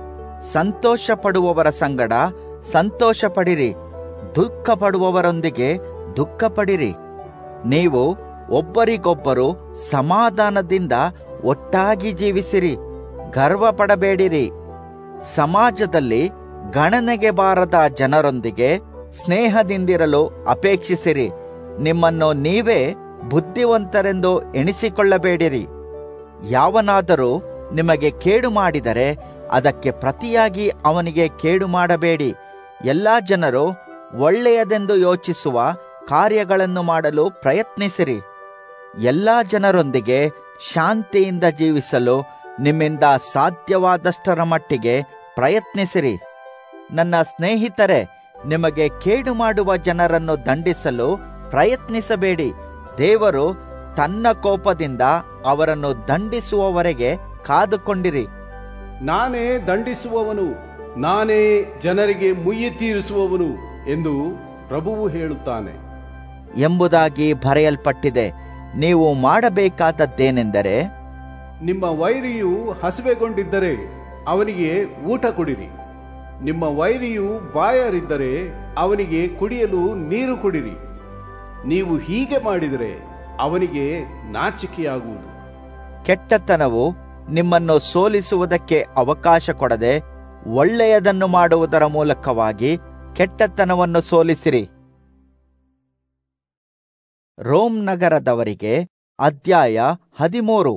ಸಂತೋಷ ಪಡುವವರ ಸಂಗಡ ಸಂತೋಷ ಪಡಿರಿ ದುಃಖ ಪಡುವವರೊಂದಿಗೆ ದುಃಖ ಪಡಿರಿ ನೀವು ಒಬ್ಬರಿಗೊಬ್ಬರು ಸಮಾಧಾನದಿಂದ ಒಟ್ಟಾಗಿ ಜೀವಿಸಿರಿ ಗರ್ವ ಪಡಬೇಡಿರಿ ಸಮಾಜದಲ್ಲಿ ಗಣನೆಗೆ ಬಾರದ ಜನರೊಂದಿಗೆ ಸ್ನೇಹದಿಂದಿರಲು ಅಪೇಕ್ಷಿಸಿರಿ ನಿಮ್ಮನ್ನು ನೀವೇ ಬುದ್ಧಿವಂತರೆಂದು ಎಣಿಸಿಕೊಳ್ಳಬೇಡಿರಿ ಯಾವನಾದರೂ ನಿಮಗೆ ಕೇಡು ಮಾಡಿದರೆ ಅದಕ್ಕೆ ಪ್ರತಿಯಾಗಿ ಅವನಿಗೆ ಕೇಡು ಮಾಡಬೇಡಿ ಎಲ್ಲಾ ಜನರು ಒಳ್ಳೆಯದೆಂದು ಯೋಚಿಸುವ ಕಾರ್ಯಗಳನ್ನು ಮಾಡಲು ಪ್ರಯತ್ನಿಸಿರಿ ಎಲ್ಲಾ ಜನರೊಂದಿಗೆ ಶಾಂತಿಯಿಂದ ಜೀವಿಸಲು ನಿಮ್ಮಿಂದ ಸಾಧ್ಯವಾದಷ್ಟರ ಮಟ್ಟಿಗೆ ಪ್ರಯತ್ನಿಸಿರಿ ನನ್ನ ಸ್ನೇಹಿತರೆ ನಿಮಗೆ ಕೇಡು ಮಾಡುವ ಜನರನ್ನು ದಂಡಿಸಲು ಪ್ರಯತ್ನಿಸಬೇಡಿ ದೇವರು ತನ್ನ ಕೋಪದಿಂದ ಅವರನ್ನು ದಂಡಿಸುವವರೆಗೆ ಕಾದುಕೊಂಡಿರಿ ನಾನೇ ದಂಡಿಸುವವನು ನಾನೇ ಜನರಿಗೆ ಮುಯ್ಯಿ ತೀರಿಸುವವನು ಎಂದು ಪ್ರಭುವು ಹೇಳುತ್ತಾನೆ ಎಂಬುದಾಗಿ ಬರೆಯಲ್ಪಟ್ಟಿದೆ ನೀವು ಮಾಡಬೇಕಾದದ್ದೇನೆಂದರೆ ನಿಮ್ಮ ವೈರಿಯು ಹಸಿವೆಗೊಂಡಿದ್ದರೆ ಅವನಿಗೆ ಊಟ ಕೊಡಿರಿ ನಿಮ್ಮ ವೈರಿಯು ಬಾಯರಿದ್ದರೆ ಅವನಿಗೆ ಕುಡಿಯಲು ನೀರು ಕುಡಿರಿ ನೀವು ಹೀಗೆ ಮಾಡಿದರೆ ಅವನಿಗೆ ನಾಚಿಕೆಯಾಗುವುದು ಕೆಟ್ಟತನವು ನಿಮ್ಮನ್ನು ಸೋಲಿಸುವುದಕ್ಕೆ ಅವಕಾಶ ಕೊಡದೆ ಒಳ್ಳೆಯದನ್ನು ಮಾಡುವುದರ ಮೂಲಕವಾಗಿ ಕೆಟ್ಟತನವನ್ನು ಸೋಲಿಸಿರಿ ರೋಮ್ ನಗರದವರಿಗೆ ಅಧ್ಯಾಯ ಹದಿಮೂರು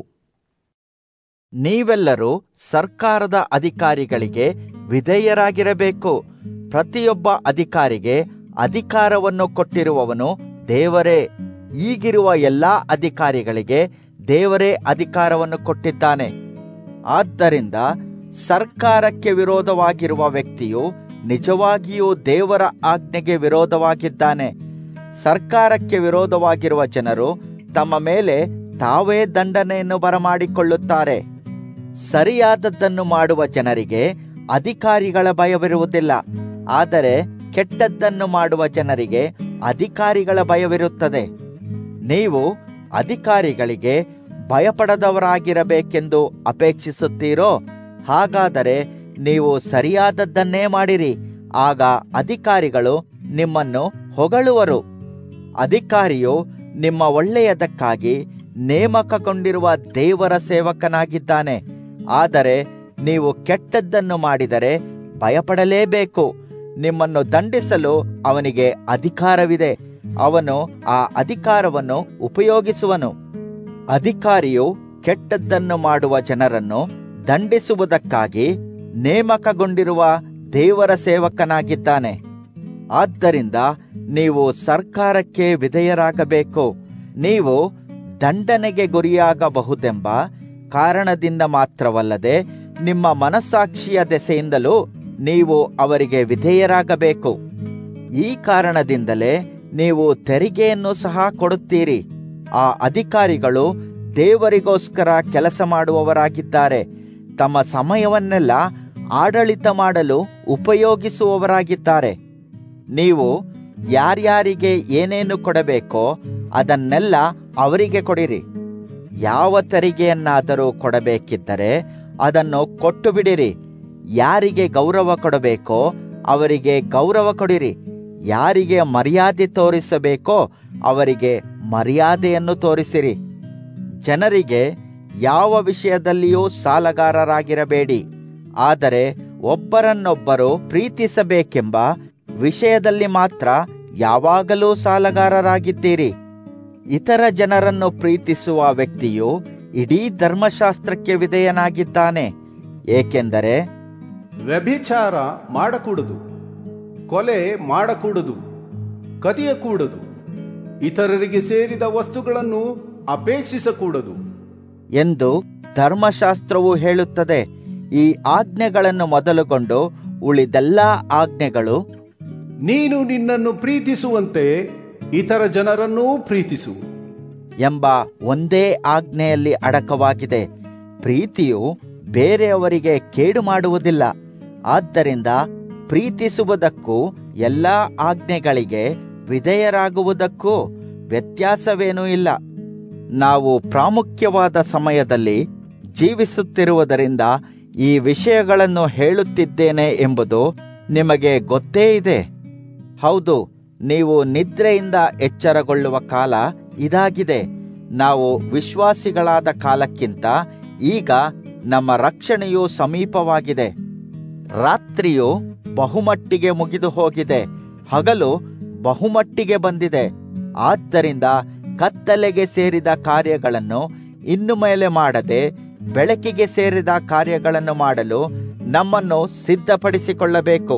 ನೀವೆಲ್ಲರೂ ಸರ್ಕಾರದ ಅಧಿಕಾರಿಗಳಿಗೆ ವಿಧೇಯರಾಗಿರಬೇಕು ಪ್ರತಿಯೊಬ್ಬ ಅಧಿಕಾರಿಗೆ ಅಧಿಕಾರವನ್ನು ಕೊಟ್ಟಿರುವವನು ದೇವರೇ ಈಗಿರುವ ಎಲ್ಲಾ ಅಧಿಕಾರಿಗಳಿಗೆ ದೇವರೇ ಅಧಿಕಾರವನ್ನು ಕೊಟ್ಟಿದ್ದಾನೆ ಆದ್ದರಿಂದ ಸರ್ಕಾರಕ್ಕೆ ವಿರೋಧವಾಗಿರುವ ವ್ಯಕ್ತಿಯು ನಿಜವಾಗಿಯೂ ದೇವರ ಆಜ್ಞೆಗೆ ವಿರೋಧವಾಗಿದ್ದಾನೆ ಸರ್ಕಾರಕ್ಕೆ ವಿರೋಧವಾಗಿರುವ ಜನರು ತಮ್ಮ ಮೇಲೆ ತಾವೇ ದಂಡನೆಯನ್ನು ಬರಮಾಡಿಕೊಳ್ಳುತ್ತಾರೆ ಸರಿಯಾದದ್ದನ್ನು ಮಾಡುವ ಜನರಿಗೆ ಅಧಿಕಾರಿಗಳ ಭಯವಿರುವುದಿಲ್ಲ ಆದರೆ ಕೆಟ್ಟದ್ದನ್ನು ಮಾಡುವ ಜನರಿಗೆ ಅಧಿಕಾರಿಗಳ ಭಯವಿರುತ್ತದೆ ನೀವು ಅಧಿಕಾರಿಗಳಿಗೆ ಭಯಪಡದವರಾಗಿರಬೇಕೆಂದು ಅಪೇಕ್ಷಿಸುತ್ತೀರೋ ಹಾಗಾದರೆ ನೀವು ಸರಿಯಾದದ್ದನ್ನೇ ಮಾಡಿರಿ ಆಗ ಅಧಿಕಾರಿಗಳು ನಿಮ್ಮನ್ನು ಹೊಗಳುವರು ಅಧಿಕಾರಿಯು ನಿಮ್ಮ ಒಳ್ಳೆಯದಕ್ಕಾಗಿ ನೇಮಕಗೊಂಡಿರುವ ದೇವರ ಸೇವಕನಾಗಿದ್ದಾನೆ ಆದರೆ ನೀವು ಕೆಟ್ಟದ್ದನ್ನು ಮಾಡಿದರೆ ಭಯಪಡಲೇಬೇಕು ನಿಮ್ಮನ್ನು ದಂಡಿಸಲು ಅವನಿಗೆ ಅಧಿಕಾರವಿದೆ ಅವನು ಆ ಅಧಿಕಾರವನ್ನು ಉಪಯೋಗಿಸುವನು ಅಧಿಕಾರಿಯು ಕೆಟ್ಟದ್ದನ್ನು ಮಾಡುವ ಜನರನ್ನು ದಂಡಿಸುವುದಕ್ಕಾಗಿ ನೇಮಕಗೊಂಡಿರುವ ದೇವರ ಸೇವಕನಾಗಿದ್ದಾನೆ ಆದ್ದರಿಂದ ನೀವು ಸರ್ಕಾರಕ್ಕೆ ವಿಧೇಯರಾಗಬೇಕು ನೀವು ದಂಡನೆಗೆ ಗುರಿಯಾಗಬಹುದೆಂಬ ಕಾರಣದಿಂದ ಮಾತ್ರವಲ್ಲದೆ ನಿಮ್ಮ ಮನಸ್ಸಾಕ್ಷಿಯ ದೆಸೆಯಿಂದಲೂ ನೀವು ಅವರಿಗೆ ವಿಧೇಯರಾಗಬೇಕು ಈ ಕಾರಣದಿಂದಲೇ ನೀವು ತೆರಿಗೆಯನ್ನು ಸಹ ಕೊಡುತ್ತೀರಿ ಆ ಅಧಿಕಾರಿಗಳು ದೇವರಿಗೋಸ್ಕರ ಕೆಲಸ ಮಾಡುವವರಾಗಿದ್ದಾರೆ ತಮ್ಮ ಸಮಯವನ್ನೆಲ್ಲ ಆಡಳಿತ ಮಾಡಲು ಉಪಯೋಗಿಸುವವರಾಗಿದ್ದಾರೆ ನೀವು ಯಾರ್ಯಾರಿಗೆ ಏನೇನು ಕೊಡಬೇಕೋ ಅದನ್ನೆಲ್ಲ ಅವರಿಗೆ ಕೊಡಿರಿ ಯಾವ ತೆರಿಗೆಯನ್ನಾದರೂ ಕೊಡಬೇಕಿದ್ದರೆ ಅದನ್ನು ಕೊಟ್ಟು ಬಿಡಿರಿ ಯಾರಿಗೆ ಗೌರವ ಕೊಡಬೇಕೋ ಅವರಿಗೆ ಗೌರವ ಕೊಡಿರಿ ಯಾರಿಗೆ ಮರ್ಯಾದೆ ತೋರಿಸಬೇಕೋ ಅವರಿಗೆ ಮರ್ಯಾದೆಯನ್ನು ತೋರಿಸಿರಿ ಜನರಿಗೆ ಯಾವ ವಿಷಯದಲ್ಲಿಯೂ ಸಾಲಗಾರರಾಗಿರಬೇಡಿ ಆದರೆ ಒಬ್ಬರನ್ನೊಬ್ಬರು ಪ್ರೀತಿಸಬೇಕೆಂಬ ವಿಷಯದಲ್ಲಿ ಮಾತ್ರ ಯಾವಾಗಲೂ ಸಾಲಗಾರರಾಗಿದ್ದೀರಿ ಇತರ ಜನರನ್ನು ಪ್ರೀತಿಸುವ ವ್ಯಕ್ತಿಯು ಇಡೀ ಧರ್ಮಶಾಸ್ತ್ರಕ್ಕೆ ವಿಧೇಯನಾಗಿದ್ದಾನೆ ಏಕೆಂದರೆ ವ್ಯಭಿಚಾರ ಮಾಡಕೂಡದು ಕೊಲೆ ಮಾಡಕೂಡದು ಕದಿಯಕೂಡದು ಇತರರಿಗೆ ಸೇರಿದ ವಸ್ತುಗಳನ್ನು ಅಪೇಕ್ಷಿಸಕೂಡದು ಎಂದು ಧರ್ಮಶಾಸ್ತ್ರವು ಹೇಳುತ್ತದೆ ಈ ಆಜ್ಞೆಗಳನ್ನು ಮೊದಲುಗೊಂಡು ಉಳಿದೆಲ್ಲ ಆಜ್ಞೆಗಳು ನೀನು ನಿನ್ನನ್ನು ಪ್ರೀತಿಸುವಂತೆ ಇತರ ಜನರನ್ನೂ ಪ್ರೀತಿಸು ಎಂಬ ಒಂದೇ ಆಜ್ಞೆಯಲ್ಲಿ ಅಡಕವಾಗಿದೆ ಪ್ರೀತಿಯು ಬೇರೆಯವರಿಗೆ ಕೇಡು ಮಾಡುವುದಿಲ್ಲ ಆದ್ದರಿಂದ ಪ್ರೀತಿಸುವುದಕ್ಕೂ ಎಲ್ಲ ಆಜ್ಞೆಗಳಿಗೆ ವಿಧೇಯರಾಗುವುದಕ್ಕೂ ವ್ಯತ್ಯಾಸವೇನೂ ಇಲ್ಲ ನಾವು ಪ್ರಾಮುಖ್ಯವಾದ ಸಮಯದಲ್ಲಿ ಜೀವಿಸುತ್ತಿರುವುದರಿಂದ ಈ ವಿಷಯಗಳನ್ನು ಹೇಳುತ್ತಿದ್ದೇನೆ ಎಂಬುದು ನಿಮಗೆ ಗೊತ್ತೇ ಇದೆ ಹೌದು ನೀವು ನಿದ್ರೆಯಿಂದ ಎಚ್ಚರಗೊಳ್ಳುವ ಕಾಲ ಇದಾಗಿದೆ ನಾವು ವಿಶ್ವಾಸಿಗಳಾದ ಕಾಲಕ್ಕಿಂತ ಈಗ ನಮ್ಮ ರಕ್ಷಣೆಯು ಸಮೀಪವಾಗಿದೆ ರಾತ್ರಿಯು ಬಹುಮಟ್ಟಿಗೆ ಮುಗಿದು ಹೋಗಿದೆ ಹಗಲು ಬಹುಮಟ್ಟಿಗೆ ಬಂದಿದೆ ಆದ್ದರಿಂದ ಕತ್ತಲೆಗೆ ಸೇರಿದ ಕಾರ್ಯಗಳನ್ನು ಇನ್ನು ಮೇಲೆ ಮಾಡದೆ ಬೆಳಕಿಗೆ ಸೇರಿದ ಕಾರ್ಯಗಳನ್ನು ಮಾಡಲು ನಮ್ಮನ್ನು ಸಿದ್ಧಪಡಿಸಿಕೊಳ್ಳಬೇಕು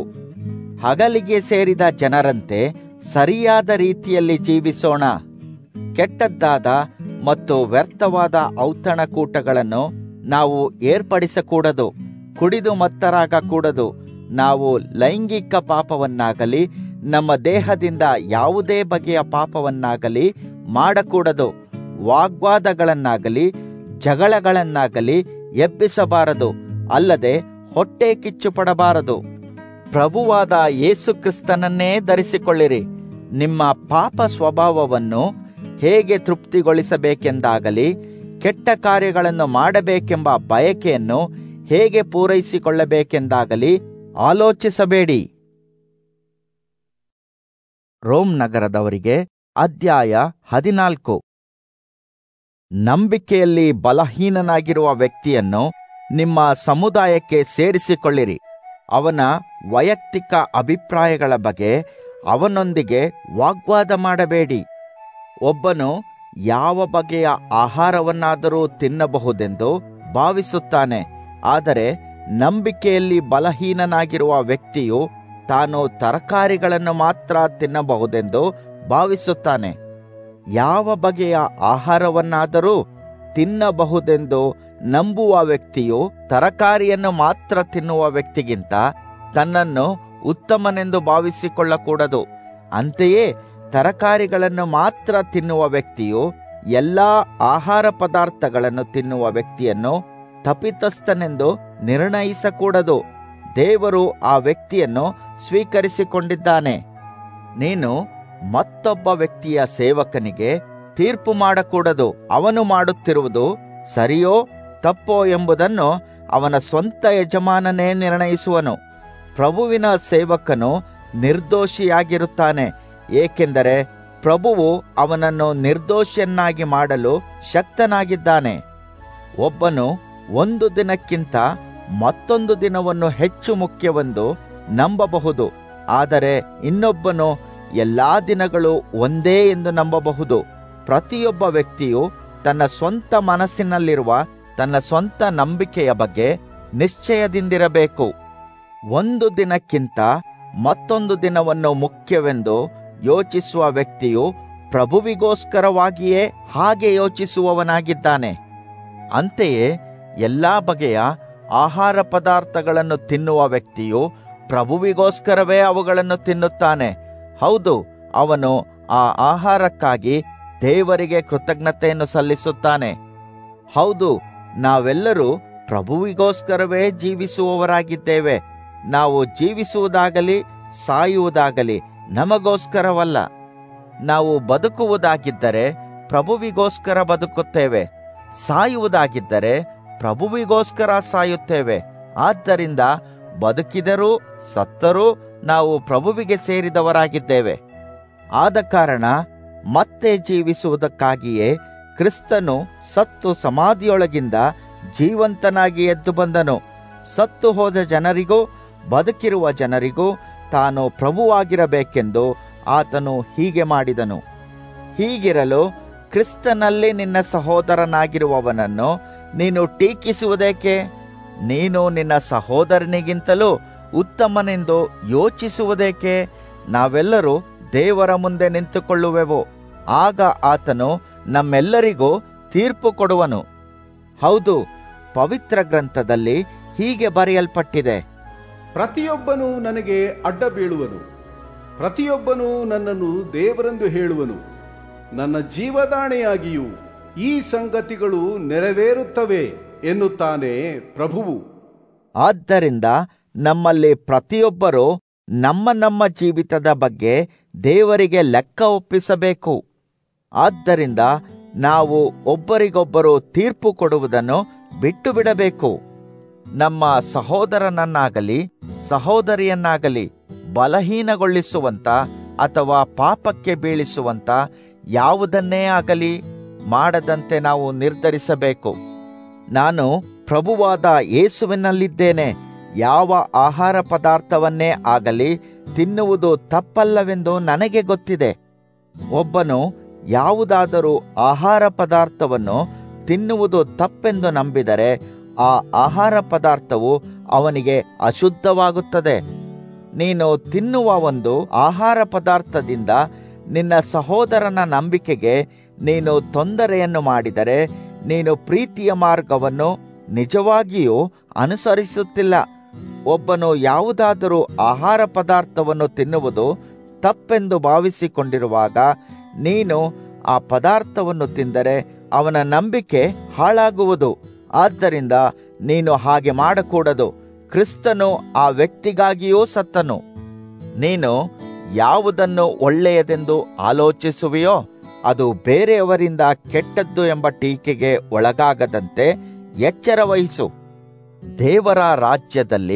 ಹಗಲಿಗೆ ಸೇರಿದ ಜನರಂತೆ ಸರಿಯಾದ ರೀತಿಯಲ್ಲಿ ಜೀವಿಸೋಣ ಕೆಟ್ಟದ್ದಾದ ಮತ್ತು ವ್ಯರ್ಥವಾದ ಔತಣಕೂಟಗಳನ್ನು ನಾವು ಏರ್ಪಡಿಸಕೂಡದು ಕುಡಿದು ಮತ್ತರಾಗಕೂಡದು ನಾವು ಲೈಂಗಿಕ ಪಾಪವನ್ನಾಗಲಿ ನಮ್ಮ ದೇಹದಿಂದ ಯಾವುದೇ ಬಗೆಯ ಪಾಪವನ್ನಾಗಲಿ ಮಾಡಕೂಡದು ವಾಗ್ವಾದಗಳನ್ನಾಗಲಿ ಜಗಳಗಳನ್ನಾಗಲಿ ಎಬ್ಬಿಸಬಾರದು ಅಲ್ಲದೆ ಹೊಟ್ಟೆ ಕಿಚ್ಚು ಪಡಬಾರದು ಪ್ರಭುವಾದ ಯೇಸು ಕ್ರಿಸ್ತನನ್ನೇ ಧರಿಸಿಕೊಳ್ಳಿರಿ ನಿಮ್ಮ ಪಾಪ ಸ್ವಭಾವವನ್ನು ಹೇಗೆ ತೃಪ್ತಿಗೊಳಿಸಬೇಕೆಂದಾಗಲಿ ಕೆಟ್ಟ ಕಾರ್ಯಗಳನ್ನು ಮಾಡಬೇಕೆಂಬ ಬಯಕೆಯನ್ನು ಹೇಗೆ ಪೂರೈಸಿಕೊಳ್ಳಬೇಕೆಂದಾಗಲಿ ಆಲೋಚಿಸಬೇಡಿ ರೋಮ್ ನಗರದವರಿಗೆ ಅಧ್ಯಾಯ ಹದಿನಾಲ್ಕು ನಂಬಿಕೆಯಲ್ಲಿ ಬಲಹೀನನಾಗಿರುವ ವ್ಯಕ್ತಿಯನ್ನು ನಿಮ್ಮ ಸಮುದಾಯಕ್ಕೆ ಸೇರಿಸಿಕೊಳ್ಳಿರಿ ಅವನ ವೈಯಕ್ತಿಕ ಅಭಿಪ್ರಾಯಗಳ ಬಗ್ಗೆ ಅವನೊಂದಿಗೆ ವಾಗ್ವಾದ ಮಾಡಬೇಡಿ ಒಬ್ಬನು ಯಾವ ಬಗೆಯ ಆಹಾರವನ್ನಾದರೂ ತಿನ್ನಬಹುದೆಂದು ಭಾವಿಸುತ್ತಾನೆ ಆದರೆ ನಂಬಿಕೆಯಲ್ಲಿ ಬಲಹೀನನಾಗಿರುವ ವ್ಯಕ್ತಿಯು ತಾನು ತರಕಾರಿಗಳನ್ನು ಮಾತ್ರ ತಿನ್ನಬಹುದೆಂದು ಭಾವಿಸುತ್ತಾನೆ ಯಾವ ಬಗೆಯ ಆಹಾರವನ್ನಾದರೂ ತಿನ್ನಬಹುದೆಂದು ನಂಬುವ ವ್ಯಕ್ತಿಯು ತರಕಾರಿಯನ್ನು ಮಾತ್ರ ತಿನ್ನುವ ವ್ಯಕ್ತಿಗಿಂತ ತನ್ನನ್ನು ಉತ್ತಮನೆಂದು ಭಾವಿಸಿಕೊಳ್ಳಕೂಡದು ಅಂತೆಯೇ ತರಕಾರಿಗಳನ್ನು ಮಾತ್ರ ತಿನ್ನುವ ವ್ಯಕ್ತಿಯು ಎಲ್ಲಾ ಆಹಾರ ಪದಾರ್ಥಗಳನ್ನು ತಿನ್ನುವ ವ್ಯಕ್ತಿಯನ್ನು ತಪಿತಸ್ಥನೆಂದು ನಿರ್ಣಯಿಸಕೂಡದು ದೇವರು ಆ ವ್ಯಕ್ತಿಯನ್ನು ಸ್ವೀಕರಿಸಿಕೊಂಡಿದ್ದಾನೆ ನೀನು ಮತ್ತೊಬ್ಬ ವ್ಯಕ್ತಿಯ ಸೇವಕನಿಗೆ ತೀರ್ಪು ಮಾಡಕೂಡದು ಅವನು ಮಾಡುತ್ತಿರುವುದು ಸರಿಯೋ ತಪ್ಪೋ ಎಂಬುದನ್ನು ಅವನ ಸ್ವಂತ ಯಜಮಾನನೇ ನಿರ್ಣಯಿಸುವನು ಪ್ರಭುವಿನ ಸೇವಕನು ನಿರ್ದೋಷಿಯಾಗಿರುತ್ತಾನೆ ಏಕೆಂದರೆ ಪ್ರಭುವು ಅವನನ್ನು ನಿರ್ದೋಷಿಯನ್ನಾಗಿ ಮಾಡಲು ಶಕ್ತನಾಗಿದ್ದಾನೆ ಒಬ್ಬನು ಒಂದು ದಿನಕ್ಕಿಂತ ಮತ್ತೊಂದು ದಿನವನ್ನು ಹೆಚ್ಚು ಮುಖ್ಯವೆಂದು ನಂಬಬಹುದು ಆದರೆ ಇನ್ನೊಬ್ಬನು ಎಲ್ಲಾ ದಿನಗಳು ಒಂದೇ ಎಂದು ನಂಬಬಹುದು ಪ್ರತಿಯೊಬ್ಬ ವ್ಯಕ್ತಿಯು ತನ್ನ ಸ್ವಂತ ಮನಸ್ಸಿನಲ್ಲಿರುವ ತನ್ನ ಸ್ವಂತ ನಂಬಿಕೆಯ ಬಗ್ಗೆ ನಿಶ್ಚಯದಿಂದಿರಬೇಕು ಒಂದು ದಿನಕ್ಕಿಂತ ಮತ್ತೊಂದು ದಿನವನ್ನು ಮುಖ್ಯವೆಂದು ಯೋಚಿಸುವ ವ್ಯಕ್ತಿಯು ಪ್ರಭುವಿಗೋಸ್ಕರವಾಗಿಯೇ ಹಾಗೆ ಯೋಚಿಸುವವನಾಗಿದ್ದಾನೆ ಅಂತೆಯೇ ಎಲ್ಲಾ ಬಗೆಯ ಆಹಾರ ಪದಾರ್ಥಗಳನ್ನು ತಿನ್ನುವ ವ್ಯಕ್ತಿಯು ಪ್ರಭುವಿಗೋಸ್ಕರವೇ ಅವುಗಳನ್ನು ತಿನ್ನುತ್ತಾನೆ ಹೌದು ಅವನು ಆ ಆಹಾರಕ್ಕಾಗಿ ದೇವರಿಗೆ ಕೃತಜ್ಞತೆಯನ್ನು ಸಲ್ಲಿಸುತ್ತಾನೆ ಹೌದು ನಾವೆಲ್ಲರೂ ಪ್ರಭುವಿಗೋಸ್ಕರವೇ ಜೀವಿಸುವವರಾಗಿದ್ದೇವೆ ನಾವು ಜೀವಿಸುವುದಾಗಲಿ ಸಾಯುವುದಾಗಲಿ ನಮಗೋಸ್ಕರವಲ್ಲ ನಾವು ಬದುಕುವುದಾಗಿದ್ದರೆ ಪ್ರಭುವಿಗೋಸ್ಕರ ಬದುಕುತ್ತೇವೆ ಸಾಯುವುದಾಗಿದ್ದರೆ ಪ್ರಭುವಿಗೋಸ್ಕರ ಸಾಯುತ್ತೇವೆ ಆದ್ದರಿಂದ ಬದುಕಿದರೂ ಸತ್ತರೂ ನಾವು ಪ್ರಭುವಿಗೆ ಸೇರಿದವರಾಗಿದ್ದೇವೆ ಆದ ಕಾರಣ ಮತ್ತೆ ಜೀವಿಸುವುದಕ್ಕಾಗಿಯೇ ಕ್ರಿಸ್ತನು ಸತ್ತು ಸಮಾಧಿಯೊಳಗಿಂದ ಜೀವಂತನಾಗಿ ಎದ್ದು ಬಂದನು ಸತ್ತು ಹೋದ ಜನರಿಗೂ ಬದುಕಿರುವ ಜನರಿಗೂ ತಾನು ಪ್ರಭುವಾಗಿರಬೇಕೆಂದು ಆತನು ಹೀಗೆ ಮಾಡಿದನು ಹೀಗಿರಲು ಕ್ರಿಸ್ತನಲ್ಲಿ ನಿನ್ನ ಸಹೋದರನಾಗಿರುವವನನ್ನು ನೀನು ಟೀಕಿಸುವುದೇಕೆ ನೀನು ನಿನ್ನ ಸಹೋದರನಿಗಿಂತಲೂ ಉತ್ತಮನೆಂದು ಯೋಚಿಸುವುದೇಕೆ ನಾವೆಲ್ಲರೂ ದೇವರ ಮುಂದೆ ನಿಂತುಕೊಳ್ಳುವೆವು ಆಗ ಆತನು ನಮ್ಮೆಲ್ಲರಿಗೂ ತೀರ್ಪು ಕೊಡುವನು ಹೌದು ಪವಿತ್ರ ಗ್ರಂಥದಲ್ಲಿ ಹೀಗೆ ಬರೆಯಲ್ಪಟ್ಟಿದೆ ಪ್ರತಿಯೊಬ್ಬನು ನನಗೆ ಅಡ್ಡ ಬೀಳುವನು ಪ್ರತಿಯೊಬ್ಬನು ನನ್ನನ್ನು ದೇವರೆಂದು ಹೇಳುವನು ನನ್ನ ಜೀವದಾಣೆಯಾಗಿಯೂ ಈ ಸಂಗತಿಗಳು ನೆರವೇರುತ್ತವೆ ಎನ್ನುತ್ತಾನೆ ಪ್ರಭುವು ಆದ್ದರಿಂದ ನಮ್ಮಲ್ಲಿ ಪ್ರತಿಯೊಬ್ಬರೂ ನಮ್ಮ ನಮ್ಮ ಜೀವಿತದ ಬಗ್ಗೆ ದೇವರಿಗೆ ಲೆಕ್ಕ ಒಪ್ಪಿಸಬೇಕು ಆದ್ದರಿಂದ ನಾವು ಒಬ್ಬರಿಗೊಬ್ಬರು ತೀರ್ಪು ಕೊಡುವುದನ್ನು ಬಿಟ್ಟು ಬಿಡಬೇಕು ನಮ್ಮ ಸಹೋದರನನ್ನಾಗಲಿ ಸಹೋದರಿಯನ್ನಾಗಲಿ ಬಲಹೀನಗೊಳಿಸುವಂತ ಅಥವಾ ಪಾಪಕ್ಕೆ ಬೀಳಿಸುವಂತ ಯಾವುದನ್ನೇ ಆಗಲಿ ಮಾಡದಂತೆ ನಾವು ನಿರ್ಧರಿಸಬೇಕು ನಾನು ಪ್ರಭುವಾದ ಯೇಸುವಿನಲ್ಲಿದ್ದೇನೆ ಯಾವ ಆಹಾರ ಪದಾರ್ಥವನ್ನೇ ಆಗಲಿ ತಿನ್ನುವುದು ತಪ್ಪಲ್ಲವೆಂದು ನನಗೆ ಗೊತ್ತಿದೆ ಒಬ್ಬನು ಯಾವುದಾದರೂ ಆಹಾರ ಪದಾರ್ಥವನ್ನು ತಿನ್ನುವುದು ತಪ್ಪೆಂದು ನಂಬಿದರೆ ಆ ಆಹಾರ ಪದಾರ್ಥವು ಅವನಿಗೆ ಅಶುದ್ಧವಾಗುತ್ತದೆ ನೀನು ತಿನ್ನುವ ಒಂದು ಆಹಾರ ಪದಾರ್ಥದಿಂದ ನಿನ್ನ ಸಹೋದರನ ನಂಬಿಕೆಗೆ ನೀನು ತೊಂದರೆಯನ್ನು ಮಾಡಿದರೆ ನೀನು ಪ್ರೀತಿಯ ಮಾರ್ಗವನ್ನು ನಿಜವಾಗಿಯೂ ಅನುಸರಿಸುತ್ತಿಲ್ಲ ಒಬ್ಬನು ಯಾವುದಾದರೂ ಆಹಾರ ಪದಾರ್ಥವನ್ನು ತಿನ್ನುವುದು ತಪ್ಪೆಂದು ಭಾವಿಸಿಕೊಂಡಿರುವಾಗ ನೀನು ಆ ಪದಾರ್ಥವನ್ನು ತಿಂದರೆ ಅವನ ನಂಬಿಕೆ ಹಾಳಾಗುವುದು ಆದ್ದರಿಂದ ನೀನು ಹಾಗೆ ಮಾಡಕೂಡದು ಕ್ರಿಸ್ತನು ಆ ವ್ಯಕ್ತಿಗಾಗಿಯೂ ಸತ್ತನು ನೀನು ಯಾವುದನ್ನು ಒಳ್ಳೆಯದೆಂದು ಆಲೋಚಿಸುವೆಯೋ ಅದು ಬೇರೆಯವರಿಂದ ಕೆಟ್ಟದ್ದು ಎಂಬ ಟೀಕೆಗೆ ಒಳಗಾಗದಂತೆ ಎಚ್ಚರ ವಹಿಸು ದೇವರ ರಾಜ್ಯದಲ್ಲಿ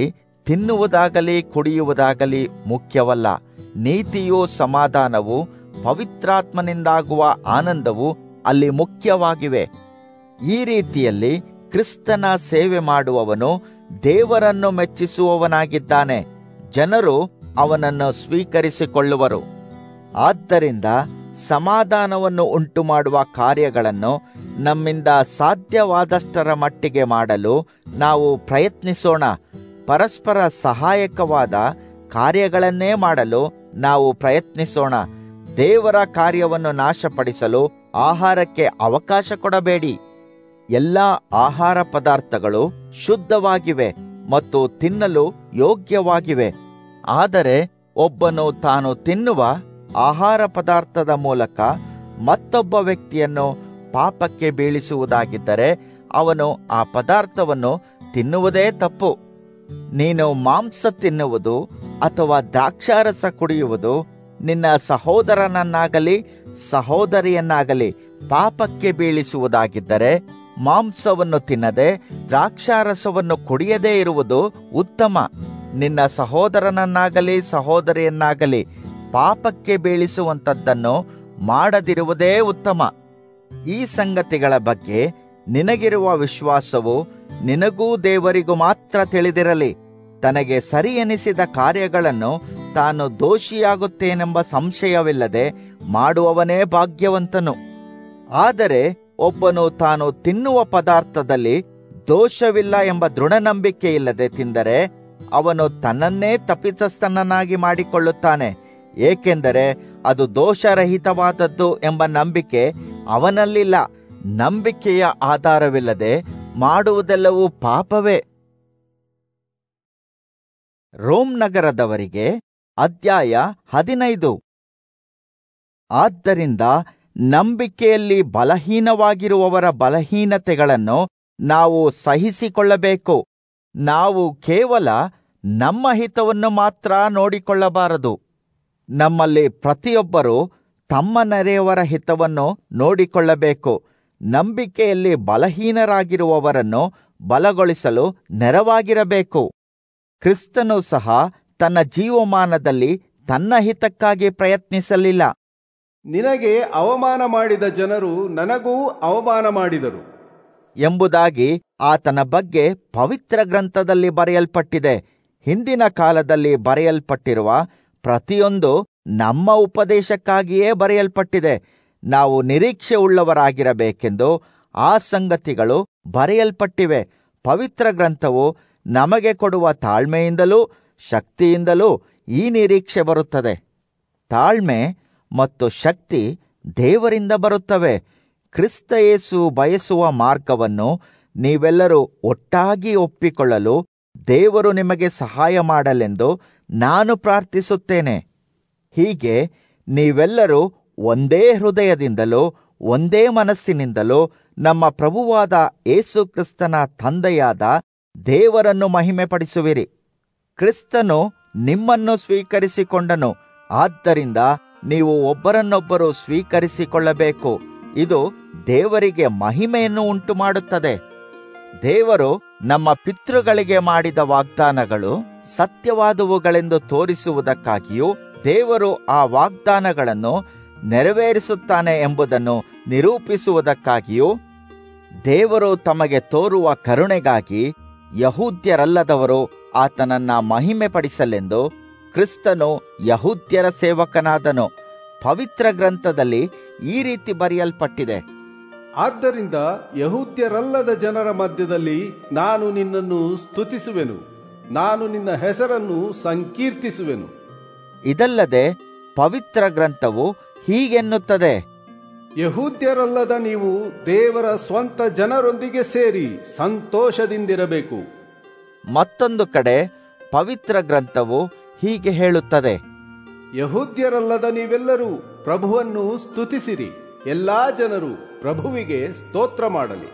ತಿನ್ನುವುದಾಗಲಿ ಕುಡಿಯುವುದಾಗಲಿ ಮುಖ್ಯವಲ್ಲ ನೀತಿಯೂ ಸಮಾಧಾನವು ಪವಿತ್ರಾತ್ಮನಿಂದಾಗುವ ಆನಂದವು ಅಲ್ಲಿ ಮುಖ್ಯವಾಗಿವೆ ಈ ರೀತಿಯಲ್ಲಿ ಕ್ರಿಸ್ತನ ಸೇವೆ ಮಾಡುವವನು ದೇವರನ್ನು ಮೆಚ್ಚಿಸುವವನಾಗಿದ್ದಾನೆ ಜನರು ಅವನನ್ನು ಸ್ವೀಕರಿಸಿಕೊಳ್ಳುವರು ಆದ್ದರಿಂದ ಸಮಾಧಾನವನ್ನು ಉಂಟುಮಾಡುವ ಕಾರ್ಯಗಳನ್ನು ನಮ್ಮಿಂದ ಸಾಧ್ಯವಾದಷ್ಟರ ಮಟ್ಟಿಗೆ ಮಾಡಲು ನಾವು ಪ್ರಯತ್ನಿಸೋಣ ಪರಸ್ಪರ ಸಹಾಯಕವಾದ ಕಾರ್ಯಗಳನ್ನೇ ಮಾಡಲು ನಾವು ಪ್ರಯತ್ನಿಸೋಣ ದೇವರ ಕಾರ್ಯವನ್ನು ನಾಶಪಡಿಸಲು ಆಹಾರಕ್ಕೆ ಅವಕಾಶ ಕೊಡಬೇಡಿ ಎಲ್ಲ ಆಹಾರ ಪದಾರ್ಥಗಳು ಶುದ್ಧವಾಗಿವೆ ಮತ್ತು ತಿನ್ನಲು ಯೋಗ್ಯವಾಗಿವೆ ಆದರೆ ಒಬ್ಬನು ತಾನು ತಿನ್ನುವ ಆಹಾರ ಪದಾರ್ಥದ ಮೂಲಕ ಮತ್ತೊಬ್ಬ ವ್ಯಕ್ತಿಯನ್ನು ಪಾಪಕ್ಕೆ ಬೀಳಿಸುವುದಾಗಿದ್ದರೆ ಅವನು ಆ ಪದಾರ್ಥವನ್ನು ತಿನ್ನುವುದೇ ತಪ್ಪು ನೀನು ಮಾಂಸ ತಿನ್ನುವುದು ಅಥವಾ ದ್ರಾಕ್ಷಾರಸ ಕುಡಿಯುವುದು ನಿನ್ನ ಸಹೋದರನನ್ನಾಗಲಿ ಸಹೋದರಿಯನ್ನಾಗಲಿ ಪಾಪಕ್ಕೆ ಬೀಳಿಸುವುದಾಗಿದ್ದರೆ ಮಾಂಸವನ್ನು ತಿನ್ನದೆ ದ್ರಾಕ್ಷಾರಸವನ್ನು ಕುಡಿಯದೇ ಇರುವುದು ಉತ್ತಮ ನಿನ್ನ ಸಹೋದರನನ್ನಾಗಲಿ ಸಹೋದರಿಯನ್ನಾಗಲಿ ಪಾಪಕ್ಕೆ ಬೀಳಿಸುವಂಥದ್ದನ್ನು ಮಾಡದಿರುವುದೇ ಉತ್ತಮ ಈ ಸಂಗತಿಗಳ ಬಗ್ಗೆ ನಿನಗಿರುವ ವಿಶ್ವಾಸವು ನಿನಗೂ ದೇವರಿಗೂ ಮಾತ್ರ ತಿಳಿದಿರಲಿ ತನಗೆ ಸರಿ ಎನಿಸಿದ ಕಾರ್ಯಗಳನ್ನು ತಾನು ದೋಷಿಯಾಗುತ್ತೇನೆಂಬ ಸಂಶಯವಿಲ್ಲದೆ ಮಾಡುವವನೇ ಭಾಗ್ಯವಂತನು ಆದರೆ ಒಬ್ಬನು ತಾನು ತಿನ್ನುವ ಪದಾರ್ಥದಲ್ಲಿ ದೋಷವಿಲ್ಲ ಎಂಬ ದೃಢನಂಬಿಕೆ ಇಲ್ಲದೆ ತಿಂದರೆ ಅವನು ತನ್ನನ್ನೇ ತಪ್ಪಿತಸ್ಥನನ್ನಾಗಿ ಮಾಡಿಕೊಳ್ಳುತ್ತಾನೆ ಏಕೆಂದರೆ ಅದು ದೋಷರಹಿತವಾದದ್ದು ಎಂಬ ನಂಬಿಕೆ ಅವನಲ್ಲಿಲ್ಲ ನಂಬಿಕೆಯ ಆಧಾರವಿಲ್ಲದೆ ಮಾಡುವುದೆಲ್ಲವೂ ಪಾಪವೇ ರೋಮ್ ನಗರದವರಿಗೆ ಅಧ್ಯಾಯ ಹದಿನೈದು ಆದ್ದರಿಂದ ನಂಬಿಕೆಯಲ್ಲಿ ಬಲಹೀನವಾಗಿರುವವರ ಬಲಹೀನತೆಗಳನ್ನು ನಾವು ಸಹಿಸಿಕೊಳ್ಳಬೇಕು ನಾವು ಕೇವಲ ನಮ್ಮ ಹಿತವನ್ನು ಮಾತ್ರ ನೋಡಿಕೊಳ್ಳಬಾರದು ನಮ್ಮಲ್ಲಿ ಪ್ರತಿಯೊಬ್ಬರೂ ತಮ್ಮ ನೆರೆಯವರ ಹಿತವನ್ನು ನೋಡಿಕೊಳ್ಳಬೇಕು ನಂಬಿಕೆಯಲ್ಲಿ ಬಲಹೀನರಾಗಿರುವವರನ್ನು ಬಲಗೊಳಿಸಲು ನೆರವಾಗಿರಬೇಕು ಕ್ರಿಸ್ತನು ಸಹ ತನ್ನ ಜೀವಮಾನದಲ್ಲಿ ತನ್ನ ಹಿತಕ್ಕಾಗಿ ಪ್ರಯತ್ನಿಸಲಿಲ್ಲ ನಿನಗೆ ಅವಮಾನ ಮಾಡಿದ ಜನರು ನನಗೂ ಅವಮಾನ ಮಾಡಿದರು ಎಂಬುದಾಗಿ ಆತನ ಬಗ್ಗೆ ಪವಿತ್ರ ಗ್ರಂಥದಲ್ಲಿ ಬರೆಯಲ್ಪಟ್ಟಿದೆ ಹಿಂದಿನ ಕಾಲದಲ್ಲಿ ಬರೆಯಲ್ಪಟ್ಟಿರುವ ಪ್ರತಿಯೊಂದು ನಮ್ಮ ಉಪದೇಶಕ್ಕಾಗಿಯೇ ಬರೆಯಲ್ಪಟ್ಟಿದೆ ನಾವು ನಿರೀಕ್ಷೆ ಉಳ್ಳವರಾಗಿರಬೇಕೆಂದು ಆ ಸಂಗತಿಗಳು ಬರೆಯಲ್ಪಟ್ಟಿವೆ ಪವಿತ್ರ ಗ್ರಂಥವು ನಮಗೆ ಕೊಡುವ ತಾಳ್ಮೆಯಿಂದಲೂ ಶಕ್ತಿಯಿಂದಲೂ ಈ ನಿರೀಕ್ಷೆ ಬರುತ್ತದೆ ತಾಳ್ಮೆ ಮತ್ತು ಶಕ್ತಿ ದೇವರಿಂದ ಬರುತ್ತವೆ ಕ್ರಿಸ್ತ ಯೇಸು ಬಯಸುವ ಮಾರ್ಗವನ್ನು ನೀವೆಲ್ಲರೂ ಒಟ್ಟಾಗಿ ಒಪ್ಪಿಕೊಳ್ಳಲು ದೇವರು ನಿಮಗೆ ಸಹಾಯ ಮಾಡಲೆಂದು ನಾನು ಪ್ರಾರ್ಥಿಸುತ್ತೇನೆ ಹೀಗೆ ನೀವೆಲ್ಲರೂ ಒಂದೇ ಹೃದಯದಿಂದಲೂ ಒಂದೇ ಮನಸ್ಸಿನಿಂದಲೂ ನಮ್ಮ ಪ್ರಭುವಾದ ಏಸು ಕ್ರಿಸ್ತನ ತಂದೆಯಾದ ದೇವರನ್ನು ಮಹಿಮೆಪಡಿಸುವಿರಿ ಕ್ರಿಸ್ತನು ನಿಮ್ಮನ್ನು ಸ್ವೀಕರಿಸಿಕೊಂಡನು ಆದ್ದರಿಂದ ನೀವು ಒಬ್ಬರನ್ನೊಬ್ಬರು ಸ್ವೀಕರಿಸಿಕೊಳ್ಳಬೇಕು ಇದು ದೇವರಿಗೆ ಮಹಿಮೆಯನ್ನು ಉಂಟು ಮಾಡುತ್ತದೆ ದೇವರು ನಮ್ಮ ಪಿತೃಗಳಿಗೆ ಮಾಡಿದ ವಾಗ್ದಾನಗಳು ಸತ್ಯವಾದವುಗಳೆಂದು ತೋರಿಸುವುದಕ್ಕಾಗಿಯೂ ದೇವರು ಆ ವಾಗ್ದಾನಗಳನ್ನು ನೆರವೇರಿಸುತ್ತಾನೆ ಎಂಬುದನ್ನು ನಿರೂಪಿಸುವುದಕ್ಕಾಗಿಯೂ ದೇವರು ತಮಗೆ ತೋರುವ ಕರುಣೆಗಾಗಿ ಯಹೂದ್ಯರಲ್ಲದವರು ಆತನನ್ನ ಮಹಿಮೆಪಡಿಸಲೆಂದು ಕ್ರಿಸ್ತನು ಯಹೂದ್ಯರ ಸೇವಕನಾದನು ಪವಿತ್ರ ಗ್ರಂಥದಲ್ಲಿ ಈ ರೀತಿ ಬರೆಯಲ್ಪಟ್ಟಿದೆ ಆದ್ದರಿಂದ ಯಹೂದ್ಯರಲ್ಲದ ಜನರ ಮಧ್ಯದಲ್ಲಿ ನಾನು ನಿನ್ನನ್ನು ಸ್ತುತಿಸುವೆನು ನಾನು ನಿನ್ನ ಹೆಸರನ್ನು ಸಂಕೀರ್ತಿಸುವೆನು ಇದಲ್ಲದೆ ಪವಿತ್ರ ಗ್ರಂಥವು ಹೀಗೆನ್ನುತ್ತದೆ ಯಹೂದ್ಯರಲ್ಲದ ನೀವು ದೇವರ ಸ್ವಂತ ಜನರೊಂದಿಗೆ ಸೇರಿ ಸಂತೋಷದಿಂದಿರಬೇಕು ಮತ್ತೊಂದು ಕಡೆ ಪವಿತ್ರ ಗ್ರಂಥವು ಹೀಗೆ ಹೇಳುತ್ತದೆ ಯಹೂದ್ಯರಲ್ಲದ ನೀವೆಲ್ಲರೂ ಪ್ರಭುವನ್ನು ಸ್ತುತಿಸಿರಿ ಎಲ್ಲಾ ಜನರು ಪ್ರಭುವಿಗೆ ಸ್ತೋತ್ರ ಮಾಡಲಿ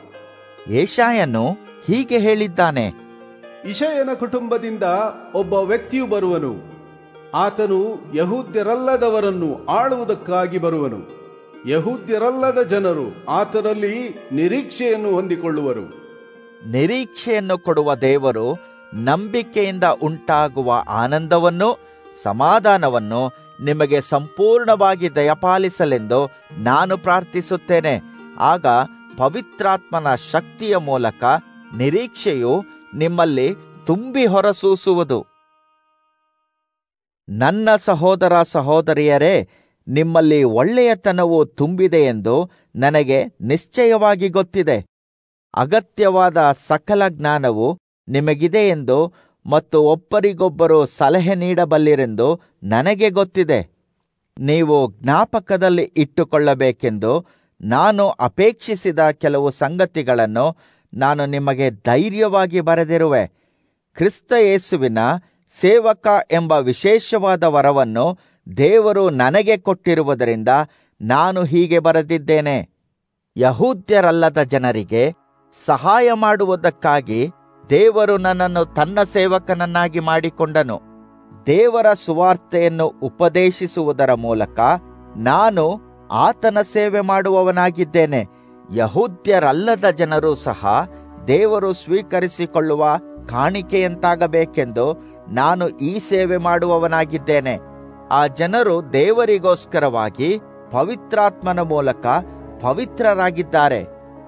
ಏಷಾಯನು ಹೀಗೆ ಹೇಳಿದ್ದಾನೆ ಇಷಯನ ಕುಟುಂಬದಿಂದ ಒಬ್ಬ ವ್ಯಕ್ತಿಯು ಬರುವನು ಆತನು ಯಹೂದ್ಯರಲ್ಲದವರನ್ನು ಆಳುವುದಕ್ಕಾಗಿ ಬರುವನು ಯಹೂದ್ಯರಲ್ಲದ ಜನರು ಆತನಲ್ಲಿ ನಿರೀಕ್ಷೆಯನ್ನು ಹೊಂದಿಕೊಳ್ಳುವರು ನಿರೀಕ್ಷೆಯನ್ನು ಕೊಡುವ ದೇವರು ನಂಬಿಕೆಯಿಂದ ಉಂಟಾಗುವ ಆನಂದವನ್ನು ಸಮಾಧಾನವನ್ನು ನಿಮಗೆ ಸಂಪೂರ್ಣವಾಗಿ ದಯಪಾಲಿಸಲೆಂದು ನಾನು ಪ್ರಾರ್ಥಿಸುತ್ತೇನೆ ಆಗ ಪವಿತ್ರಾತ್ಮನ ಶಕ್ತಿಯ ಮೂಲಕ ನಿರೀಕ್ಷೆಯು ನಿಮ್ಮಲ್ಲಿ ತುಂಬಿ ಹೊರಸೂಸುವುದು ನನ್ನ ಸಹೋದರ ಸಹೋದರಿಯರೇ ನಿಮ್ಮಲ್ಲಿ ಒಳ್ಳೆಯತನವು ತುಂಬಿದೆ ಎಂದು ನನಗೆ ನಿಶ್ಚಯವಾಗಿ ಗೊತ್ತಿದೆ ಅಗತ್ಯವಾದ ಸಕಲ ಜ್ಞಾನವು ನಿಮಗಿದೆ ಎಂದು ಮತ್ತು ಒಬ್ಬರಿಗೊಬ್ಬರು ಸಲಹೆ ನೀಡಬಲ್ಲಿರೆಂದು ನನಗೆ ಗೊತ್ತಿದೆ ನೀವು ಜ್ಞಾಪಕದಲ್ಲಿ ಇಟ್ಟುಕೊಳ್ಳಬೇಕೆಂದು ನಾನು ಅಪೇಕ್ಷಿಸಿದ ಕೆಲವು ಸಂಗತಿಗಳನ್ನು ನಾನು ನಿಮಗೆ ಧೈರ್ಯವಾಗಿ ಬರೆದಿರುವೆ ಕ್ರಿಸ್ತ ಯೇಸುವಿನ ಸೇವಕ ಎಂಬ ವಿಶೇಷವಾದ ವರವನ್ನು ದೇವರು ನನಗೆ ಕೊಟ್ಟಿರುವುದರಿಂದ ನಾನು ಹೀಗೆ ಬರೆದಿದ್ದೇನೆ ಯಹೂದ್ಯರಲ್ಲದ ಜನರಿಗೆ ಸಹಾಯ ಮಾಡುವುದಕ್ಕಾಗಿ ದೇವರು ನನ್ನನ್ನು ತನ್ನ ಸೇವಕನನ್ನಾಗಿ ಮಾಡಿಕೊಂಡನು ದೇವರ ಸುವಾರ್ತೆಯನ್ನು ಉಪದೇಶಿಸುವುದರ ಮೂಲಕ ನಾನು ಆತನ ಸೇವೆ ಮಾಡುವವನಾಗಿದ್ದೇನೆ ಯಹೂದ್ಯರಲ್ಲದ ಜನರು ಸಹ ದೇವರು ಸ್ವೀಕರಿಸಿಕೊಳ್ಳುವ ಕಾಣಿಕೆಯಂತಾಗಬೇಕೆಂದು ನಾನು ಈ ಸೇವೆ ಮಾಡುವವನಾಗಿದ್ದೇನೆ ಆ ಜನರು ದೇವರಿಗೋಸ್ಕರವಾಗಿ ಪವಿತ್ರಾತ್ಮನ ಮೂಲಕ ಪವಿತ್ರರಾಗಿದ್ದಾರೆ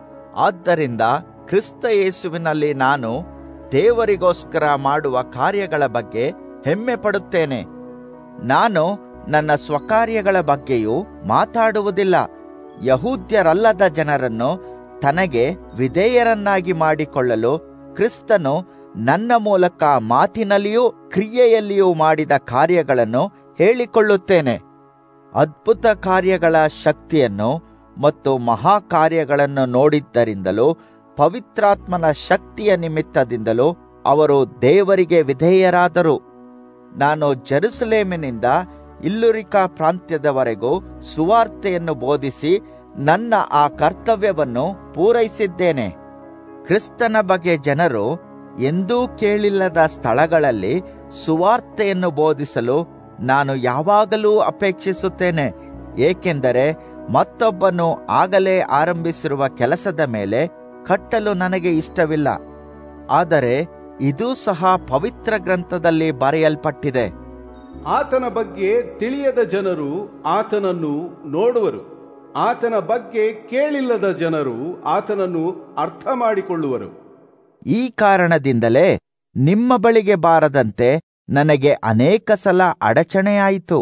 ಆದ್ದರಿಂದ ಕ್ರಿಸ್ತ ಯೇಸುವಿನಲ್ಲಿ ನಾನು ದೇವರಿಗೋಸ್ಕರ ಮಾಡುವ ಕಾರ್ಯಗಳ ಬಗ್ಗೆ ಹೆಮ್ಮೆ ಪಡುತ್ತೇನೆ ನಾನು ನನ್ನ ಸ್ವಕಾರ್ಯಗಳ ಬಗ್ಗೆಯೂ ಮಾತಾಡುವುದಿಲ್ಲ ಯಹೂದ್ಯರಲ್ಲದ ಜನರನ್ನು ತನಗೆ ವಿಧೇಯರನ್ನಾಗಿ ಮಾಡಿಕೊಳ್ಳಲು ಕ್ರಿಸ್ತನು ನನ್ನ ಮೂಲಕ ಮಾತಿನಲ್ಲಿಯೂ ಕ್ರಿಯೆಯಲ್ಲಿಯೂ ಮಾಡಿದ ಕಾರ್ಯಗಳನ್ನು ಹೇಳಿಕೊಳ್ಳುತ್ತೇನೆ ಅದ್ಭುತ ಕಾರ್ಯಗಳ ಶಕ್ತಿಯನ್ನು ಮತ್ತು ಮಹಾಕಾರ್ಯಗಳನ್ನು ನೋಡಿದ್ದರಿಂದಲೂ ಪವಿತ್ರಾತ್ಮನ ಶಕ್ತಿಯ ನಿಮಿತ್ತದಿಂದಲೂ ಅವರು ದೇವರಿಗೆ ವಿಧೇಯರಾದರು ನಾನು ಜೆರುಸಲೇಮಿನಿಂದ ಇಲ್ಲುರಿಕಾ ಪ್ರಾಂತ್ಯದವರೆಗೂ ಸುವಾರ್ತೆಯನ್ನು ಬೋಧಿಸಿ ನನ್ನ ಆ ಕರ್ತವ್ಯವನ್ನು ಪೂರೈಸಿದ್ದೇನೆ ಕ್ರಿಸ್ತನ ಬಗ್ಗೆ ಜನರು ಎಂದೂ ಕೇಳಿಲ್ಲದ ಸ್ಥಳಗಳಲ್ಲಿ ಸುವಾರ್ತೆಯನ್ನು ಬೋಧಿಸಲು ನಾನು ಯಾವಾಗಲೂ ಅಪೇಕ್ಷಿಸುತ್ತೇನೆ ಏಕೆಂದರೆ ಮತ್ತೊಬ್ಬನು ಆಗಲೇ ಆರಂಭಿಸಿರುವ ಕೆಲಸದ ಮೇಲೆ ಕಟ್ಟಲು ನನಗೆ ಇಷ್ಟವಿಲ್ಲ ಆದರೆ ಇದೂ ಸಹ ಪವಿತ್ರ ಗ್ರಂಥದಲ್ಲಿ ಬರೆಯಲ್ಪಟ್ಟಿದೆ ಆತನ ಬಗ್ಗೆ ತಿಳಿಯದ ಜನರು ಆತನನ್ನು ನೋಡುವರು ಆತನ ಬಗ್ಗೆ ಕೇಳಿಲ್ಲದ ಜನರು ಆತನನ್ನು ಅರ್ಥ ಮಾಡಿಕೊಳ್ಳುವರು ಈ ಕಾರಣದಿಂದಲೇ ನಿಮ್ಮ ಬಳಿಗೆ ಬಾರದಂತೆ ನನಗೆ ಅನೇಕ ಸಲ ಅಡಚಣೆಯಾಯಿತು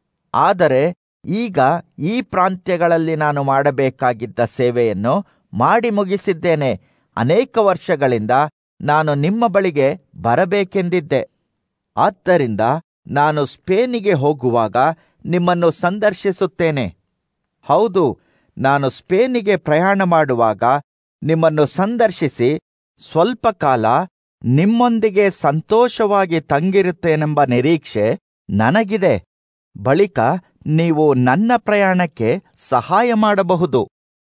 ಆದರೆ ಈಗ ಈ ಪ್ರಾಂತ್ಯಗಳಲ್ಲಿ ನಾನು ಮಾಡಬೇಕಾಗಿದ್ದ ಸೇವೆಯನ್ನು ಮಾಡಿ ಮುಗಿಸಿದ್ದೇನೆ ಅನೇಕ ವರ್ಷಗಳಿಂದ ನಾನು ನಿಮ್ಮ ಬಳಿಗೆ ಬರಬೇಕೆಂದಿದ್ದೆ ಆದ್ದರಿಂದ ನಾನು ಸ್ಪೇನಿಗೆ ಹೋಗುವಾಗ ನಿಮ್ಮನ್ನು ಸಂದರ್ಶಿಸುತ್ತೇನೆ ಹೌದು ನಾನು ಸ್ಪೇನಿಗೆ ಪ್ರಯಾಣ ಮಾಡುವಾಗ ನಿಮ್ಮನ್ನು ಸಂದರ್ಶಿಸಿ ಸ್ವಲ್ಪ ಕಾಲ ನಿಮ್ಮೊಂದಿಗೆ ಸಂತೋಷವಾಗಿ ತಂಗಿರುತ್ತೇನೆಂಬ ನಿರೀಕ್ಷೆ ನನಗಿದೆ ಬಳಿಕ ನೀವು ನನ್ನ ಪ್ರಯಾಣಕ್ಕೆ ಸಹಾಯ ಮಾಡಬಹುದು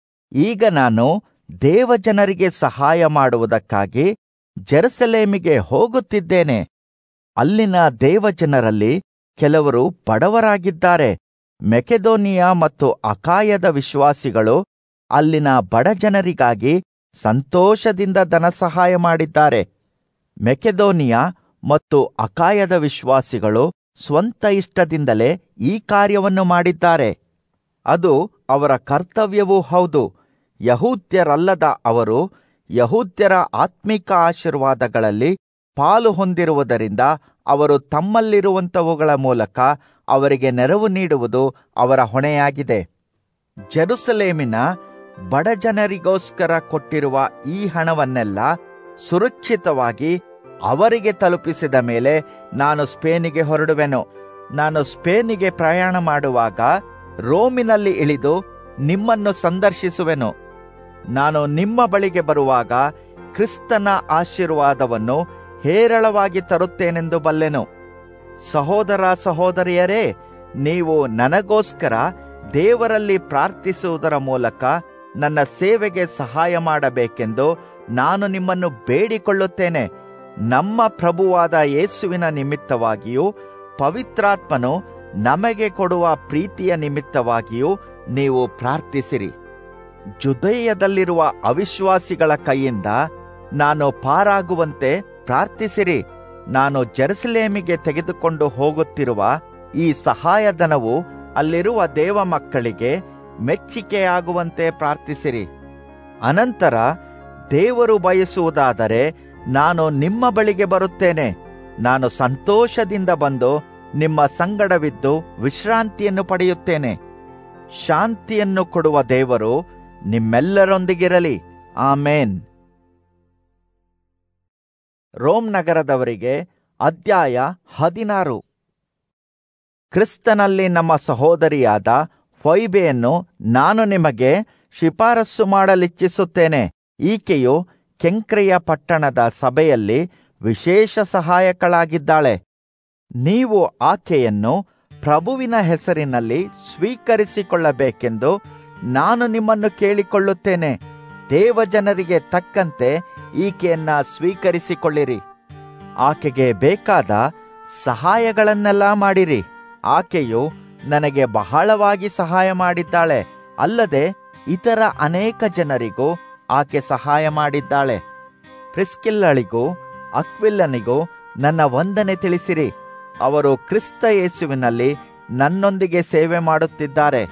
ಈಗ ನಾನು ದೇವಜನರಿಗೆ ಸಹಾಯ ಮಾಡುವುದಕ್ಕಾಗಿ ಜೆರುಸಲೇಮಿಗೆ ಹೋಗುತ್ತಿದ್ದೇನೆ ಅಲ್ಲಿನ ದೇವಜನರಲ್ಲಿ ಕೆಲವರು ಬಡವರಾಗಿದ್ದಾರೆ ಮೆಕೆದೋನಿಯಾ ಮತ್ತು ಅಕಾಯದ ವಿಶ್ವಾಸಿಗಳು ಅಲ್ಲಿನ ಬಡ ಜನರಿಗಾಗಿ ಸಂತೋಷದಿಂದ ಧನಸಹಾಯ ಮಾಡಿದ್ದಾರೆ ಮೆಕೆದೋನಿಯಾ ಮತ್ತು ಅಕಾಯದ ವಿಶ್ವಾಸಿಗಳು ಸ್ವಂತ ಇಷ್ಟದಿಂದಲೇ ಈ ಕಾರ್ಯವನ್ನು ಮಾಡಿದ್ದಾರೆ ಅದು ಅವರ ಕರ್ತವ್ಯವೂ ಹೌದು ಯಹೂದ್ಯರಲ್ಲದ ಅವರು ಯಹೂದ್ಯರ ಆತ್ಮಿಕ ಆಶೀರ್ವಾದಗಳಲ್ಲಿ ಪಾಲು ಹೊಂದಿರುವುದರಿಂದ ಅವರು ತಮ್ಮಲ್ಲಿರುವಂಥವುಗಳ ಮೂಲಕ ಅವರಿಗೆ ನೆರವು ನೀಡುವುದು ಅವರ ಹೊಣೆಯಾಗಿದೆ ಜೆರುಸಲೇಮಿನ ಬಡ ಜನರಿಗೋಸ್ಕರ ಕೊಟ್ಟಿರುವ ಈ ಹಣವನ್ನೆಲ್ಲ ಸುರಕ್ಷಿತವಾಗಿ ಅವರಿಗೆ ತಲುಪಿಸಿದ ಮೇಲೆ ನಾನು ಸ್ಪೇನಿಗೆ ಹೊರಡುವೆನು ನಾನು ಸ್ಪೇನಿಗೆ ಪ್ರಯಾಣ ಮಾಡುವಾಗ ರೋಮಿನಲ್ಲಿ ಇಳಿದು ನಿಮ್ಮನ್ನು ಸಂದರ್ಶಿಸುವೆನು ನಾನು ನಿಮ್ಮ ಬಳಿಗೆ ಬರುವಾಗ ಕ್ರಿಸ್ತನ ಆಶೀರ್ವಾದವನ್ನು ಹೇರಳವಾಗಿ ತರುತ್ತೇನೆಂದು ಬಲ್ಲೆನು ಸಹೋದರ ಸಹೋದರಿಯರೇ ನೀವು ನನಗೋಸ್ಕರ ದೇವರಲ್ಲಿ ಪ್ರಾರ್ಥಿಸುವುದರ ಮೂಲಕ ನನ್ನ ಸೇವೆಗೆ ಸಹಾಯ ಮಾಡಬೇಕೆಂದು ನಾನು ನಿಮ್ಮನ್ನು ಬೇಡಿಕೊಳ್ಳುತ್ತೇನೆ ನಮ್ಮ ಪ್ರಭುವಾದ ಯೇಸುವಿನ ನಿಮಿತ್ತವಾಗಿಯೂ ಪವಿತ್ರಾತ್ಮನು ನಮಗೆ ಕೊಡುವ ಪ್ರೀತಿಯ ನಿಮಿತ್ತವಾಗಿಯೂ ನೀವು ಪ್ರಾರ್ಥಿಸಿರಿ ಜುದಯದಲ್ಲಿರುವ ಅವಿಶ್ವಾಸಿಗಳ ಕೈಯಿಂದ ನಾನು ಪಾರಾಗುವಂತೆ ಪ್ರಾರ್ಥಿಸಿರಿ ನಾನು ಜೆರುಸಲೇಮಿಗೆ ತೆಗೆದುಕೊಂಡು ಹೋಗುತ್ತಿರುವ ಈ ಸಹಾಯಧನವು ಅಲ್ಲಿರುವ ದೇವ ಮಕ್ಕಳಿಗೆ ಮೆಚ್ಚಿಕೆಯಾಗುವಂತೆ ಪ್ರಾರ್ಥಿಸಿರಿ ಅನಂತರ ದೇವರು ಬಯಸುವುದಾದರೆ ನಾನು ನಿಮ್ಮ ಬಳಿಗೆ ಬರುತ್ತೇನೆ ನಾನು ಸಂತೋಷದಿಂದ ಬಂದು ನಿಮ್ಮ ಸಂಗಡವಿದ್ದು ವಿಶ್ರಾಂತಿಯನ್ನು ಪಡೆಯುತ್ತೇನೆ ಶಾಂತಿಯನ್ನು ಕೊಡುವ ದೇವರು ನಿಮ್ಮೆಲ್ಲರೊಂದಿಗಿರಲಿ ಆಮೇನ್ ರೋಮ್ ನಗರದವರಿಗೆ ಅಧ್ಯಾಯ ಹದಿನಾರು ಕ್ರಿಸ್ತನಲ್ಲಿ ನಮ್ಮ ಸಹೋದರಿಯಾದ ಫೈಬೆಯನ್ನು ನಾನು ನಿಮಗೆ ಶಿಫಾರಸ್ಸು ಮಾಡಲಿಚ್ಛಿಸುತ್ತೇನೆ ಈಕೆಯು ಕೆಂಕ್ರೆಯ ಪಟ್ಟಣದ ಸಭೆಯಲ್ಲಿ ವಿಶೇಷ ಸಹಾಯಕಳಾಗಿದ್ದಾಳೆ ನೀವು ಆಕೆಯನ್ನು ಪ್ರಭುವಿನ ಹೆಸರಿನಲ್ಲಿ ಸ್ವೀಕರಿಸಿಕೊಳ್ಳಬೇಕೆಂದು ನಾನು ನಿಮ್ಮನ್ನು ಕೇಳಿಕೊಳ್ಳುತ್ತೇನೆ ದೇವಜನರಿಗೆ ತಕ್ಕಂತೆ ಈಕೆಯನ್ನ ಸ್ವೀಕರಿಸಿಕೊಳ್ಳಿರಿ ಆಕೆಗೆ ಬೇಕಾದ ಸಹಾಯಗಳನ್ನೆಲ್ಲ ಮಾಡಿರಿ ಆಕೆಯು ನನಗೆ ಬಹಳವಾಗಿ ಸಹಾಯ ಮಾಡಿದ್ದಾಳೆ ಅಲ್ಲದೆ ಇತರ ಅನೇಕ ಜನರಿಗೂ ಆಕೆ ಸಹಾಯ ಮಾಡಿದ್ದಾಳೆ ಪ್ರಿಸ್ಕಿಲ್ಲಳಿಗೂ ಅಕ್ವಿಲ್ಲನಿಗೂ ನನ್ನ ವಂದನೆ ತಿಳಿಸಿರಿ ಅವರು ಕ್ರಿಸ್ತ ಯೇಸುವಿನಲ್ಲಿ ನನ್ನೊಂದಿಗೆ ಸೇವೆ ಮಾಡುತ್ತಿದ್ದಾರೆ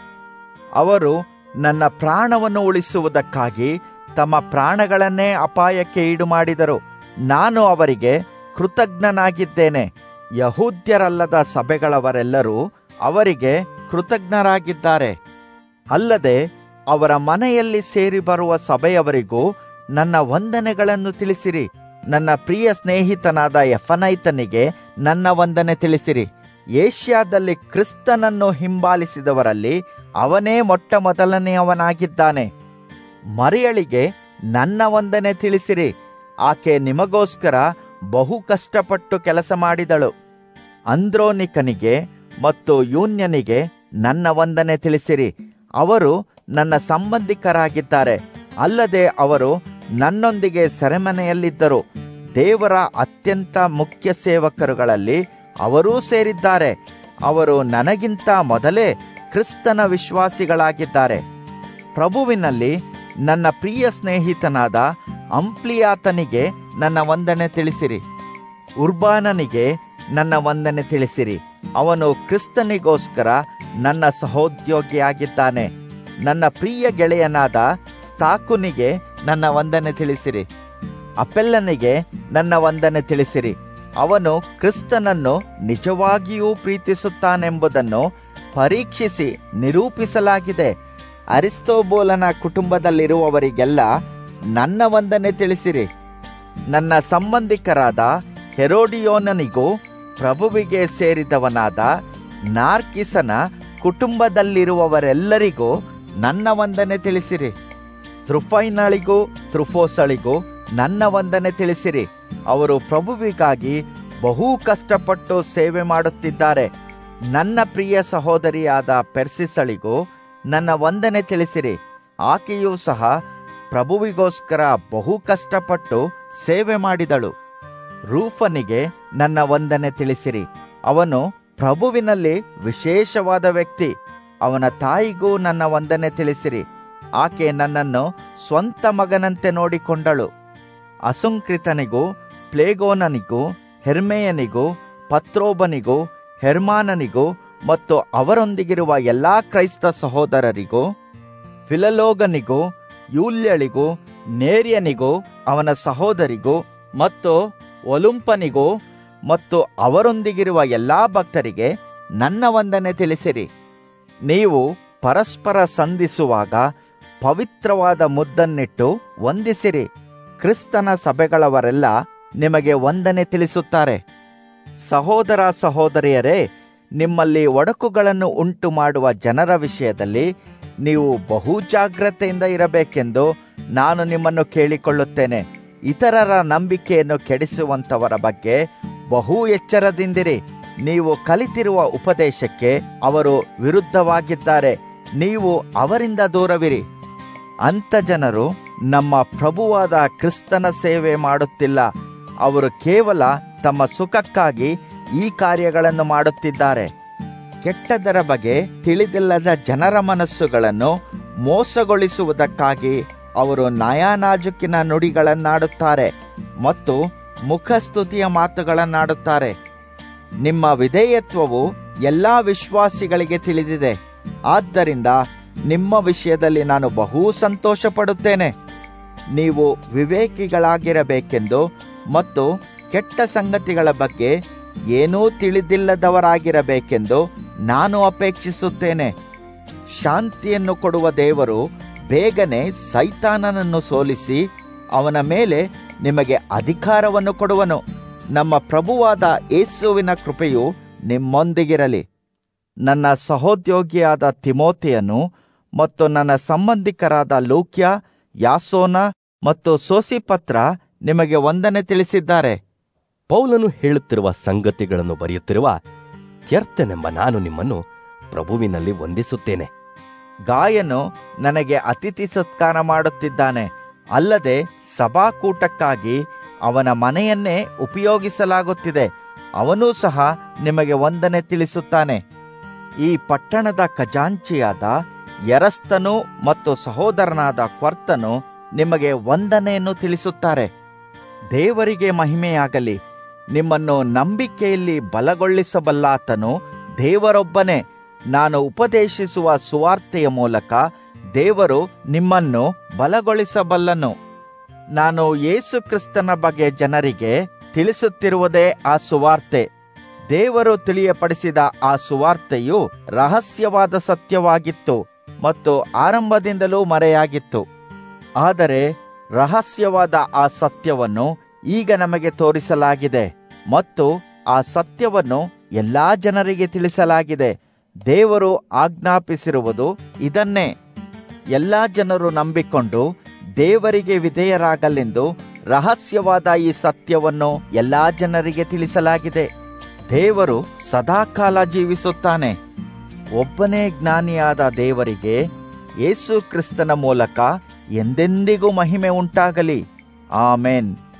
ಅವರು ನನ್ನ ಪ್ರಾಣವನ್ನು ಉಳಿಸುವುದಕ್ಕಾಗಿ ತಮ್ಮ ಪ್ರಾಣಗಳನ್ನೇ ಅಪಾಯಕ್ಕೆ ಈಡು ಮಾಡಿದರು ನಾನು ಅವರಿಗೆ ಕೃತಜ್ಞನಾಗಿದ್ದೇನೆ ಯಹೂದ್ಯರಲ್ಲದ ಸಭೆಗಳವರೆಲ್ಲರೂ ಅವರಿಗೆ ಕೃತಜ್ಞರಾಗಿದ್ದಾರೆ ಅಲ್ಲದೆ ಅವರ ಮನೆಯಲ್ಲಿ ಸೇರಿ ಬರುವ ಸಭೆಯವರಿಗೂ ನನ್ನ ವಂದನೆಗಳನ್ನು ತಿಳಿಸಿರಿ ನನ್ನ ಪ್ರಿಯ ಸ್ನೇಹಿತನಾದ ಎಫನೈತನಿಗೆ ನನ್ನ ವಂದನೆ ತಿಳಿಸಿರಿ ಏಷ್ಯಾದಲ್ಲಿ ಕ್ರಿಸ್ತನನ್ನು ಹಿಂಬಾಲಿಸಿದವರಲ್ಲಿ ಅವನೇ ಮೊಟ್ಟ ಮೊದಲನೆಯವನಾಗಿದ್ದಾನೆ ಮರಿಯಳಿಗೆ ನನ್ನ ವಂದನೆ ತಿಳಿಸಿರಿ ಆಕೆ ನಿಮಗೋಸ್ಕರ ಬಹು ಕಷ್ಟಪಟ್ಟು ಕೆಲಸ ಮಾಡಿದಳು ಅಂದ್ರೋನಿಕನಿಗೆ ಮತ್ತು ಯೂನ್ಯನಿಗೆ ನನ್ನ ವಂದನೆ ತಿಳಿಸಿರಿ ಅವರು ನನ್ನ ಸಂಬಂಧಿಕರಾಗಿದ್ದಾರೆ ಅಲ್ಲದೆ ಅವರು ನನ್ನೊಂದಿಗೆ ಸೆರೆಮನೆಯಲ್ಲಿದ್ದರು ದೇವರ ಅತ್ಯಂತ ಮುಖ್ಯ ಸೇವಕರುಗಳಲ್ಲಿ ಅವರೂ ಸೇರಿದ್ದಾರೆ ಅವರು ನನಗಿಂತ ಮೊದಲೇ ಕ್ರಿಸ್ತನ ವಿಶ್ವಾಸಿಗಳಾಗಿದ್ದಾರೆ ಪ್ರಭುವಿನಲ್ಲಿ ನನ್ನ ಪ್ರಿಯ ಸ್ನೇಹಿತನಾದ ಅಂಪ್ಲಿಯಾತನಿಗೆ ನನ್ನ ವಂದನೆ ತಿಳಿಸಿರಿ ಉರ್ಬಾನನಿಗೆ ನನ್ನ ವಂದನೆ ತಿಳಿಸಿರಿ ಅವನು ಕ್ರಿಸ್ತನಿಗೋಸ್ಕರ ನನ್ನ ಸಹೋದ್ಯೋಗಿಯಾಗಿದ್ದಾನೆ ನನ್ನ ಪ್ರಿಯ ಗೆಳೆಯನಾದ ಸ್ತಾಕುನಿಗೆ ನನ್ನ ವಂದನೆ ತಿಳಿಸಿರಿ ಅಪೆಲ್ಲನಿಗೆ ನನ್ನ ವಂದನೆ ತಿಳಿಸಿರಿ ಅವನು ಕ್ರಿಸ್ತನನ್ನು ನಿಜವಾಗಿಯೂ ಪ್ರೀತಿಸುತ್ತಾನೆಂಬುದನ್ನು ಪರೀಕ್ಷಿಸಿ ನಿರೂಪಿಸಲಾಗಿದೆ ಅರಿಸ್ತೋಬೋಲನ ಕುಟುಂಬದಲ್ಲಿರುವವರಿಗೆಲ್ಲ ನನ್ನ ವಂದನೆ ತಿಳಿಸಿರಿ ನನ್ನ ಸಂಬಂಧಿಕರಾದ ಹೆರೋಡಿಯೋನನಿಗೂ ಪ್ರಭುವಿಗೆ ಸೇರಿದವನಾದ ನಾರ್ಕಿಸನ ಕುಟುಂಬದಲ್ಲಿರುವವರೆಲ್ಲರಿಗೂ ನನ್ನ ವಂದನೆ ತಿಳಿಸಿರಿ ತ್ರುಫೈನಳಿಗೂ ತ್ರುಫೋಸಳಿಗೂ ನನ್ನ ವಂದನೆ ತಿಳಿಸಿರಿ ಅವರು ಪ್ರಭುವಿಗಾಗಿ ಬಹು ಕಷ್ಟಪಟ್ಟು ಸೇವೆ ಮಾಡುತ್ತಿದ್ದಾರೆ ನನ್ನ ಪ್ರಿಯ ಸಹೋದರಿಯಾದ ಪೆರ್ಸಿಸಳಿಗೂ ನನ್ನ ವಂದನೆ ತಿಳಿಸಿರಿ ಆಕೆಯೂ ಸಹ ಪ್ರಭುವಿಗೋಸ್ಕರ ಬಹು ಕಷ್ಟಪಟ್ಟು ಸೇವೆ ಮಾಡಿದಳು ರೂಫನಿಗೆ ನನ್ನ ವಂದನೆ ತಿಳಿಸಿರಿ ಅವನು ಪ್ರಭುವಿನಲ್ಲಿ ವಿಶೇಷವಾದ ವ್ಯಕ್ತಿ ಅವನ ತಾಯಿಗೂ ನನ್ನ ವಂದನೆ ತಿಳಿಸಿರಿ ಆಕೆ ನನ್ನನ್ನು ಸ್ವಂತ ಮಗನಂತೆ ನೋಡಿಕೊಂಡಳು ಅಸುಂಕೃತನಿಗೂ ಪ್ಲೇಗೋನನಿಗೂ ಹೆರ್ಮೆಯನಿಗೂ ಪತ್ರೋಬನಿಗೂ ಹೆರ್ಮಾನನಿಗೂ ಮತ್ತು ಅವರೊಂದಿಗಿರುವ ಎಲ್ಲಾ ಕ್ರೈಸ್ತ ಸಹೋದರರಿಗೂ ಫಿಲಲೋಗನಿಗೂ ಯೂಲ್ಯಳಿಗೂ ನೇರ್ಯನಿಗೂ ಅವನ ಸಹೋದರಿಗೂ ಮತ್ತು ಒಲುಂಪನಿಗೂ ಮತ್ತು ಅವರೊಂದಿಗಿರುವ ಎಲ್ಲಾ ಭಕ್ತರಿಗೆ ನನ್ನ ವಂದನೆ ತಿಳಿಸಿರಿ ನೀವು ಪರಸ್ಪರ ಸಂಧಿಸುವಾಗ ಪವಿತ್ರವಾದ ಮುದ್ದನ್ನಿಟ್ಟು ವಂದಿಸಿರಿ ಕ್ರಿಸ್ತನ ಸಭೆಗಳವರೆಲ್ಲ ನಿಮಗೆ ವಂದನೆ ತಿಳಿಸುತ್ತಾರೆ ಸಹೋದರ ಸಹೋದರಿಯರೇ ನಿಮ್ಮಲ್ಲಿ ಒಡಕುಗಳನ್ನು ಉಂಟು ಮಾಡುವ ಜನರ ವಿಷಯದಲ್ಲಿ ನೀವು ಬಹು ಜಾಗ್ರತೆಯಿಂದ ಇರಬೇಕೆಂದು ನಾನು ನಿಮ್ಮನ್ನು ಕೇಳಿಕೊಳ್ಳುತ್ತೇನೆ ಇತರರ ನಂಬಿಕೆಯನ್ನು ಕೆಡಿಸುವಂತವರ ಬಗ್ಗೆ ಬಹು ಎಚ್ಚರದಿಂದಿರಿ ನೀವು ಕಲಿತಿರುವ ಉಪದೇಶಕ್ಕೆ ಅವರು ವಿರುದ್ಧವಾಗಿದ್ದಾರೆ ನೀವು ಅವರಿಂದ ದೂರವಿರಿ ಅಂಥ ಜನರು ನಮ್ಮ ಪ್ರಭುವಾದ ಕ್ರಿಸ್ತನ ಸೇವೆ ಮಾಡುತ್ತಿಲ್ಲ ಅವರು ಕೇವಲ ತಮ್ಮ ಸುಖಕ್ಕಾಗಿ ಈ ಕಾರ್ಯಗಳನ್ನು ಮಾಡುತ್ತಿದ್ದಾರೆ ಕೆಟ್ಟದರ ಬಗ್ಗೆ ತಿಳಿದಿಲ್ಲದ ಜನರ ಮನಸ್ಸುಗಳನ್ನು ಮೋಸಗೊಳಿಸುವುದಕ್ಕಾಗಿ ಅವರು ನಯಾನಾಜುಕಿನ ನುಡಿಗಳನ್ನಾಡುತ್ತಾರೆ ಮತ್ತು ಮುಖಸ್ತುತಿಯ ಮಾತುಗಳನ್ನಾಡುತ್ತಾರೆ ನಿಮ್ಮ ವಿಧೇಯತ್ವವು ಎಲ್ಲಾ ವಿಶ್ವಾಸಿಗಳಿಗೆ ತಿಳಿದಿದೆ ಆದ್ದರಿಂದ ನಿಮ್ಮ ವಿಷಯದಲ್ಲಿ ನಾನು ಬಹು ಸಂತೋಷ ಪಡುತ್ತೇನೆ ನೀವು ವಿವೇಕಿಗಳಾಗಿರಬೇಕೆಂದು ಮತ್ತು ಕೆಟ್ಟ ಸಂಗತಿಗಳ ಬಗ್ಗೆ ಏನೂ ತಿಳಿದಿಲ್ಲದವರಾಗಿರಬೇಕೆಂದು ನಾನು ಅಪೇಕ್ಷಿಸುತ್ತೇನೆ ಶಾಂತಿಯನ್ನು ಕೊಡುವ ದೇವರು ಬೇಗನೆ ಸೈತಾನನನ್ನು ಸೋಲಿಸಿ ಅವನ ಮೇಲೆ ನಿಮಗೆ ಅಧಿಕಾರವನ್ನು ಕೊಡುವನು ನಮ್ಮ ಪ್ರಭುವಾದ ಯೇಸುವಿನ ಕೃಪೆಯು ನಿಮ್ಮೊಂದಿಗಿರಲಿ ನನ್ನ ಸಹೋದ್ಯೋಗಿಯಾದ ತಿಮೋತಿಯನು ಮತ್ತು ನನ್ನ ಸಂಬಂಧಿಕರಾದ ಲೂಕ್ಯ ಯಾಸೋನ ಮತ್ತು ಸೋಸಿಪತ್ರ ನಿಮಗೆ ವಂದನೆ ತಿಳಿಸಿದ್ದಾರೆ ಪೌಲನು ಹೇಳುತ್ತಿರುವ ಸಂಗತಿಗಳನ್ನು ಬರೆಯುತ್ತಿರುವ ತ್ಯರ್ತನೆಂಬ ನಾನು ನಿಮ್ಮನ್ನು ಪ್ರಭುವಿನಲ್ಲಿ ವಂದಿಸುತ್ತೇನೆ ಗಾಯನು ನನಗೆ ಅತಿಥಿ ಸತ್ಕಾರ ಮಾಡುತ್ತಿದ್ದಾನೆ ಅಲ್ಲದೆ ಸಭಾಕೂಟಕ್ಕಾಗಿ ಅವನ ಮನೆಯನ್ನೇ ಉಪಯೋಗಿಸಲಾಗುತ್ತಿದೆ ಅವನೂ ಸಹ ನಿಮಗೆ ವಂದನೆ ತಿಳಿಸುತ್ತಾನೆ ಈ ಪಟ್ಟಣದ ಖಜಾಂಚಿಯಾದ ಎರಸ್ತನು ಮತ್ತು ಸಹೋದರನಾದ ಕ್ವರ್ತನು ನಿಮಗೆ ವಂದನೆಯನ್ನು ತಿಳಿಸುತ್ತಾರೆ ದೇವರಿಗೆ ಮಹಿಮೆಯಾಗಲಿ ನಿಮ್ಮನ್ನು ನಂಬಿಕೆಯಲ್ಲಿ ಬಲಗೊಳಿಸಬಲ್ಲಾತನು ದೇವರೊಬ್ಬನೇ ನಾನು ಉಪದೇಶಿಸುವ ಸುವಾರ್ತೆಯ ಮೂಲಕ ದೇವರು ನಿಮ್ಮನ್ನು ಬಲಗೊಳಿಸಬಲ್ಲನು ನಾನು ಯೇಸು ಕ್ರಿಸ್ತನ ಬಗ್ಗೆ ಜನರಿಗೆ ತಿಳಿಸುತ್ತಿರುವುದೇ ಆ ಸುವಾರ್ತೆ ದೇವರು ತಿಳಿಯಪಡಿಸಿದ ಆ ಸುವಾರ್ತೆಯು ರಹಸ್ಯವಾದ ಸತ್ಯವಾಗಿತ್ತು ಮತ್ತು ಆರಂಭದಿಂದಲೂ ಮರೆಯಾಗಿತ್ತು ಆದರೆ ರಹಸ್ಯವಾದ ಆ ಸತ್ಯವನ್ನು ಈಗ ನಮಗೆ ತೋರಿಸಲಾಗಿದೆ ಮತ್ತು ಆ ಸತ್ಯವನ್ನು ಎಲ್ಲಾ ಜನರಿಗೆ ತಿಳಿಸಲಾಗಿದೆ ದೇವರು ಆಜ್ಞಾಪಿಸಿರುವುದು ಇದನ್ನೇ ಎಲ್ಲಾ ಜನರು ನಂಬಿಕೊಂಡು ದೇವರಿಗೆ ವಿಧೇಯರಾಗಲೆಂದು ರಹಸ್ಯವಾದ ಈ ಸತ್ಯವನ್ನು ಎಲ್ಲಾ ಜನರಿಗೆ ತಿಳಿಸಲಾಗಿದೆ ದೇವರು ಸದಾಕಾಲ ಜೀವಿಸುತ್ತಾನೆ ಒಬ್ಬನೇ ಜ್ಞಾನಿಯಾದ ದೇವರಿಗೆ ಯೇಸು ಕ್ರಿಸ್ತನ ಮೂಲಕ ಎಂದೆಂದಿಗೂ ಮಹಿಮೆ ಉಂಟಾಗಲಿ ಆಮೇನ್